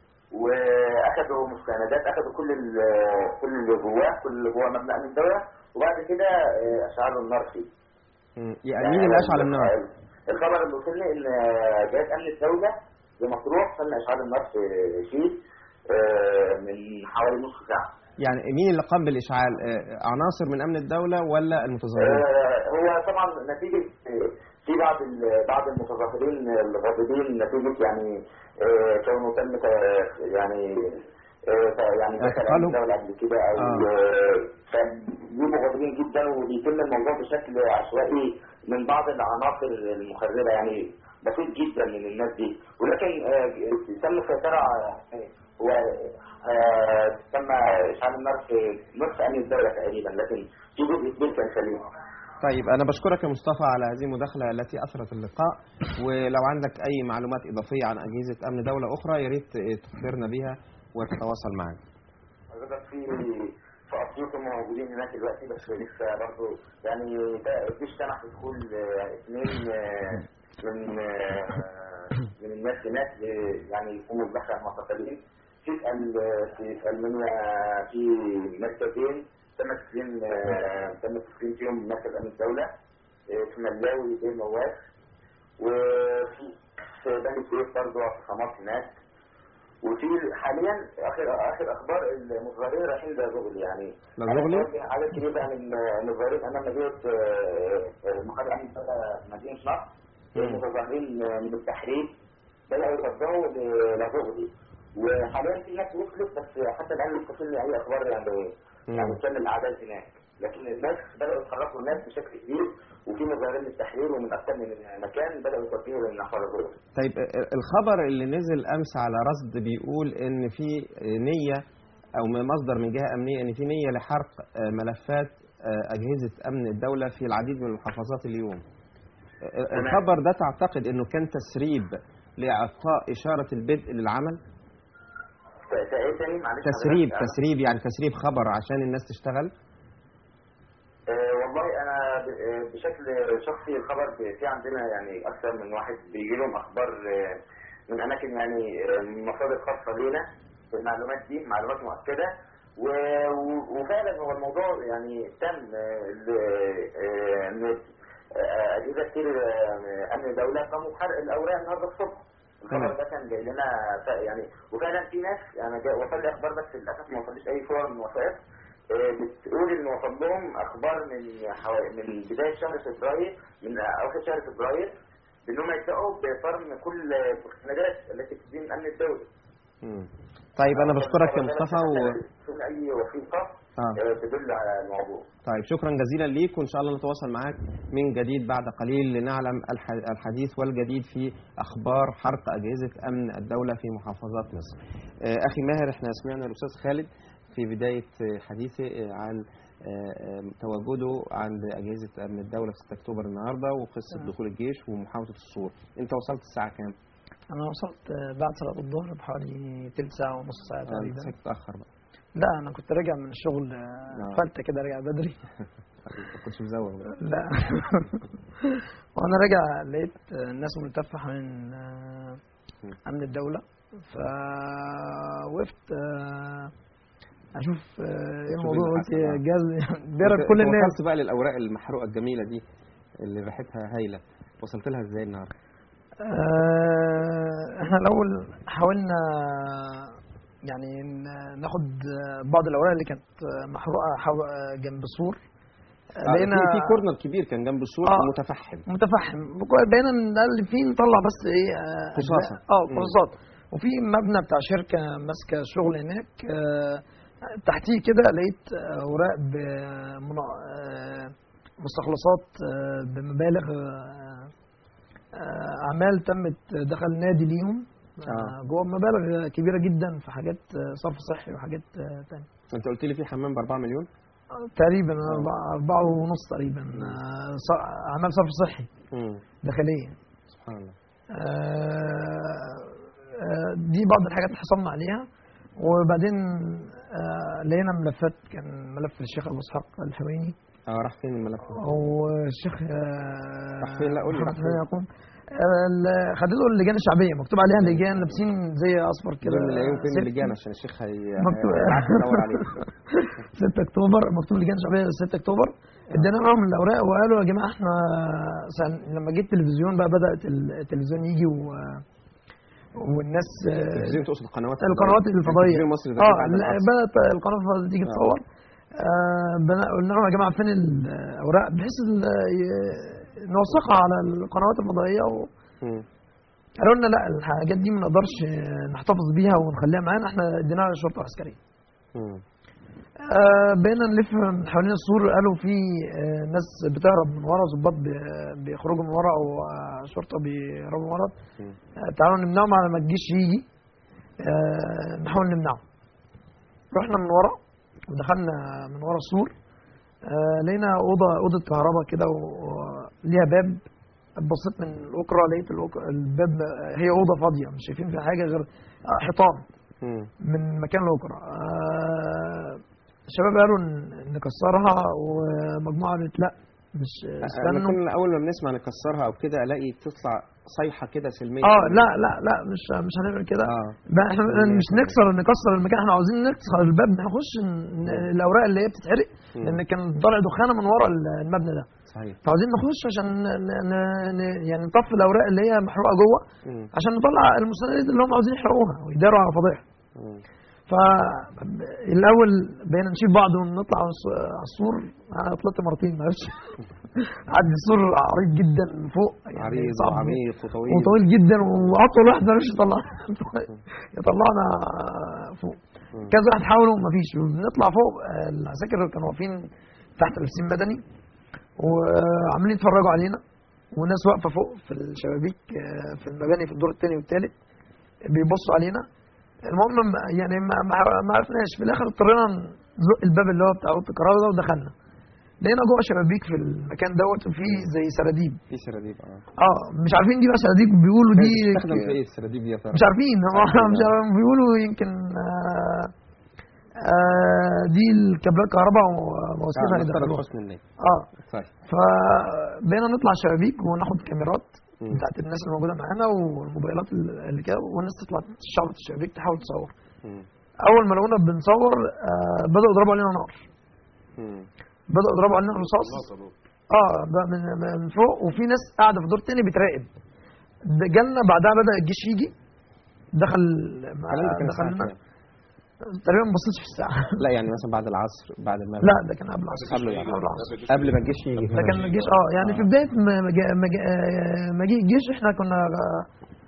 واخدوا مستندات اخدوا كل ال- كل اللي جواه كل اللي جوه مبنى امن الدوله وبعد كده آه، اشعلوا النار فيه مم. يعني مين اللي اشعل النار الخبر اللي وصلني ان جهاز امن الدوله بمطروح تم اشعال النار في فيه آه، من حوالي نص ساعه يعني مين اللي قام بالاشعال آه، عناصر من امن الدوله ولا المتظاهرين آه، هو طبعا نتيجه آه، في بعض ال- بعض المتظاهرين الغاضبين نتيجه يعني آه، كونه تم ت- يعني آه، ت- يعني دخل امن اعتقالهم؟ الدوله قبل كده او آه. آه، فبيبقوا غاضبين جدا وبيتم الموضوع بشكل عشوائي من بعض العناصر المخربه يعني بسيط جدا من الناس دي ولكن آه، تم السيطره على- هو آه، تم اشعال النار في نصف امن الدوله تقريبا لكن في جزء كبير كان سليم طيب انا بشكرك يا مصطفى على هذه المداخله التي اثرت اللقاء ولو عندك اي معلومات اضافيه عن اجهزه امن دوله اخرى يا ريت تخبرنا بها وتتواصل معنا حضرتك في في اسيوط هم موجودين هناك دلوقتي بس لسه برضه يعني ده- الجيش سمح بدخول آه، اثنين آه، من آه، من الناس هناك ل- يعني يكونوا دخل معتقلين في ال- في في المانيا في مركزين تم تسليم آه، تم تسليم فيهم مركز امن الدوله آه، في ملاوي زي مواس وفي في بني سويف برضه اعتصامات هناك وفي حاليا اخر اخر اخبار المتظاهرين رايحين لزغل يعني لزغل؟ عدد- عدد كبير بقى من المتظاهرين امام مدينه آه، آه، مقر امن الدوله مدينه نصر مم. المتظاهرين من التحرير بداوا يتوجهوا لزغل وحاليا في ناس وصلت بس حتى الان مش واصل لي اي اخبار يعني يعني كم الاعداد هناك لكن الناس بداوا يتحركوا الناس بشكل كبير وفي مظاهرين للتحرير ومن اكثر من مكان بداوا يتوجهوا للنحو الغرب طيب ال- الخبر اللي نزل امس على رصد بيقول ان في نيه او من مصدر من جهه امنيه ان في نيه لحرق آه، ملفات آه، اجهزه امن الدوله في العديد من المحافظات اليوم آه، الخبر ده تعتقد انه كان تسريب لاعطاء اشاره البدء للعمل ف- فايه تاني معلش تسريب حضرتك؟ تسريب يعني تسريب خبر عشان الناس تشتغل آه، والله انا ب- آه، بشكل شخصي الخبر ب- في عندنا يعني اكثر من واحد بيجي لهم اخبار آه، من اماكن يعني آه، من مصادر خاصه لينا المعلومات دي معلومات مؤكده و- و- وفعلا هو الموضوع يعني تم آه، ل- آه، ان آه، اجهزه كتير آه، امن دوله قاموا بحرق الاوراق النهارده الصبح الخبر ده كان جاي لنا ف- يعني وفعلا في ناس يعني جا- وصل لي اخبار بس للاسف ما وصليش اي صور من وثائق آه، بتقول ان وصل لهم اخبار من حوا- من بدايه شهر فبراير من اواخر شهر فبراير بانهم يبداوا بفرم كل المستندات التي تدين امن الدولي مم. طيب انا بشكرك يا مصطفى و... بدون اي وثيقه آه. آه، تدل على الموضوع طيب شكرا جزيلا ليك وان شاء الله نتواصل معاك من جديد بعد قليل لنعلم الح- الحديث والجديد في اخبار حرق اجهزه امن الدوله في محافظات مصر. آه، اخي ماهر احنا سمعنا الاستاذ خالد في بدايه آه، حديثه آه، عن آه، آه، تواجده عند اجهزه امن الدوله في 6 اكتوبر النهارده وقصه دخول الجيش ومحاوله الصور. انت وصلت الساعه كام؟ انا وصلت آه، بعد صلاه الظهر بحوالي تلت ساعه ونص ساعه آه، تقريبا انت متاخر بقى. لا انا كنت راجع من الشغل آه، آه. فلتة كده راجع بدري ما كنتش مزوغ بقى. لا وانا راجع لقيت آه، الناس ملتفه حوالين آه، امن الدوله فوقفت آه، اشوف آه، ايه الموضوع اللي قلت حصل، آه. جاز بيرد أنت- كل أنت الناس وصلت بقى للاوراق المحروقه الجميله دي اللي ريحتها هايله وصلت لها ازاي النهارده؟ آه، احنا الاول حاولنا يعني ن- ناخد بعض الاوراق اللي كانت محروقه حو- جنب السور آه، لقينا في في كورنر كبير كان جنب السور آه. متفحم متفحم بكو- بقينا ان اللي فيه نطلع بس ايه آه، قصاصة. اه مم. قصاصات وفي مبنى بتاع شركه ماسكه شغل هناك آه، تحتيه كده لقيت اوراق بمنا- آه، مستخلصات آه، بمبالغ آه، آه، اعمال تمت دخل نادي ليهم آه، جوه مبالغ كبيره جدا في حاجات آه، صرف صحي وحاجات آه، تانية انت قلت لي في حمام ب 4 مليون تقريبا أربعة- أربعة ونص تقريبا آه، ص- أعمال صرف صحي مم. داخلية سبحان الله آه، آه، دي بعض الحاجات اللي حصلنا عليها وبعدين آه، لقينا ملفات كان ملف الشيخ أبو إسحاق الحويني اه راح فين الملف ده؟ والشيخ آه، راح فين؟ لا، قول لي محمد راح فين. حسين يعقوب آه، ال- خدته اللجان الشعبيه مكتوب عليها لجان لابسين زي اصفر كده كده نلاقيهم فين سيف. اللجان عشان الشيخ هي مكتوب هيبعت يدور عليه 6 اكتوبر مكتوب لجان شعبيه 6 اكتوبر ادينا لهم الاوراق وقالوا يا جماعه احنا سأل- لما جه التلفزيون بقى بدات التلفزيون يجي و والناس التلفزيون تقصد القنوات القنوات الفضائيه التلفزيون المصري ده اه بعد لا، العصر. بدات القناه الفضائيه تيجي تصور آه بنا- قلنا لهم يا جماعه فين الاوراق بحيث ال- ي- نوثقها على القنوات الفضائيه و... مم. قالوا لنا لا الحاجات دي ما نقدرش نحتفظ بيها ونخليها معانا احنا اديناها للشرطه العسكريه مم. آه بقينا نلف من حوالين السور قالوا في آه ناس بتهرب من ورا ظباط بي- بيخرجوا من ورا او آه، شرطه بيهربوا من ورا مم. آه تعالوا نمنعهم على ما الجيش يجي آه نحاول نمنعهم رحنا من ورا ودخلنا من ورا السور آه لقينا اوضه اوضه كهرباء كده وليها باب بصيت من الاكره لقيت الأك- الباب هي اوضه فاضيه مش شايفين فيها حاجه غير آه، حيطان مم. من مكان الاوكرا آه الشباب قالوا ن- نكسرها ومجموعه قالت لا مش انا استنوا كنا اول ما بنسمع نكسرها او كده الاقي تطلع صيحه كده سلميه اه لا لا لا مش مش هنعمل كده اه بقى احنا مش نكسر نكسر المكان احنا عاوزين نكسر الباب نخش ن- ن- الاوراق اللي هي بتتحرق مم. لان كان طالع دخانه من ورا ال- المبنى ده صحيح فعاوزين نخش عشان ن- ن- ن- يعني نطفي الاوراق اللي هي محروقه جوه مم. عشان نطلع المستندات اللي هم عاوزين يحرقوها ويداروا على فضيحه مم. فالاول بقينا نشيل بعض ونطلع على الس- على السور انا طلعت مرتين ما عرفتش عدي سور عريض جدا من فوق يعني عريض صعب وعميق وطويل وطويل جدا واطول واحد ما عرفش يطلع يطلعنا فوق كذا واحد حاولوا ومفيش بنطلع فوق آه، العساكر كانوا واقفين تحت لابسين مدني وعاملين يتفرجوا علينا وناس واقفه فوق في الشبابيك آه، في المباني في الدور الثاني والثالث بيبصوا علينا المهم ما- يعني ما ما ما عرفناش في الاخر اضطرينا نزق الباب اللي هو بتاع اوضه القرار ده ودخلنا لقينا جوه شبابيك في المكان دوت وفي زي سراديب في سراديب اه اه مش عارفين دي بقى سراديب بيقولوا دي بتستخدم في ايه السراديب دي يا ترى؟ مش عارفين هم مش عارفين بيقولوا يمكن آه آه دي الكابلات كهرباء ومواسيرها آه، مفترض يدخلوها حسن النية اه طيب فبقينا نطلع شبابيك وناخد كاميرات بتاعت الناس اللي موجوده معانا والموبايلات اللي كده والناس تطلع تشعبط الشبابيك تحاول تصور اول ما لقونا بنصور آه بداوا يضربوا علينا نار بداوا يضربوا علينا رصاص اه بقى من من فوق وفي ناس قاعده في الدور الثاني بتراقب ده جالنا بعدها بدا الجيش يجي دخل الكلام ده كان الساعة دخلنا كام؟ تقريبا ما بصيتش في الساعه لا يعني مثلا بعد العصر بعد المغرب لا ده كان قبل العصر قبل قبل العصر العصر قبل ما الجيش يجي ده كان الجيش اه يعني في بدايه ما ما جا- ما جا- آه، مجيء الجيش احنا كنا آه،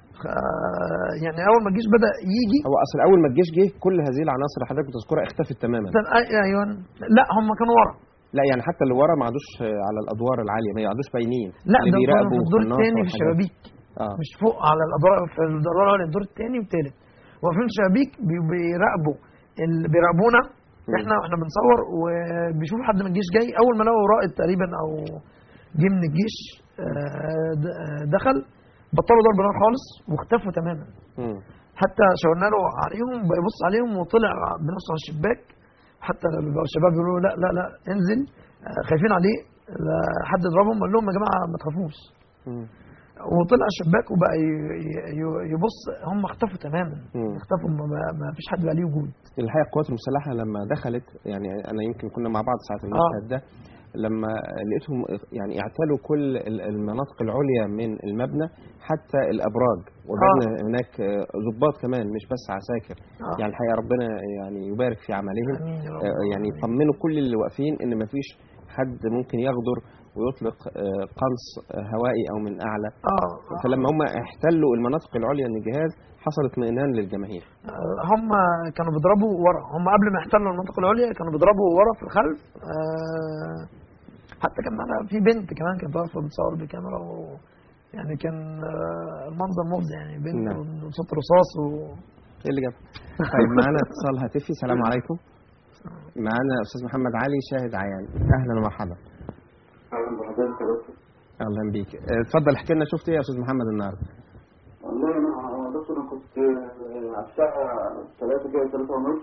آه، يعني اول ما الجيش بدا يجي هو اصل اول ما الجيش جه كل هذه العناصر اللي حضرتك بتذكرها اختفت تماما كان- آه، ايوه لا هم كانوا ورا لا يعني حتى اللي ورا ما عادوش آه، على الادوار العاليه ما يقعدوش باينين لا اللي ده كانوا بيراقبوا في الدور النار الثاني في والحاجات. الشبابيك اه مش فوق على الادوار في الادوار الأولى، الدور الثاني والثالث واقفين في الشبابيك بي- بيراقبوا اللي بيراقبونا احنا واحنا بنصور وبيشوفوا حد من الجيش جاي اول ما لقوا رائد تقريبا او جه من الجيش آه، د- آه، دخل بطلوا ضرب نار خالص واختفوا تماما مم. حتى شاورنا له عليهم بقى يبص عليهم وطلع بنفسه على الشباك حتى لما بقوا الشباب يقولوا له لا لا لا انزل آه، خايفين عليه لا حد يضربهم قال لهم يا جماعه ما تخافوش مم. وطلع الشباك وبقى ي- ي- يبص هم اختفوا تماما مم. اختفوا ما, ما- ما فيش حد بقى ليه وجود الحقيقه القوات المسلحه لما دخلت يعني انا يمكن كنا مع بعض ساعه المشهد ده لما لقيتهم يعني اعتلوا كل ال- المناطق العليا من المبنى حتى الابراج والمبنى هناك آه، ضباط كمان مش بس عساكر آه. يعني الحقيقه ربنا يعني يبارك في عملهم آمين يا رب. آه، يعني يطمنوا كل اللي واقفين ان مفيش حد ممكن يغدر ويطلق آه، قنص آه، هوائي او من اعلى اه فلما هم احتلوا المناطق العليا من الجهاز حصل اطمئنان للجماهير آه، هم كانوا بيضربوا ورا هم قبل ما يحتلوا المنطقه العليا كانوا بيضربوا ورا في الخلف آه، حتى كان معنا في بنت كمان كانت واقفه بتصور بكاميرا و يعني كان آه، المنظر مفزع يعني بنت نعم. وصوت رصاص و ايه اللي جاب طيب معانا اتصال هاتفي السلام عليكم معانا استاذ محمد علي شاهد عيان اهلا ومرحبا اهلا بحضرتك يا دكتور اهلا بيك اه، اتفضل احكي لنا شفت ايه يا استاذ محمد النهارده والله انا يا دكتور انا كنت آه، على الساعه 3 كده 3 ونص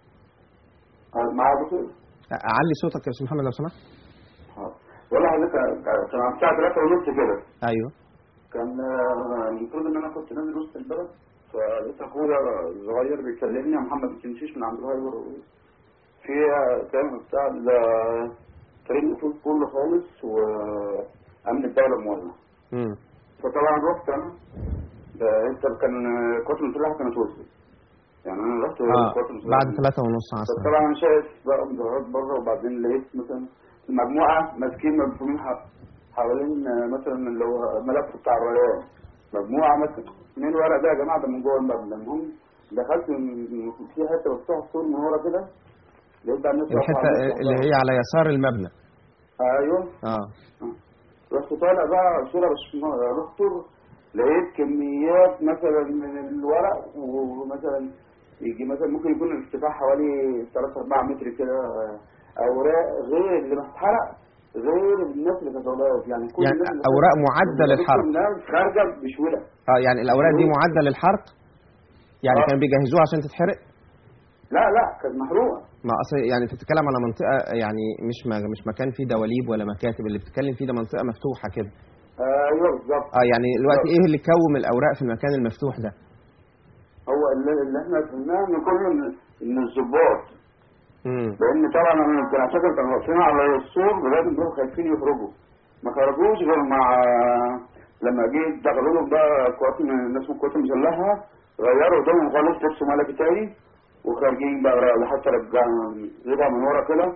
آه، معايا يا دكتور اه، علي صوتك يا استاذ محمد لو سمحت ولا حضرتك كان على الساعه 3 ونص كده ايوه كان آه، المفروض ان انا كنت نازل وسط البلد فلقيت اخويا الصغير بيكلمني يا محمد ما تمشيش من عند الهايبر في كان بتاع ال- طريق الفوز كله خالص وامن الدوله مولع امم فطبعا رحت انا ده انت كان القوات المسلحه كانت وصلت يعني انا رحت اه القوات المسلحه بعد ثلاثة ونص عصر طبعا انا شايف بقى مظاهرات بره وبعدين لقيت مثلا المجموعه ماسكين مدفونين ح- حوالين آه، مثلا اللي هو ملف بتاع الرياض مجموعه مثلا من الورق ده يا جماعه ده من جوه المبنى المهم دخلت من- في حته مفتوحه السور من ورا كده لقيت بقى الناس واقفة الحته على الناس اللي هي على يسار المبنى ايوه اه رحت طالع بقى صورة مش دكتور لقيت كميات مثلا من الورق ومثلا يجي مثلا ممكن يكون الارتفاع حوالي 3 4 متر كده اوراق غير اللي اتحرق غير الناس اللي كانت واقفة. يعني كل يعني الناس اللي أوراق كانت- معدة اللي للحرق. الناس خارجه بشوله اه يعني الاوراق دي معدة للحرق يعني آه. كانوا بيجهزوها عشان تتحرق لا لا كانت محروقه ما اصل يعني انت بتتكلم على منطقه يعني مش ما مش مكان فيه دواليب ولا مكاتب اللي بتتكلم فيه ده منطقه مفتوحه كده ايوه بالظبط اه يعني الوقت ايه اللي كوم الاوراق في المكان المفتوح ده هو اللي, اللي احنا فهمناه ان كله إن- ان الظباط امم لان طبعا انا كان عساكر كانوا واقفين على السور لازم دول خايفين يخرجوا ما خرجوش غير مع لما جه دخلوا لهم بقى قوات من الناس من القوات المسلحه غيروا هدومهم خالص لبسوا ملكي تاني وخارجين بقى حتى رجعوا رجع من ورا كده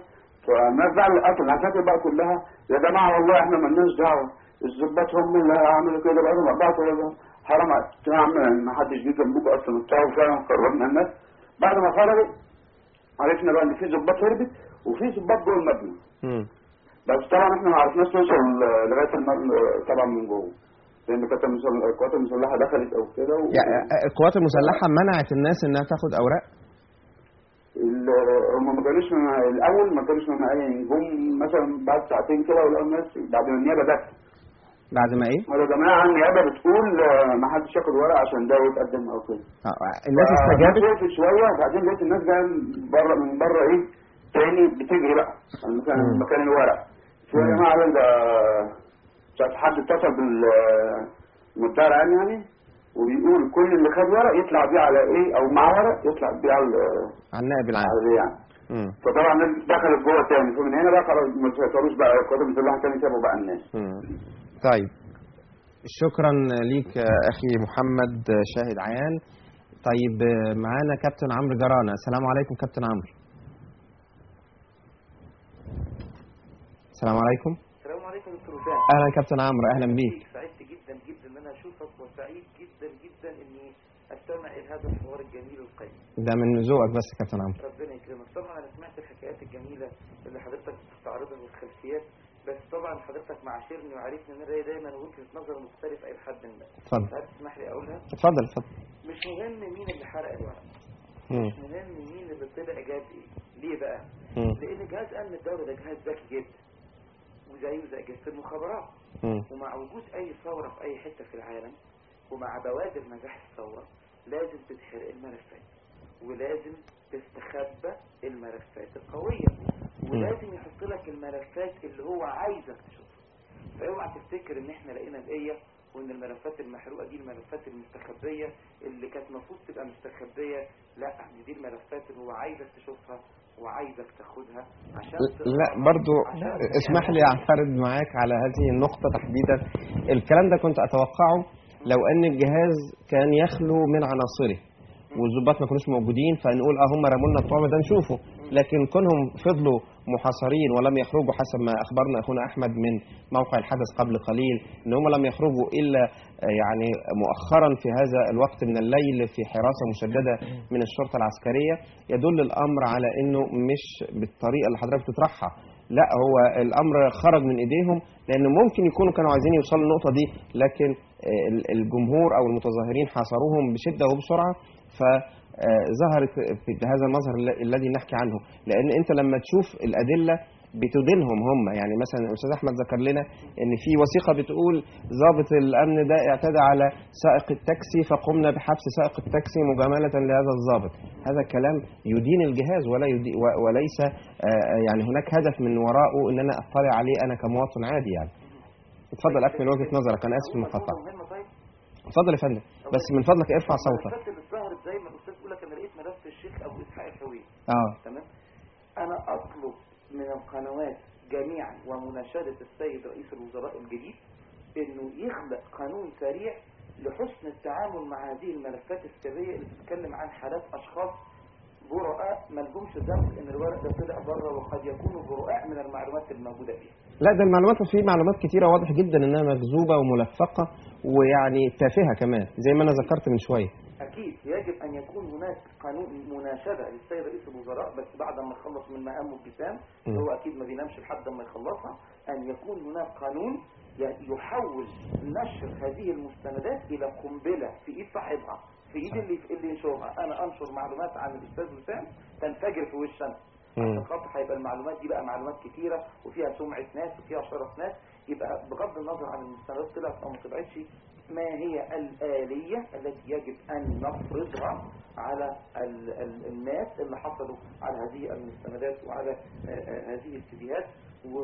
فالناس بقى اللي قتل العساكر بقى كلها يا جماعه والله احنا مالناش دعوه الظباط هم اللي عملوا كده بقى لهم اربعه ولا حرام عليك يا عم ما حدش جه جنبكم اصلا وبتاع وفعلا قررنا الناس بعد ما خرجوا عرفنا بقى ان في ظباط هربت وفي ظباط جوه المبنى مم. بس طبعا احنا ما عرفناش نوصل لغايه المبنى طبعا من جوه لان كانت المسل- القوات المسلحه دخلت او كده و... يعني القوات المسلحة منعت الناس انها تاخد اوراق ال- هم ما كانوش من- الاول ما كانوش ممنوعين جم مثلا بعد ساعتين كده ولقوا الناس بعد ما النيابه جت بعد ما ايه؟ قالوا يا جماعه النيابه بتقول آه، ما حدش ياخد ورق عشان ده يتقدم او كده آه، الناس استجابت وقفت شويه بعدين لقيت الناس جايه من بره من بره ايه تاني بتجري بقى عن مكان مم. مكان الورق شو يا جماعه قال ده مش عارف حد اتصل بالمدعي العام يعني وبيقول كل اللي خد ورق يطلع بيه على ايه او معاه ورق يطلع بيه على على النائب العام على يعني مم. فطبعا الناس دخلت جوه تاني فمن هنا بقى خلاص ما سيطروش بقى القوات المسلحه تاني سابوا بقى الناس مم. طيب شكرا ليك يا اخي محمد شاهد عيان طيب معانا كابتن عمرو جرانة السلام عليكم كابتن عمرو السلام عليكم السلام عليكم دكتور وسام اهلا كابتن عمرو اهلا بيك سعدت جدا جدا ان انا اشوفك وسعيد جدا جدا اني استمع الى هذا الحوار الجميل القيم ده من ذوقك بس يا كابتن عمرو ربنا يكرمك طبعا انا سمعت الحكايات الجميله اللي حضرتك بتستعرضها والخلفيات بس طبعا حضرتك معاشرني وعارفني ان انا ليا دايما وجهه نظر مختلفه الى حد ما اتفضل. هل تسمح لي اقولها اتفضل اتفضل مش مهم مين اللي حرق الورق مم. مش مهم مين اللي طلع جاب ايه ليه بقى مم. لان جهاز امن الدوله ده جهاز ذكي جدا وزيه زي اجهزه المخابرات مم. ومع وجود اي ثوره في اي حته في العالم ومع بوادر نجاح الثوره لازم تتحرق الملفات ولازم تستخبى الملفات القويه ولازم يحط لك الملفات اللي هو عايزك تشوفها فاوعى تفتكر ان احنا لقينا بقيه وان الملفات المحروقه دي الملفات المستخبيه اللي كانت المفروض تبقى مستخبيه لا دي, دي الملفات اللي هو عايزك تشوفها وعايزك تاخدها عشان لا برضو اسمح لي اعترض معاك على هذه النقطة تحديدا الكلام ده كنت اتوقعه لو ان الجهاز كان يخلو من عناصره والظباط ما كانوش موجودين فنقول اه هم رموا لنا الطعم ده نشوفه لكن كونهم فضلوا محاصرين ولم يخرجوا حسب ما اخبرنا اخونا احمد من موقع الحدث قبل قليل ان هم لم يخرجوا الا آه، يعني مؤخرا في هذا الوقت من الليل في حراسه مشدده من الشرطه العسكريه يدل الامر على انه مش بالطريقه اللي حضرتك بتطرحها لا هو الامر خرج من ايديهم لان ممكن يكونوا كانوا عايزين يوصلوا للنقطه دي لكن آه، ال- الجمهور او المتظاهرين حاصروهم بشده وبسرعه فظهرت في هذا المظهر الل- الذي نحكي عنه لان انت لما تشوف الادله بتدينهم هم يعني مثلا الاستاذ احمد ذكر لنا ان في وثيقه بتقول ضابط الامن ده اعتدى على سائق التاكسي فقمنا بحبس سائق التاكسي مجامله لهذا الضابط هذا كلام يدين الجهاز ولا يدي و- وليس آه، يعني هناك هدف من وراءه ان انا اطلع عليه انا كمواطن عادي يعني اتفضل اكمل وجهه نظرك انا اسف المقاطعه مهمه طيب اتفضل يا فندم بس من فضلك ارفع صوتك الملفات اللي ظهرت زي ما الاستاذ بيقول لك انا لقيت ملف الشيخ ابو اسحاق الحويني اه تمام انا اطلب من القنوات جميعا ومناشده السيد رئيس الوزراء الجديد انه يخلق قانون سريع لحسن التعامل مع هذه الملفات السريه اللي بتتكلم عن حالات اشخاص براء ما لهمش ذنب ان الورق ده طلع بره وقد يكونوا براء من المعلومات الموجوده فيه لا ده المعلومات في معلومات كتيره واضح جدا انها مكذوبه وملفقه ويعني تافهه كمان زي ما انا ذكرت من شويه أكيد يجب أن يكون هناك قانون مناشدة للسيد رئيس الوزراء بس بعد ما يخلص من مهامه ابتسام م. هو أكيد ما بينامش لحد ما يخلصها أن يكون هناك قانون ي- يحول نشر هذه المستندات إلى قنبلة في إيد صاحبها في إيد اللي اللي ينشرها أنا أنشر معلومات عن الأستاذ وسام تنفجر في وش أنا مم. عشان خاطر هيبقى المعلومات دي بقى معلومات كتيرة وفيها سمعة ناس وفيها شرف ناس يبقى بغض النظر عن المستندات طلعت أو ما طلعتش ما هي الآلية التي يجب أن نفرضها على ال ال الناس اللي حصلوا على هذه المستندات وعلى آه، آه، هذه السيديهات و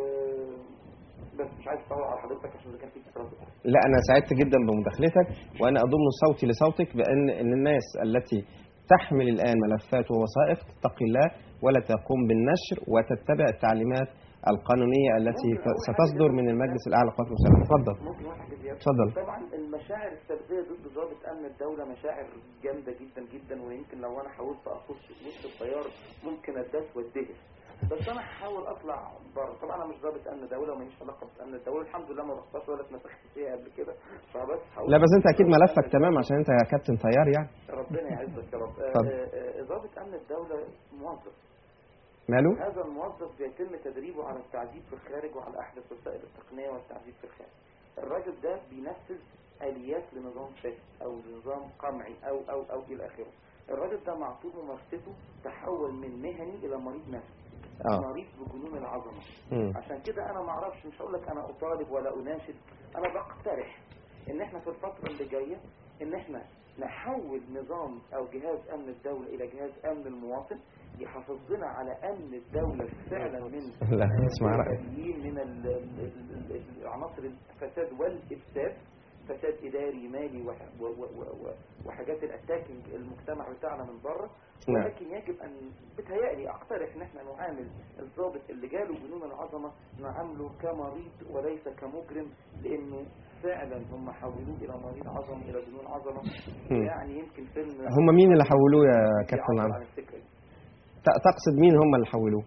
بس مش عايز اطول على حضرتك عشان إذا كان في اتصالات أخرى. لا انا سعدت جدا بمداخلتك وانا اضم صوتي لصوتك بان ان الناس التي تحمل الان ملفات ووثائق تتقي الله ولا تقوم بالنشر وتتبع التعليمات القانونيه التي ستصدر من المجلس الاعلى للقوات المسلحه اتفضل ممكن واحد زيادة؟ اتفضل. طبعا المشاعر السلبيه ضد ضابط امن الدوله مشاعر جامده جدا جدا ويمكن لو انا حاولت اخش في وسط التيار ممكن اداس وادهس بس انا هحاول اطلع بره طبعا انا مش ضابط امن دوله وماليش علاقه بامن الدوله الحمد لله ما رحتش ولا اتمسكت فيها قبل كده فبس هقول- لا بس انت اكيد ملفك تمام عشان انت كابتن طيار يعني ربنا يعزك يا رب آه، اتفضل. آه، آه، ضابط امن الدوله موظف ماله؟ هذا الموظف بيتم تدريبه على التعذيب في الخارج وعلى احدث وسائل التقنيه والتعذيب في الخارج الراجل ده بينفذ اليات لنظام فاسد او لنظام قمعي او او او الى اخره الراجل ده مع طول ممارسته تحول من مهني الى مريض نفسي آه. مريض بجنون العظمه مم. عشان كده انا ما اعرفش مش هقول لك انا اطالب ولا اناشد انا بقترح ان احنا في الفتره اللي جايه ان احنا نحول نظام او جهاز امن الدوله الى جهاز امن المواطن يحافظ لنا على امن الدوله فعلا من لا، اسمع رأيك. الإرهابيين، من ال- ال- ال- ال- عناصر الفساد والافساد فساد اداري مالي وح- و- و- و- و- وحاجات الاتاكينج المجتمع بتاعنا من بره نعم. ولكن يجب ان بتهيألي اقترح ان احنا نعامل الضابط اللي جاله جنون العظمه نعامله كمريض وليس كمجرم لانه فعلا هم حولوه الى مريض عظمه الى جنون عظمه مم. يعني يمكن فيلم هم مين اللي حولوه يا كابتن يعبر عمرو؟ عن الفكره دي ت- تقصد مين هم اللي حولوه؟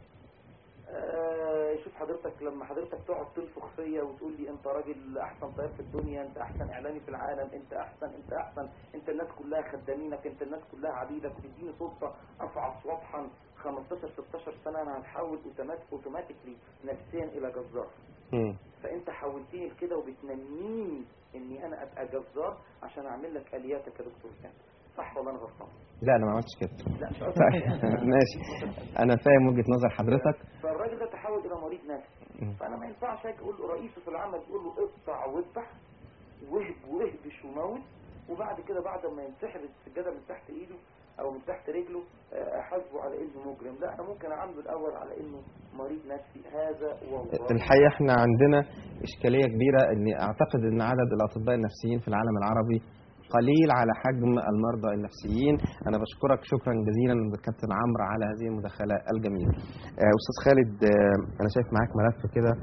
آه، شوف حضرتك لما حضرتك تقعد تنفخ فيا وتقول لي انت راجل احسن طيار في الدنيا انت احسن اعلامي في العالم انت احسن انت احسن انت الناس كلها خدامينك انت الناس كلها عبيدك وتديني سلطه افعص واطحن 15 16 سنه انا هتحول اوتومات- اوتوماتيكلي نفسيا الى جزار مم. فانت حولتني لكده وبتنميني اني انا ابقى جزار عشان اعمل لك الياتك يا دكتور كان صح ولا انا غلطان؟ لا انا ما عملتش كده لا مش طيب، ماشي انا فاهم وجهة نظر حضرتك فالراجل ده تحول الى مريض نفسي مم. فانا ما ينفعش اجي اقول له رئيسه في العمل يقول له اقطع واذبح وهب واهبش وموت وبعد كده بعد ما ينسحب السجاده من تحت ايده او من تحت رجله آه، احاسبه على انه مجرم لا انا ممكن اعامله الاول على انه مريض نفسي هذا والله الحقيقة احنا عندنا إشكالية كبيرة إن أعتقد إن عدد الأطباء النفسيين في العالم العربي قليل على حجم المرضى النفسيين أنا بشكرك شكرا جزيلا كابتن عمرو على هذه المداخلة الجميلة آه، أستاذ خالد آه، أنا شايف معاك ملف كده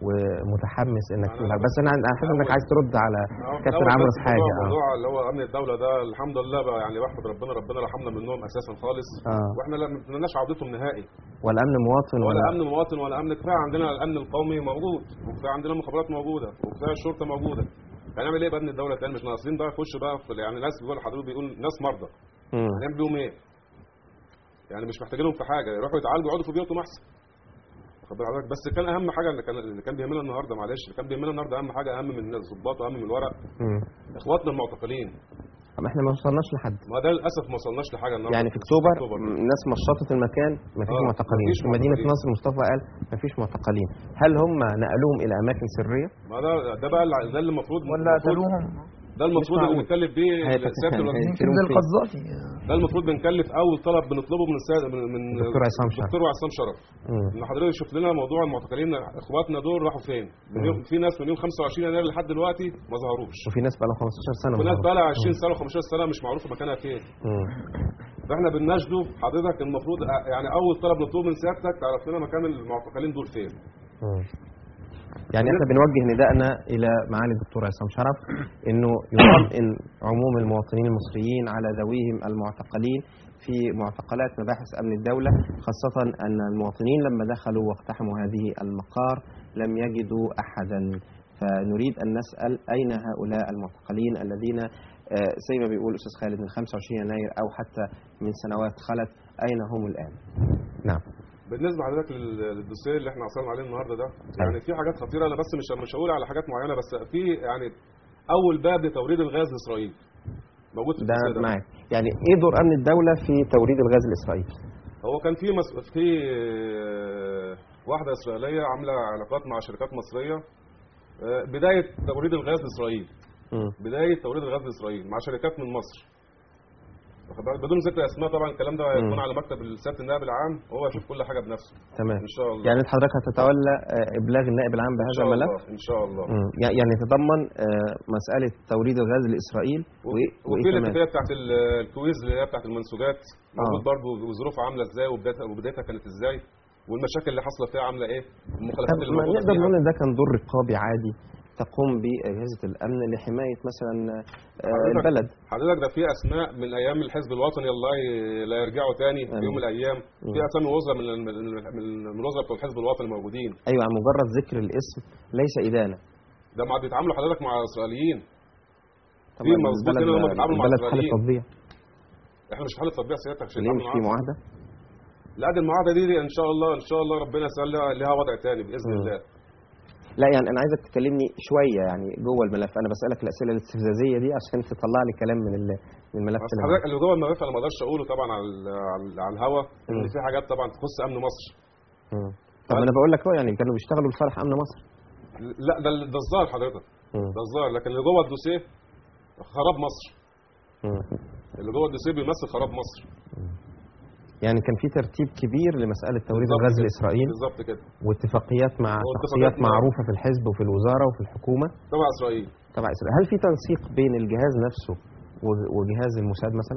ومتحمس إنك تقولها بس أنا أنا حاسس إنك عايز ترد على كابتن الأول عمرو بس في حاجة موضوع- آه. موضوع اللي هو امن الدوله ده الحمد لله بقى يعني واحمد ربنا ربنا رحمنا منهم اساسا خالص آه. واحنا لا- ما نتمناش عودتهم نهائي ولا أمن مواطن ولا ولا امن مواطن ولا امن كفايه عندنا الامن القومي موجود وكفايه عندنا المخابرات موجوده وكفايه الشرطه موجوده هنعمل ايه بامن الدوله تاني مش ناقصين بقى يخش بقى في يعني ناس بيقول حضرتك بيقول ناس مرضى مم. هنعمل بيهم ايه؟ يعني مش محتاجينهم في حاجه يروحوا يتعالجوا يقعدوا في بيوتهم احسن واخد بال حضرتك بس كان اهم حاجه اللي كان اللي كان بيهمنا النهارده معلش اللي كان بيهمنا النهارده اهم حاجه اهم من الضباط واهم من الورق مم. اخواتنا المعتقلين طب احنا ما وصلناش لحد ما ده للاسف ما وصلناش لحاجه النهارده يعني في اكتوبر الناس مشطت المكان ما فيش آه، معتقلين مفيش في مدينه معتقلين. نصر مصطفى قال ما فيش معتقلين هل هم نقلوهم الى اماكن سريه ما ده ده بقى اللي- ده اللي المفروض ولا المفروض- قتلوهم ده المفروض مش اللي معقول. بنتكلف بيه هيت- سياده الوزير يمكن زي القذافي ده المفروض بنكلف اول طلب بنطلبه من السيد من من دكتور عصام شرف. دكتور عصام شرف مم. ان حضرتك شوف لنا موضوع المعتقلين اخواتنا دول راحوا فين من يوم في ناس من يوم 25 يناير لحد دلوقتي ما ظهروش وفي ناس بقى لها 15 سنه في ناس ما بقى لها ظهروش. 20 سنه و15 سنه مش معروف مكانها فين مم. فاحنا بنناشده حضرتك المفروض يعني اول طلب نطلبه من سيادتك تعرف لنا مكان المعتقلين دول فين مم. يعني احنا بنوجه ندائنا الى معالي الدكتور عصام شرف انه يطمئن عموم المواطنين المصريين على ذويهم المعتقلين في معتقلات مباحث امن الدوله خاصه ان المواطنين لما دخلوا واقتحموا هذه المقار لم يجدوا احدا فنريد ان نسال اين هؤلاء المعتقلين الذين آه، زي ما بيقول الاستاذ خالد من 25 يناير او حتى من سنوات خلت اين هم الان؟ نعم بالنسبه لحضرتك لل- للدوسيه اللي احنا وصلنا عليه النهارده ده يعني في حاجات خطيره انا بس مش مش هقول على حاجات معينه بس في يعني اول باب لتوريد الغاز لاسرائيل موجود في ده الدوسيه ده معاك يعني ايه دور امن الدوله في توريد الغاز الاسرائيلي؟ هو كان في مس... في آه، واحده اسرائيليه عامله علاقات مع شركات مصريه آه، بدايه توريد الغاز لاسرائيل مم. بدايه توريد الغاز لاسرائيل مع شركات من مصر واخد بالك؟ بدون ذكر اسماء طبعا الكلام ده هيكون مم. على مكتب سياده النائب العام وهو يشوف كل حاجه بنفسه تمام ان شاء الله يعني انت حضرتك هتتولى آه، ابلاغ النائب العام ان بهذا شاء الملف؟ الله ان شاء الله مم. يع- يعني يتضمن آه، مساله توريد الغاز لاسرائيل وايه وفي وايه كمان؟ الاتفاقيه بتاعت ال- الكويز اللي هي بتاعت المنسوجات موجود آه. برضه وظروفها عامله ازاي وبدايتها وبدايتها كانت ازاي والمشاكل اللي حاصله فيها عامله ايه المخالفات طب اللي ما موجوده نقدر فيها نقول ان ده كان دور رقابي عادي تقوم بأجهزة الأمن لحماية مثلا آه، حضرتك- البلد حضرتك ده في اسماء من ايام الحزب الوطني الله ي- لا يرجعوا تاني في آمين. يوم من الايام مم. في اسامي وزراء من من من- من الوزراء بتوع الحزب الوطني موجودين ايوه مجرد ذكر الاسم ليس ادانه ده ما بيتعاملوا حضرتك مع اسرائيليين في طبعا مظبوط البلد هنا هم بيتعاملوا مع البلد حاله اسرائيليين تطبيع احنا مش في حاله تطبيع سيادتك عشان ليه مش نتعامل في معاهم. معاهده لا دي المعاهده دي, دي ان شاء الله ان شاء الله ربنا يسهل لها لها وضع تاني باذن مم. الله لا يعني انا عايزك تكلمني شويه يعني جوه الملف انا بسالك الاسئله الاستفزازيه دي عشان تطلع لي كلام من ال- من الملف بس اللي حضرتك اللي جوه الملف انا ما اقدرش اقوله طبعا على ال- على, على الهوا ان مم. في حاجات طبعا تخص امن مصر مم. طب انا بقول لك اهو يعني كانوا بيشتغلوا لصالح امن مصر لا ده ده الظاهر حضرتك مم. ده الظاهر لكن اللي جوه الدوسيه خراب مصر مم. اللي جوه الدوسيه بيمثل خراب مصر يعني كان في ترتيب كبير لمساله توريد بالظبط الغاز كده. لاسرائيل بالظبط كده واتفاقيات مع واتفاقيات شخصيات مع- معروفه في الحزب وفي الوزاره وفي الحكومه تبع اسرائيل تبع اسرائيل هل في تنسيق بين الجهاز نفسه و- وجهاز الموساد مثلا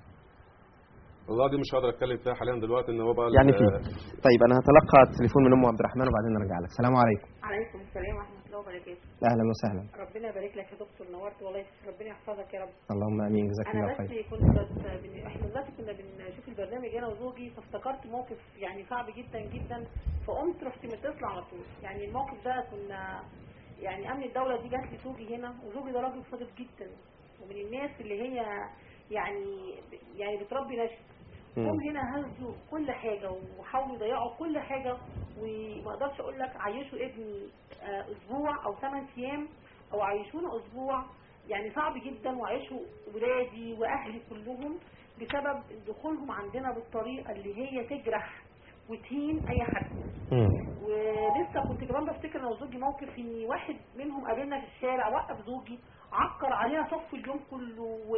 والله دي مش هقدر اتكلم فيها حاليا دلوقتي ان هو بقى يعني ال- في طيب انا هتلقى التليفون من ام عبد الرحمن وبعدين نرجع لك السلام عليكم عليكم السلام ورحمة الله وبركاته اهلا وسهلا ربنا يبارك لك يا دكتور نورت والله ربنا يحفظك يا رب اللهم امين جزاك انا الله بس خير كنت بس بن... احنا دلوقتي كنا بنشوف البرنامج انا وزوجي فافتكرت موقف يعني صعب جدا جدا فقمت رحت متصله على طول يعني الموقف ده كنا يعني امن الدوله دي جات لي زوجي هنا وزوجي ده راجل صادق جدا ومن الناس اللي هي يعني يعني بتربي نشء مم. هم هنا هزوا كل حاجة وحاولوا يضيعوا كل حاجة وما اقدرش اقول لك عيشوا ابني آه، اسبوع او 8 ايام او عيشونا اسبوع يعني صعب جدا وعيشوا ولادي واهلي كلهم بسبب دخولهم عندنا بالطريقة اللي هي تجرح وتهين اي حد ولسه كنت كمان بفتكر انا وزوجي موقف ان واحد منهم قابلنا في الشارع وقف زوجي عكر علينا صف اليوم كله و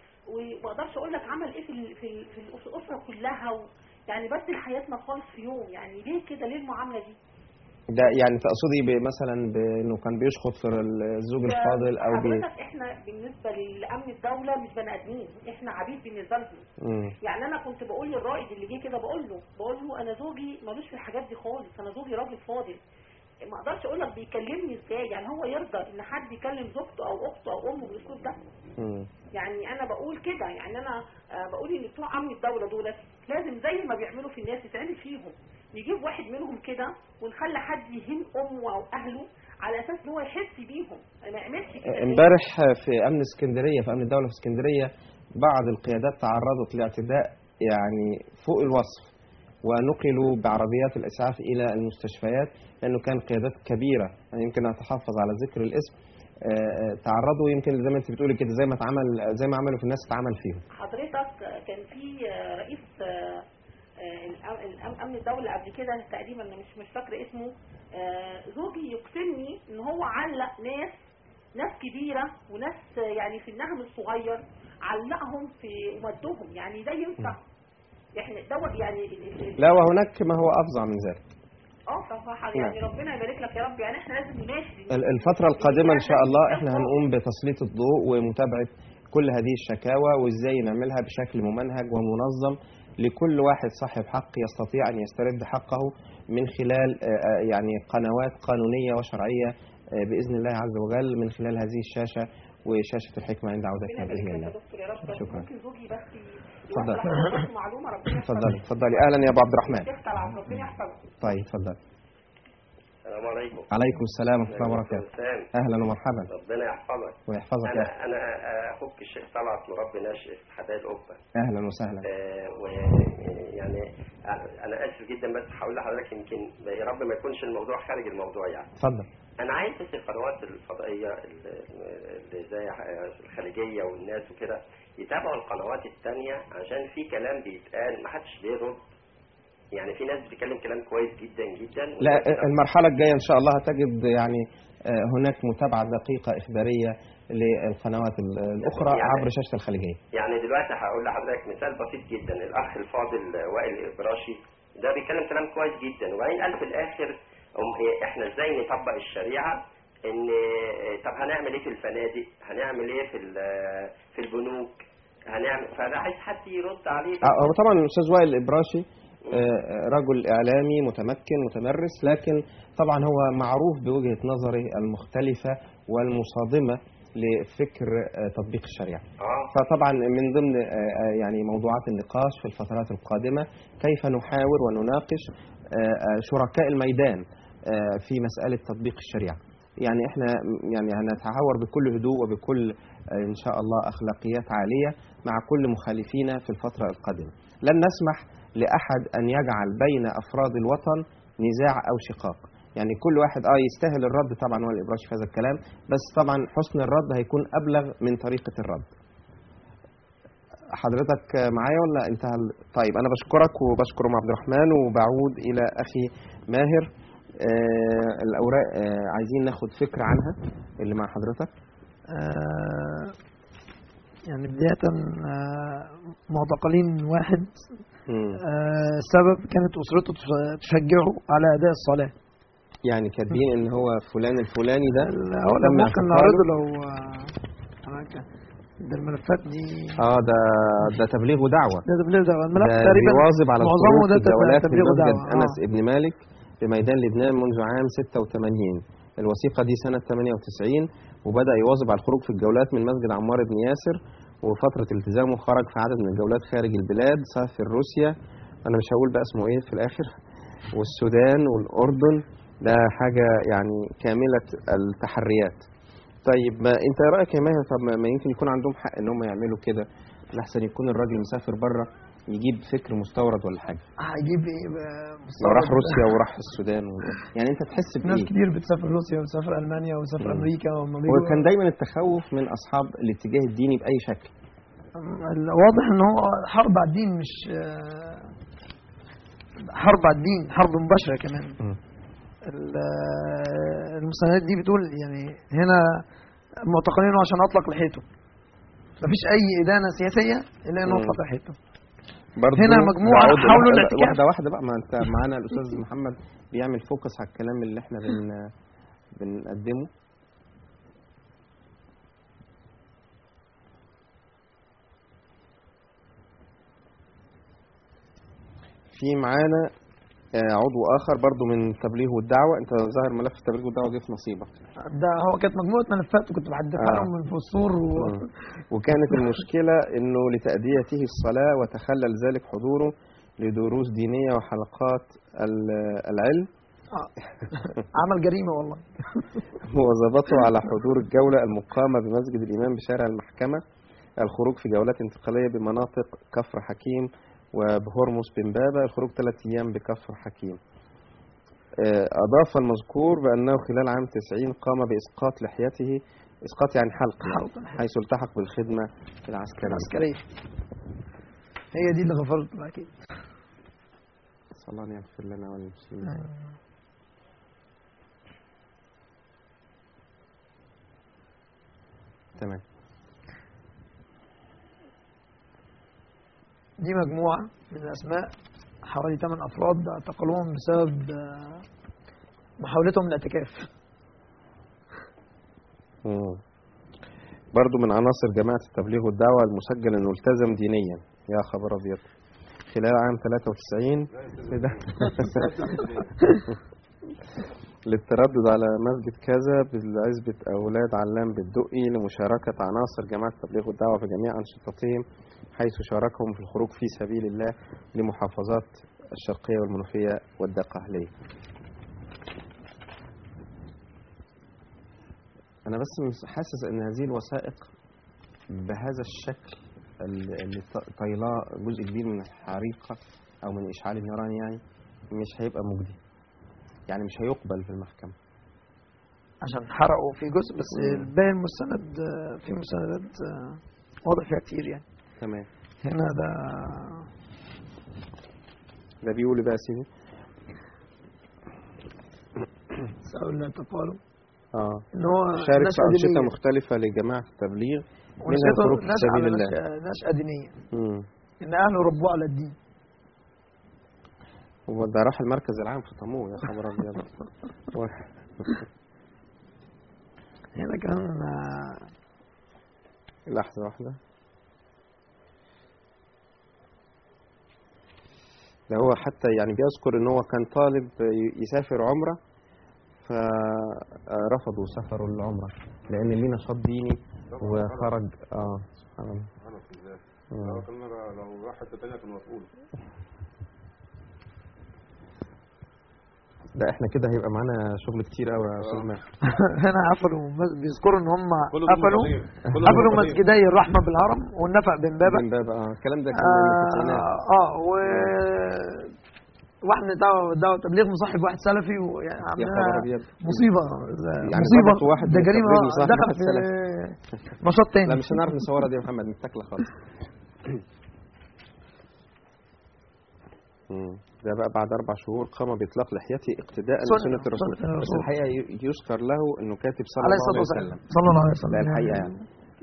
وما اقدرش اقول لك عمل ايه في ال- في ال- في الأس- الاسره كلها و... يعني بدل حياتنا خالص في يوم يعني ليه كده ليه المعامله دي ده يعني تقصدي ب- مثلا بانه كان بيشخط في الزوج الفاضل او بي... حضرتك احنا بالنسبه لامن الدوله مش بني ادمين احنا عبيد بالنسبه لهم مم. يعني انا كنت بقول للرائد اللي جه كده بقول له بقول له انا زوجي ملوش في الحاجات دي خالص انا زوجي راجل فاضل ما اقدرش اقول لك بيكلمني ازاي يعني هو يرضى ان حد يكلم زوجته او اخته او امه بالاسلوب ده مم. يعني انا بقول كده يعني انا آه، بقول ان بتوع امن الدوله دولت لازم زي ما بيعملوا في الناس يتعمل فيهم نجيب واحد منهم كده ونخلي حد يهين امه او اهله على اساس ان هو يحس بيهم ما يعملش كده امبارح في امن اسكندريه في امن الدوله في اسكندريه بعض القيادات تعرضت لاعتداء يعني فوق الوصف ونقلوا بعربيات الاسعاف الى المستشفيات لانه كان قيادات كبيره يعني يمكن اتحفظ على ذكر الاسم آه، آه، تعرضوا يمكن زي ما انت بتقولي كده زي ما اتعمل زي ما عملوا في الناس اتعمل فيهم حضرتك كان في آه، رئيس آه، آه، الأم- الأم- امن الدوله قبل كده تقريبا أنا مش مش فاكره اسمه آه، زوجي يقسمني ان هو علق ناس ناس كبيره وناس آه، يعني في النهم الصغير علقهم في مدهم يعني ده ينفع احنا دوت يعني ال- ال- ال- لا وهناك ما هو افظع من ذلك اه صراحه يعني ربنا يبارك لك يا رب يعني احنا لازم نماشي ال- الفترة القادمة إن شاء الله إحنا هنقوم بتسليط الضوء ومتابعة كل هذه الشكاوى وإزاي نعملها بشكل ممنهج ومنظم لكل واحد صاحب حق يستطيع أن يسترد حقه من خلال آه، آه، يعني قنوات قانونية وشرعية آه، بإذن الله عز وجل من خلال هذه الشاشة وشاشة الحكمة عند عودتنا ربنا بإذن يبارك لك الله يا دكتور يا رب بس شكرا. ممكن زوجي بس اتفضل. يوضح بس معلومه ربنا اتفضلي اتفضلي أهلا يا أبو عبد الرحمن يفتح على ربنا يحفظك طيب اتفضل السلام عليكم عليكم السلام ورحمة الله وبركاته وسام أهلا ومرحبا ربنا يحفظك ويحفظك يا أخي انا انا اخوك الشيخ طلعت مربي نشء في حدائق القبه أهلا وسهلا ويعني انا اسف جدا بس هقول لحضرتك يمكن يا رب ما يكونش الموضوع خارج الموضوع يعني اتفضل انا عايز بس القنوات الفضائيه اللي زي الخليجيه والناس وكده يتابعوا القنوات التانية عشان في كلام بيتقال ما حدش بيرد يعني في ناس بتتكلم كلام كويس جدا جدا لا المرحلة الجاية إن شاء الله هتجد يعني آه، هناك متابعة دقيقة إخبارية للقنوات ال- الأخرى يعني- عبر شاشة الخليجية يعني دلوقتي هقول لحضرتك مثال بسيط جدا الاخ الفاضل وائل الابراشي ده بيتكلم كلام كويس جدا وبعدين قال في الاخر أم إيه احنا ازاي نطبق الشريعه ان إيه، طب هنعمل ايه في الفنادق هنعمل ايه في ال- في البنوك هنعمل فانا عايز حد يرد عليه آه، هو طبعا الأستاذ وائل الإبراشي آه، رجل إعلامي متمكن متمرس لكن طبعا هو معروف بوجهة نظره المختلفة والمصادمة لفكر آه، تطبيق الشريعة اه فطبعا من ضمن آه، آه، يعني موضوعات النقاش في الفترات القادمة كيف نحاور ونناقش آه، آه، شركاء الميدان آه، في مسألة تطبيق الشريعة يعني احنا م- يعني هنتعاور بكل هدوء وبكل آه، ان شاء الله اخلاقيات عالية مع كل مخالفينا في الفترة القادمة لن نسمح لأحد أن يجعل بين أفراد الوطن نزاع أو شقاق يعني كل واحد اه يستاهل الرد طبعا ولا الابراج في هذا الكلام بس طبعا حسن الرد هيكون ابلغ من طريقه الرد حضرتك معايا ولا انتهى ال- طيب انا بشكرك وبشكر ام عبد الرحمن وبعود الى اخي ماهر آه الاوراق آه عايزين ناخد فكره عنها اللي مع حضرتك آه، يعني بداية آه، معتقلين واحد مم. آه، السبب كانت أسرته تش- تشجعه على أداء الصلاة يعني كاتبين ان هو فلان الفلاني ده هو ده تم ممكن اعتقاله. نعرضه لو آه، أنا ك- ده الملفات دي اه ده ده تبليغ ودعوه ده تبليغ دعوة الملف ده تقريبا بيواظب على معظمه الخروج ده في جولات في تبليغ مسجد دعوة انس آه. ابن مالك بميدان لبنان منذ عام 86 الوثيقه دي سنه 98 وبدا يواظب على الخروج في الجولات من مسجد عمار بن ياسر وفتره التزامه خرج في عدد من الجولات خارج البلاد سافر روسيا انا مش هقول بقى اسمه ايه في الاخر والسودان والاردن ده حاجه يعني كامله التحريات طيب ما انت رايك يا ماهر طب ما ما يمكن يكون عندهم حق ان هم يعملوا كده لحسن يكون الراجل مسافر بره يجيب فكر مستورد ولا حاجه هيجيب ايه بقى لو مستورد راح ده؟ روسيا وراح السودان و... يعني انت تحس ناس بايه كتير بتسافر روسيا وتسافر المانيا وتسافر مم. امريكا وما هو بيجوا كان دايما التخوف من اصحاب الاتجاه الديني باي شكل واضح ان هو حرب على الدين مش آه، حرب على الدين حرب مباشره كمان ال- آه، المستندات دي بتقول يعني هنا معتقلينه عشان اطلق لحيته مفيش اي ادانه سياسيه الا انه مم. اطلق لحيته برضه هنا مجموعة بعود- حاولوا واحدة- الاعتكاف. واحده واحده بقى ما انت معانا الاستاذ محمد بيعمل فوكس على الكلام اللي احنا بن بنقدمه في معانا آه، عضو اخر برضو من تبليغ والدعوه انت ظاهر ملف التبليغ والدعوه جه في نصيبك ده هو كانت مجموعه ملفات وكنت بحدث آه. عنهم من فصول و... مم. وكانت المشكلة انه لتأديته الصلاة وتخلل ذلك حضوره لدروس دينية وحلقات ال- العلم آه. عمل جريمه والله مواظبته على حضور الجولة المقامة بمسجد الإمام بشارع المحكمة الخروج في جولات انتقالية بمناطق كفر حكيم وبهرمس بن بابا الخروج ثلاث أيام بكفر حكيم آه، أضاف المذكور بأنه خلال عام 90 قام بإسقاط لحيته إسقاط يعني حلق يعني حيث التحق بالخدمة العسكرية العسكريه هي دي اللي غفرت له اكيد صلى الله أن يغفر لنا وللمسلمين تمام دي مجموعة من الأسماء حوالي 8 أفراد اعتقلوهم بسبب آه، محاولتهم الاعتكاف مم. برضو من عناصر جماعة التبليغ والدعوة المسجل أنه التزم دينيا يا خبر أبيض خلال عام 93 لده- للتردد على مسجد كذا بعزبة أولاد علام بالدقي لمشاركة عناصر جماعة التبليغ والدعوة في جميع أنشطتهم حيث شاركهم في الخروج في سبيل الله لمحافظات الشرقية والمنوفية والدقهلية أنا بس مش حاسس أن هذه الوثائق بهذا الشكل ال- اللي ط- طايلاه جزء كبير من الحريقة أو من إشعال النيران يعني مش هيبقى مجدي يعني مش هيقبل في المحكمة عشان حرقوا في جزء بس مم. الباقي المستند آه، في مستندات آه، واضح فيها كتير يعني تمام هنا ده ده بيقول إيه بقى يا سيدي سأقول لا تقالوا اه إن هو شارك نشأة في أنشطة دينية. مختلفة لجماعة التبليغ منها ونشأته الخروج في نشأة سبيل على الله نشأة- نشأة دينية مم. إن أهله ربوه على الدين هو ده راح المركز العام في طموح يا خبر أبيض و- هنا كان آه، لحظة واحدة ده هو حتى يعني بيذكر ان هو كان طالب ي- يسافر عمرة فرفضوا سفروا العمرة لأن ليه نشاط ديني وخرج اه سبحان الله عرف ازاي مم. لو كنا لو راح حته ثانيه كنا مسؤول ده احنا كده هيبقى معانا شغل كتير قوي يا استاذ ماهر هنا قفلوا مس- بيذكروا ان هم كله قفلوا بالمصاريف. كله قفلوا بالمصاريف. مسجدي الرحمه بالهرم والنفق بن بابا من باب اه الكلام ده كان من التسعينات. اه, آه و واحد من دعوه دعوه تبليغ مصاحب واحد سلفي ويعني خبر عاملينها أبيض. مصيبه يعني مصيبه ضبطوا واحد ده من جريمه التبليغ مصاحب دخل واحد في سلفي. نشاط تاني لا مش هنعرف نصورها دي يا محمد متاكله خالص مم. ده بقى بعد أربع شهور قام بإطلاق لحيته اقتداء سنة- بسنة الرسول سنة الرسول. بس الحقيقة ي- يذكر له أنه كاتب صلى عليه الله الصلاه عليه والسلام وسلم صلى الله عليه وسلم لا الحقيقة يعني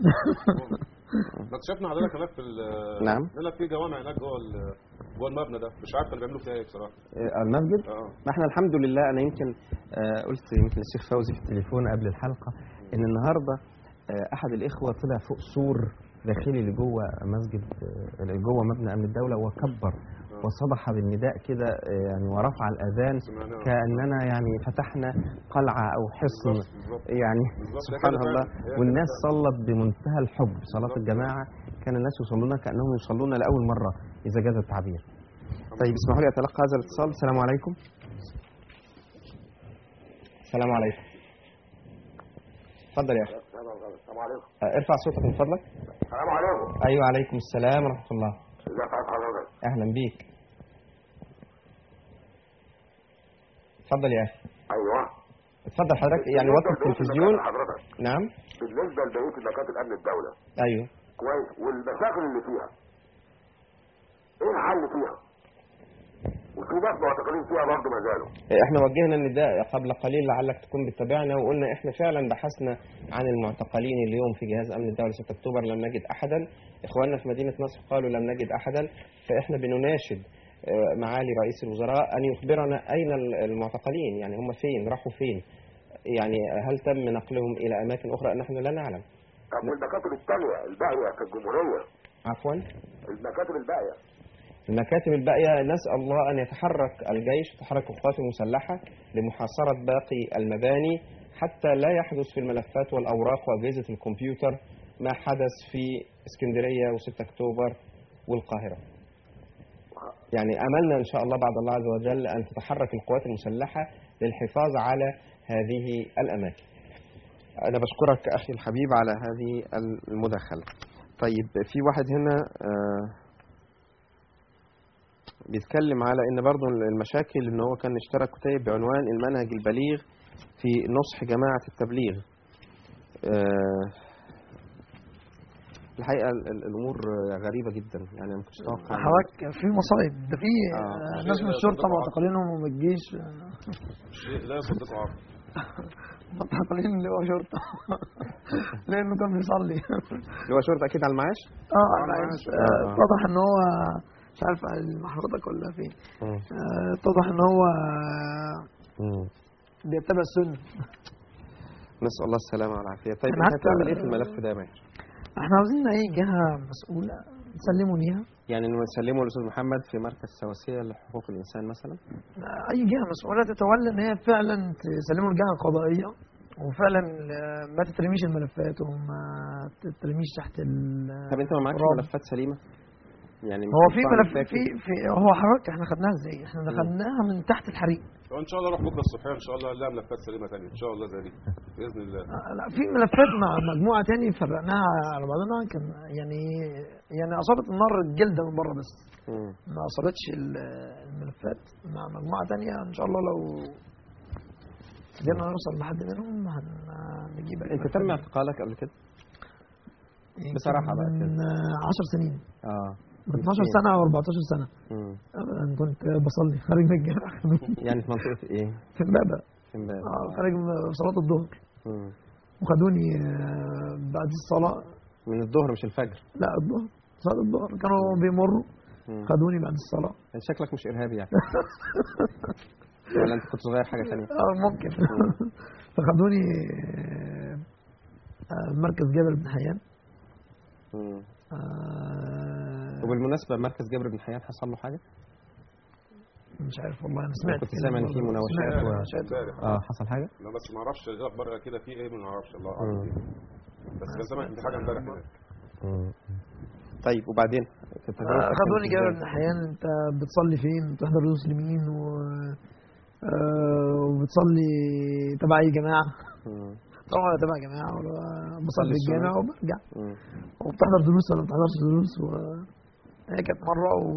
ده اكتشفنا حضرتك هناك في ال- نعم. هناك في جوامع هناك جوه ال- جوه المبنى ده مش عارف كانوا بيعملوا فيها ايه بصراحه آه، المسجد اه ما احنا الحمد لله أنا يمكن آه، قلت يمكن للشيخ فوزي في التليفون قبل الحلقة إن النهاردة آه، أحد الإخوة طلع فوق سور داخلي اللي جوه مسجد آه، اللي جوه مبنى أمن الدولة وكبر وصدح بالنداء كده آه، يعني ورفع الأذان سمعناه. كأننا يعني فتحنا قلعة أو حصن يعني بالظبط، ده سبحان كده الله فعلا. هي كده والناس فعلا. صلت بمنتهى الحب صلاة الجماعة كان الناس يصلون كأنهم يصلون لأول مرة إذا جاز التعبير طيب اسمحوا لي أتلقى هذا الاتصال السلام عليكم السلام عليكم اتفضل يا أخي السلام عليكم آه، ارفع صوتك من فضلك السلام عليكم أيوة عليكم السلام ورحمة الله ازيك يا حضرتك أهلا بيك اتفضل يا أخي ايوه اتفضل حضرتك يعني وقت التلفزيون حضرتك نعم بالنسبه لبقيه مكاتب امن الدوله أيوه كويس والمشاكل اللي فيها ايه الحل فيها وفي ناس معتقلين فيها برضه ما زالوا احنا وجهنا النداء قبل قليل لعلك تكون بتتابعنا وقلنا احنا فعلا بحثنا عن المعتقلين اليوم في جهاز امن الدوله 6 اكتوبر لم نجد احدا اخواننا في مدينه نصر قالوا لم نجد احدا فاحنا بنناشد آه، معالي رئيس الوزراء ان يخبرنا اين المعتقلين يعني هم فين راحوا فين يعني هل تم نقلهم الى اماكن اخرى نحن لا نعلم طب والمكاتب الثانيه الباقيه في الجمهوريه عفوا المكاتب الباقيه المكاتب الباقية نسأل الله أن يتحرك الجيش تتحرك القوات المسلحة لمحاصرة باقي المباني حتى لا يحدث في الملفات والأوراق وأجهزة الكمبيوتر ما حدث في اسكندرية و6 أكتوبر والقاهرة يعني أملنا إن شاء الله بعد الله عز وجل أن تتحرك القوات المسلحة للحفاظ على هذه الأماكن أنا بشكرك أخي الحبيب على هذه المداخلة طيب في واحد هنا آه بيتكلم على ان برضه المشاكل ان هو كان اشترى كتيب بعنوان المنهج البليغ في نصح جماعة التبليغ آه، الحقيقة ال- ال- الأمور غريبة جدا يعني أنا ما كنتش أتوقع إن- حضرتك في مصايب ده في آه. آه، ناس من الشرطه معتقلينهم وما الجيش شيء لا يصدقه عقل معتقلين اللي هو شرطه لانه كان بيصلي اللي هو شرطة أكيد على المعاش؟ اه معلش آه. آه، اتضح ان هو مش عارف مع حضرتك ولا فين مم. آه، اتضح ان هو آه، مم. بيتبع السنه نسأل الله السلامة والعافية طيب أنا أنت حتى- هتعمل إيه في الملف ده يا ماهر؟ احنا عاوزين اي جهه مسؤوله نسلموا ليها يعني إنه نسلمه للأستاذ محمد في مركز سواسية لحقوق الإنسان مثلا؟ آه، اي جهه مسؤوله تتولى ان هي فعلا تسلموا الجهه القضائيه وفعلا آه، ما تترميش الملفات وما تترميش تحت ال طب أنت ما معكش التراب. ملفات سليمة؟ يعني هو ممكن في تطلع ملف مشاكل؟ في في هو حضرتك احنا خدناها ازاي؟ احنا دخلناها من تحت الحريق وان شاء الله اروح بكره الصبحيه ان شاء الله لا ملفات سليمه ثانيه ان شاء الله زي دي باذن الله آه، لا في ملفات مع مجموعه تاني فرقناها على بعضنا كان يعني يعني اصابت النار الجلد من بره بس مم. ما اصابتش ال- الملفات مع مجموعه تانية ان شاء الله لو قدرنا نوصل لحد منهم هنجيب أنت تم اعتقالك قبل كده؟ بصراحة بقى كده. من 10 سنين اه من 12 سنه او 14 سنه مم. أبداً كنت بصلي خارج من الجامع يعني في منطقة إيه؟ في امبابه في امبابة اه خارج من صلاه الظهر مم. وخدوني آه، بعد الصلاه من الظهر مش الفجر لا الظهر صلاه الظهر كانوا بيمروا مم. خدوني بعد الصلاه يعني شكلك مش إرهابي يعني ولا أنت كنت صغير حاجة ثانية؟ اه ممكن فخدوني آه، آه، مركز جابر بن حيان مم. آه، وبالمناسبة مركز جابر بن حيان حصل له حاجة؟ مش عارف والله انا سمعت كنت كده سامع ان برضه. في مناوشات سمعت و... مناوشات. اه حصل حاجه لا بس ما اعرفش الاخبار كده في ايه ما اعرفش الله مم. اعلم بس كان سامع ان في حاجه امبارح هناك مم. طيب وبعدين في تجربتك آه، خدوني كانت كده إزاي؟ من احيان انت بتصلي فين بتحضر دروس لمين و آه، وبتصلي تبع اي جماعه مم. طبعا ولا تبع جماعه ولا بصلي في السنة؟ الجامع وبرجع مم. وبتحضر دروس ولا ما بتحضرش دروس و هي كانت مره و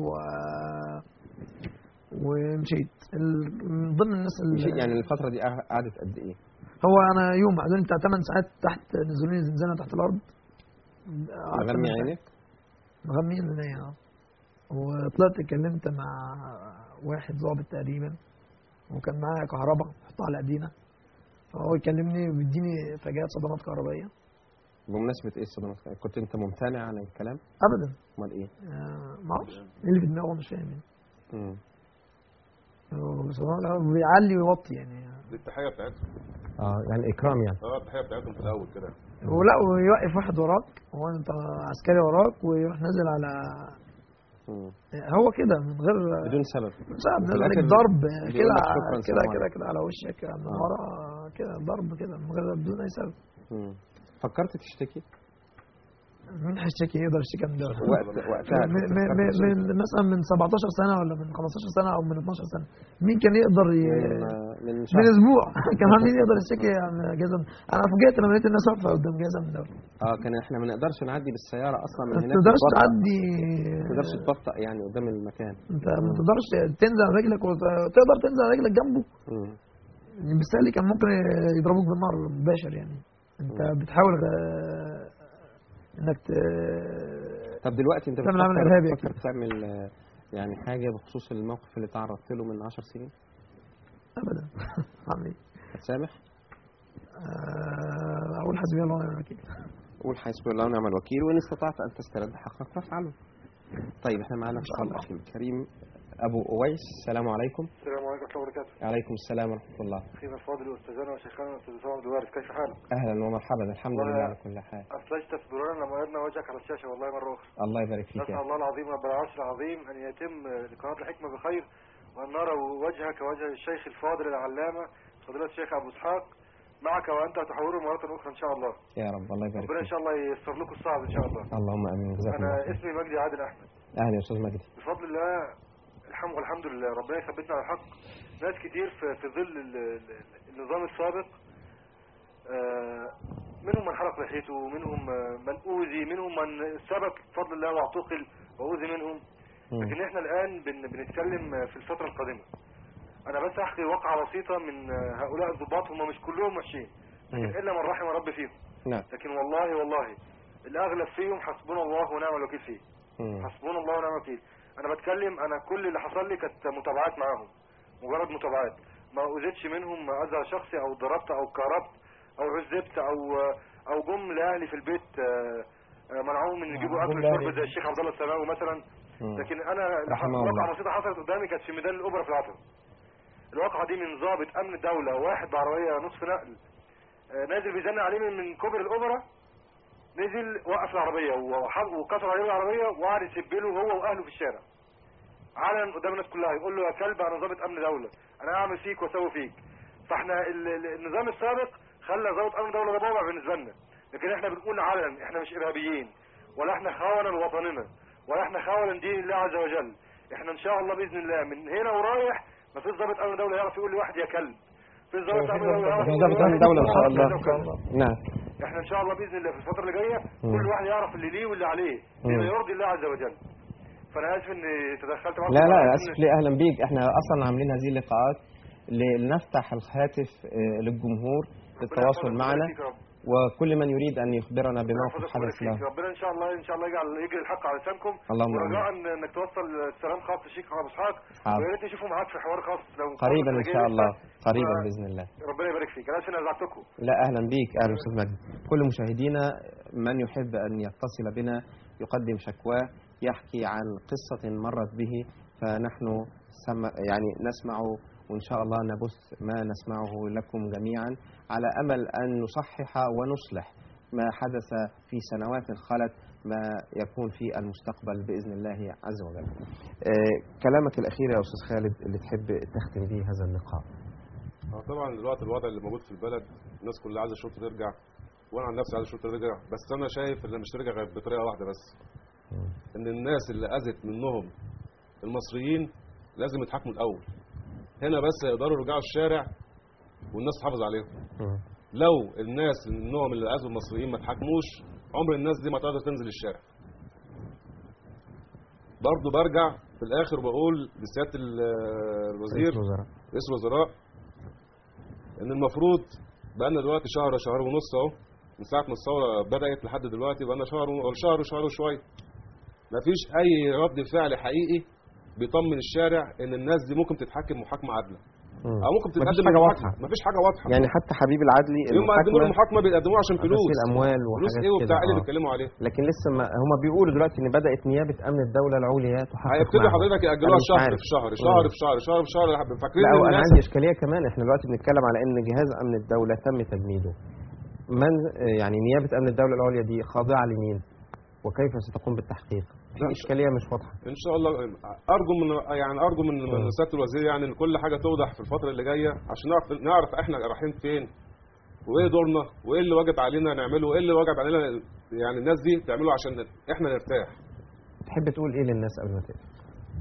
ومشيت ال- من ضمن الناس اللي مشيت يعني الفتره دي قع- قعدت قد ايه هو انا يوم قعدوني بتاع 8 ساعات تحت نزلوني زنزانه تحت الارض قعدت مغمي 8 ساعات. عينك مغميين عينيا اه وطلعت اتكلمت مع واحد ضابط تقريبا وكان معايا كهرباء حطها على ايدينا فهو يكلمني ويديني فجأة صدمات كهربائية بمناسبه ايه الصدمات كنت انت ممتنع عن الكلام ابدا امال ايه آه، ما اعرفش ايه اللي في دماغه مش فاهم يعني مم. هو صدمات بيعلي ويوطي يعني دي التحيه بتاعتهم اه يعني اكرام يعني اه التحيه بتاعتهم في الاول كده ولا ويوقف واحد وراك هو انت عسكري وراك ويروح نازل على مم. هو كده من غير بدون سبب سبب وفي نازل عليك الآخر ضرب بيقول كده لك شكراً، كده سلام كده عليكم. كده على وشك من آه. ورا كده ضرب كده من غير بدون اي سبب مم. فكرت تشتكي مين هيشتكي يقدر يشتكي من ده وقت وقتها من, كنت من, فكرت من, تشتكي؟ من مثلا من 17 سنه ولا من 15 سنه او من 12 سنه مين كان يقدر ي... من من من شهر اسبوع كمان مين يقدر يشتكي عن جزم انا فوجئت لما لقيت الناس واقفه قدام جزم من دول اه كان احنا ما نقدرش نعدي بالسياره اصلا من ما هناك تقدرش تتبطأ. تعدي ما تقدرش تبطأ يعني قدام المكان انت ما تقدرش تنزل على رجلك وتقدر تنزل على رجلك جنبه مم. بالتالي كان ممكن يضربوك بالنار مباشر يعني انت بتحاول آه، انك ت... طب دلوقتي انت تعمل عمل بتفكر إرهابي بتفكر تعمل آه، يعني حاجه بخصوص الموقف اللي تعرضت له من 10 سنين ابدا اعمل ايه؟ هتسامح آه، اقول حسبي الله ونعم الوكيل قول حسبي الله ونعم الوكيل وان استطعت ان تسترد حقك فافعله طيب احنا معانا اتصال اخي الكريم ابو اويس السلام عليكم السلام عليكم ورحمة الله وبركاته. عليكم السلام ورحمه الله أخينا الفاضل وأستاذنا وشيخنا الأستاذ أسامة عبد الوارث كيف حالك؟ اهلا ومرحبا الحمد والله لله على كل حال أفلجت سرورا لما وجدنا وجهك على الشاشة والله مرة أخرى. الله يبارك فيك نسأل يا الله العظيم رب العرش العظيم أن يتم لقناة الحكمة بخير وأن نرى وجهك وجه الشيخ الفاضل العلامة فضيلة الشيخ أبو إسحاق معك وأنت تحوره مرة أخرى إن شاء الله. يا رب الله يبارك ربنا إن فيك شاء الله ييسر لكم الصعب إن شاء الله. اللهم امين جزاكم أنا الله خير اسمي مجدي عادل أحمد. اهلا يا استاذ مجدي بفضل الله الحمد والحمد لله ربنا يثبتنا على الحق ناس كتير في, في ظل ال- ال- النظام السابق آه، منهم من حرق لحيته ومنهم آه، من أوذي منهم من سبق بفضل الله واعتقل وأوذي منهم لكن احنا الآن بن بنتكلم في الفترة القادمة أنا بس أحكي واقعة بسيطة من آه، هؤلاء الضباط هم مش كلهم وحشين لكن إلا من رحم رب فيهم نعم لكن والله والله الأغلب فيهم حسبنا الله ونعم الوكيل فيه مم. حسبنا الله ونعم الوكيل انا بتكلم انا كل اللي حصل لي كانت متابعات معاهم مجرد متابعات ما اذيتش منهم اذى شخصي او ضربت او كهربت او عذبت او او جم لاهلي في البيت آه، آه، منعوهم من يجيبوا جم اكل لأهلي. وشرب زي الشيخ عبد الله السماوي مثلا مم. لكن انا رحمه الله. واقعه بسيطه حصلت قدامي كانت في ميدان الاوبرا في العتبه الواقعه دي من ضابط امن الدوله واحد بعربيه نصف نقل آه، نازل بيزن عليه من من كوبري الاوبرا نزل وقف العربيه وح- وكسر عليه العربيه وقعد يسب له هو واهله في الشارع علنا قدام الناس كلها يقول له يا كلب انا ضابط امن دوله انا هعمل فيك واسوي فيك فاحنا ال- ال- النظام السابق خلى ضابط امن دوله ده بابع بالنسبه لنا لكن احنا بنقول علنا احنا مش ارهابيين ولا احنا خونه لوطننا ولا احنا خونه لدين الله عز وجل احنا ان شاء الله باذن الله من هنا ورايح ما فيش ضابط امن دوله يعرف يقول لواحد يا كلب في ضابط امن دوله يعرف في يقول ضابط امن لواحد دوله ان شاء كذا الله وكذا. نعم احنا ان شاء الله باذن الله في الفتره اللي جايه مم. كل واحد يعرف اللي ليه واللي عليه مم. بما يرضي الله عز وجل فانا اسف اني تدخلت معاكم لا لا لكن- اسف ليه اهلا بيك احنا اصلا عاملين هذه اللقاءات لنفتح الهاتف آه، للجمهور للتواصل معنا وكل من يريد ان يخبرنا بموقف حدث فيك. له ربنا ان شاء الله ان شاء الله يجعل يجري الحق على لسانكم اللهم ورجاء إن- انك توصل السلام خاص للشيخ ابو اسحاق حاضر. ويا ريت نشوفه معاك في حوار خاص لو قريبا ان شاء الله قريبا و- باذن الله ربنا يبارك فيك انا اسف اني ازعجتكم لا اهلا بيك اهلا استاذ مجدي كل مشاهدينا من يحب ان يتصل بنا يقدم شكواه يحكي عن قصه مرت به فنحن سم يعني نسمع وان شاء الله نبث ما نسمعه لكم جميعا على امل ان نصحح ونصلح ما حدث في سنوات خلت ما يكون في المستقبل بإذن الله عز وجل آه، كلامك الأخير يا أستاذ خالد اللي تحب تختم به هذا اللقاء اه طبعا دلوقتي الوضع اللي موجود في البلد الناس كلها عايزه الشرطه ترجع وانا عن نفسي عايز الشرطه ترجع بس انا شايف ان مش ترجع غير بطريقه واحده بس ان الناس اللي اذت منهم المصريين لازم يتحاكموا الاول هنا بس يقدروا يرجعوا الشارع والناس تحافظ عليهم لو الناس منهم اللي اذوا المصريين ما اتحاكموش عمر الناس دي ما تقدر تنزل الشارع برضه برجع في الاخر وبقول لسياده ال- الوزير رئيس الوزراء. رئيس الوزراء ان المفروض بقالنا دلوقتي شهر شهر ونص اهو من ساعه ما الثوره بدات لحد دلوقتي بقالنا شهر و- شهر وشهر وشويه مفيش اي رد فعل حقيقي بيطمن الشارع ان الناس دي ممكن تتحكم محاكمه عادله او ممكن مفيش تتقدم حاجة للمحاكمة. واضحة. مفيش حاجه واضحه يعني حتى حبيب العدلي يوم ما قدموا له المحاكمة المحاكمه بيقدموها عشان فلوس غسيل أموال فلوس وحاجات ايه وبتاع كده، ايه اللي آه. بيتكلموا عليه لكن لسه ما هم بيقولوا دلوقتي ان بدات نيابه امن الدوله العليا تحقق هيبتدوا معهم. حضرتك أنا ياجلوها مش شهر عارف. في شهر مم. شهر في شهر شهر في شهر فاكرين لا ان وانا الناس عندي اشكاليه كمان احنا دلوقتي بنتكلم على ان جهاز امن الدوله تم تجنيده من يعني نيابه امن الدوله العليا دي خاضعه لمين وكيف ستقوم بالتحقيق في لا. اشكاليه مش واضحه ان شاء الله ارجو من يعني ارجو من من سياده الوزير يعني ان كل حاجه توضح في الفتره اللي جايه عشان نعرف نعرف احنا رايحين فين وايه دورنا وايه اللي واجب علينا نعمله وايه اللي واجب علينا يعني الناس دي تعمله عشان احنا نرتاح تحب تقول ايه للناس قبل ما تقفل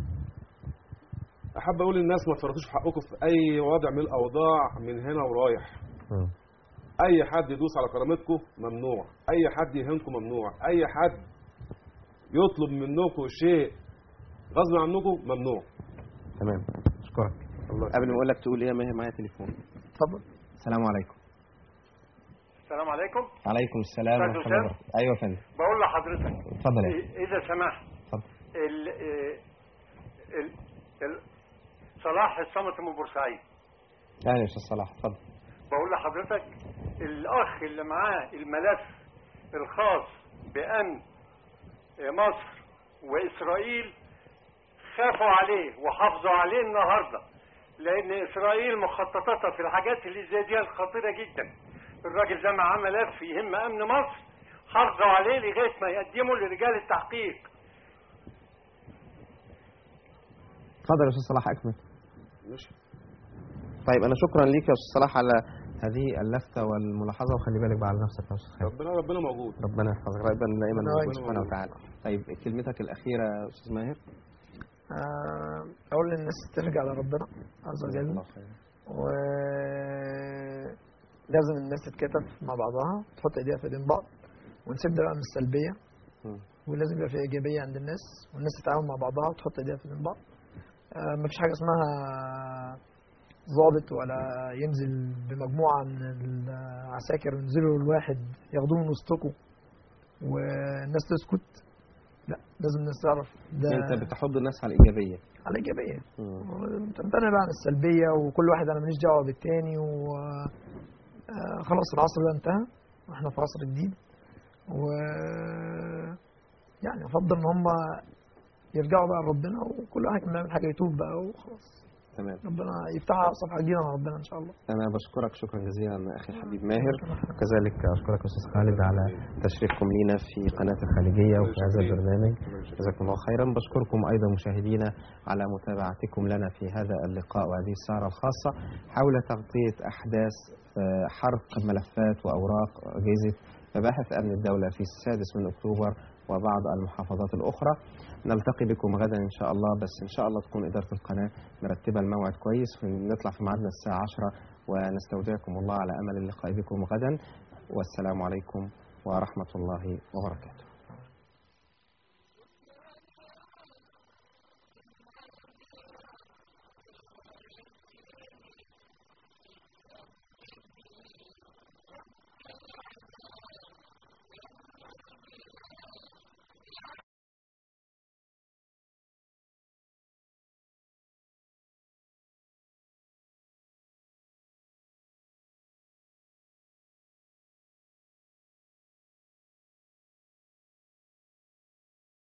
احب اقول للناس ما تفرطوش في حقكم في اي وضع من الاوضاع من هنا ورايح مم. اي حد يدوس على كرامتكم ممنوع اي حد يهينكم ممنوع اي حد يطلب منكم شيء غصب عنكم ممنوع تمام اشكرك قبل ما اقول لك تقول ايه يا ماهر معايا تليفون اتفضل السلام عليكم السلام عليكم عليكم السلام أستاذ ورحمه الله أستاذ. وبركاته ايوه يا فندم بقول لحضرتك اتفضل يا إيه- اذا سمحت اتفضل. ال ال ال صلاح الصمت من بورسعيد اهلا يا استاذ صلاح اتفضل بقول لحضرتك الاخ اللي معاه الملف الخاص بامن مصر واسرائيل خافوا عليه وحافظوا عليه النهارده لان اسرائيل مخططاتها في الحاجات اللي زي دي خطيره جدا الراجل ده معاه ملف يهم امن مصر حافظوا عليه لغايه ما يقدموا لرجال التحقيق اتفضل يا استاذ صلاح اكمل ماشي طيب انا شكرا ليك يا استاذ صلاح على هذه اللفته والملاحظه وخلي بالك بقى على نفسك يا استاذ خالد ربنا ربنا موجود ربنا يحفظك ربنا دائما ربنا موجود يجزيك. سبحانه وتعالى طيب كلمتك الاخيره يا استاذ ماهر آه، اقول للناس ترجع لربنا عز وجل و لازم الناس تتكاتف مع بعضها تحط ايديها في ايدين بعض ونسيب ده بقى من السلبيه ولازم يبقى في ايجابيه عند الناس والناس تتعاون مع بعضها وتحط ايديها في ايدين بعض آه، مفيش حاجه اسمها ضابط ولا ينزل بمجموعه من العساكر وينزلوا الواحد ياخدوه من وسطكم والناس تسكت لا لازم الناس تعرف ده انت بتحض الناس على الايجابيه على الايجابيه تمتنع بقى عن السلبيه وكل واحد انا ماليش دعوه بالتاني و آه، خلاص العصر ده انتهى واحنا في عصر جديد و يعني افضل ان هم يرجعوا بقى لربنا وكل واحد كان بيعمل حاجه يتوب بقى وخلاص تمام ربنا يفتح صفحه جديده مع ربنا ان شاء الله أنا بشكرك شكرا جزيلا أخي الحبيب ماهر وكذلك أشكرك أستاذ خالد على تشريفكم لينا في قناة الخليجية وفي هذا البرنامج جزاكم الله خيرا بشكركم أيضا مشاهدينا على متابعتكم لنا في هذا اللقاء وهذه السهرة الخاصة حول تغطية أحداث آه، حرق ملفات وأوراق أجهزة مباحث أمن الدولة في السادس من أكتوبر وبعض المحافظات الأخرى نلتقي بكم غدا إن شاء الله بس إن شاء الله تكون إدارة القناة مرتبة الموعد كويس ونطلع في ميعادنا الساعة 10 ونستودعكم الله على أمل اللقاء بكم غدا والسلام عليكم ورحمة الله وبركاته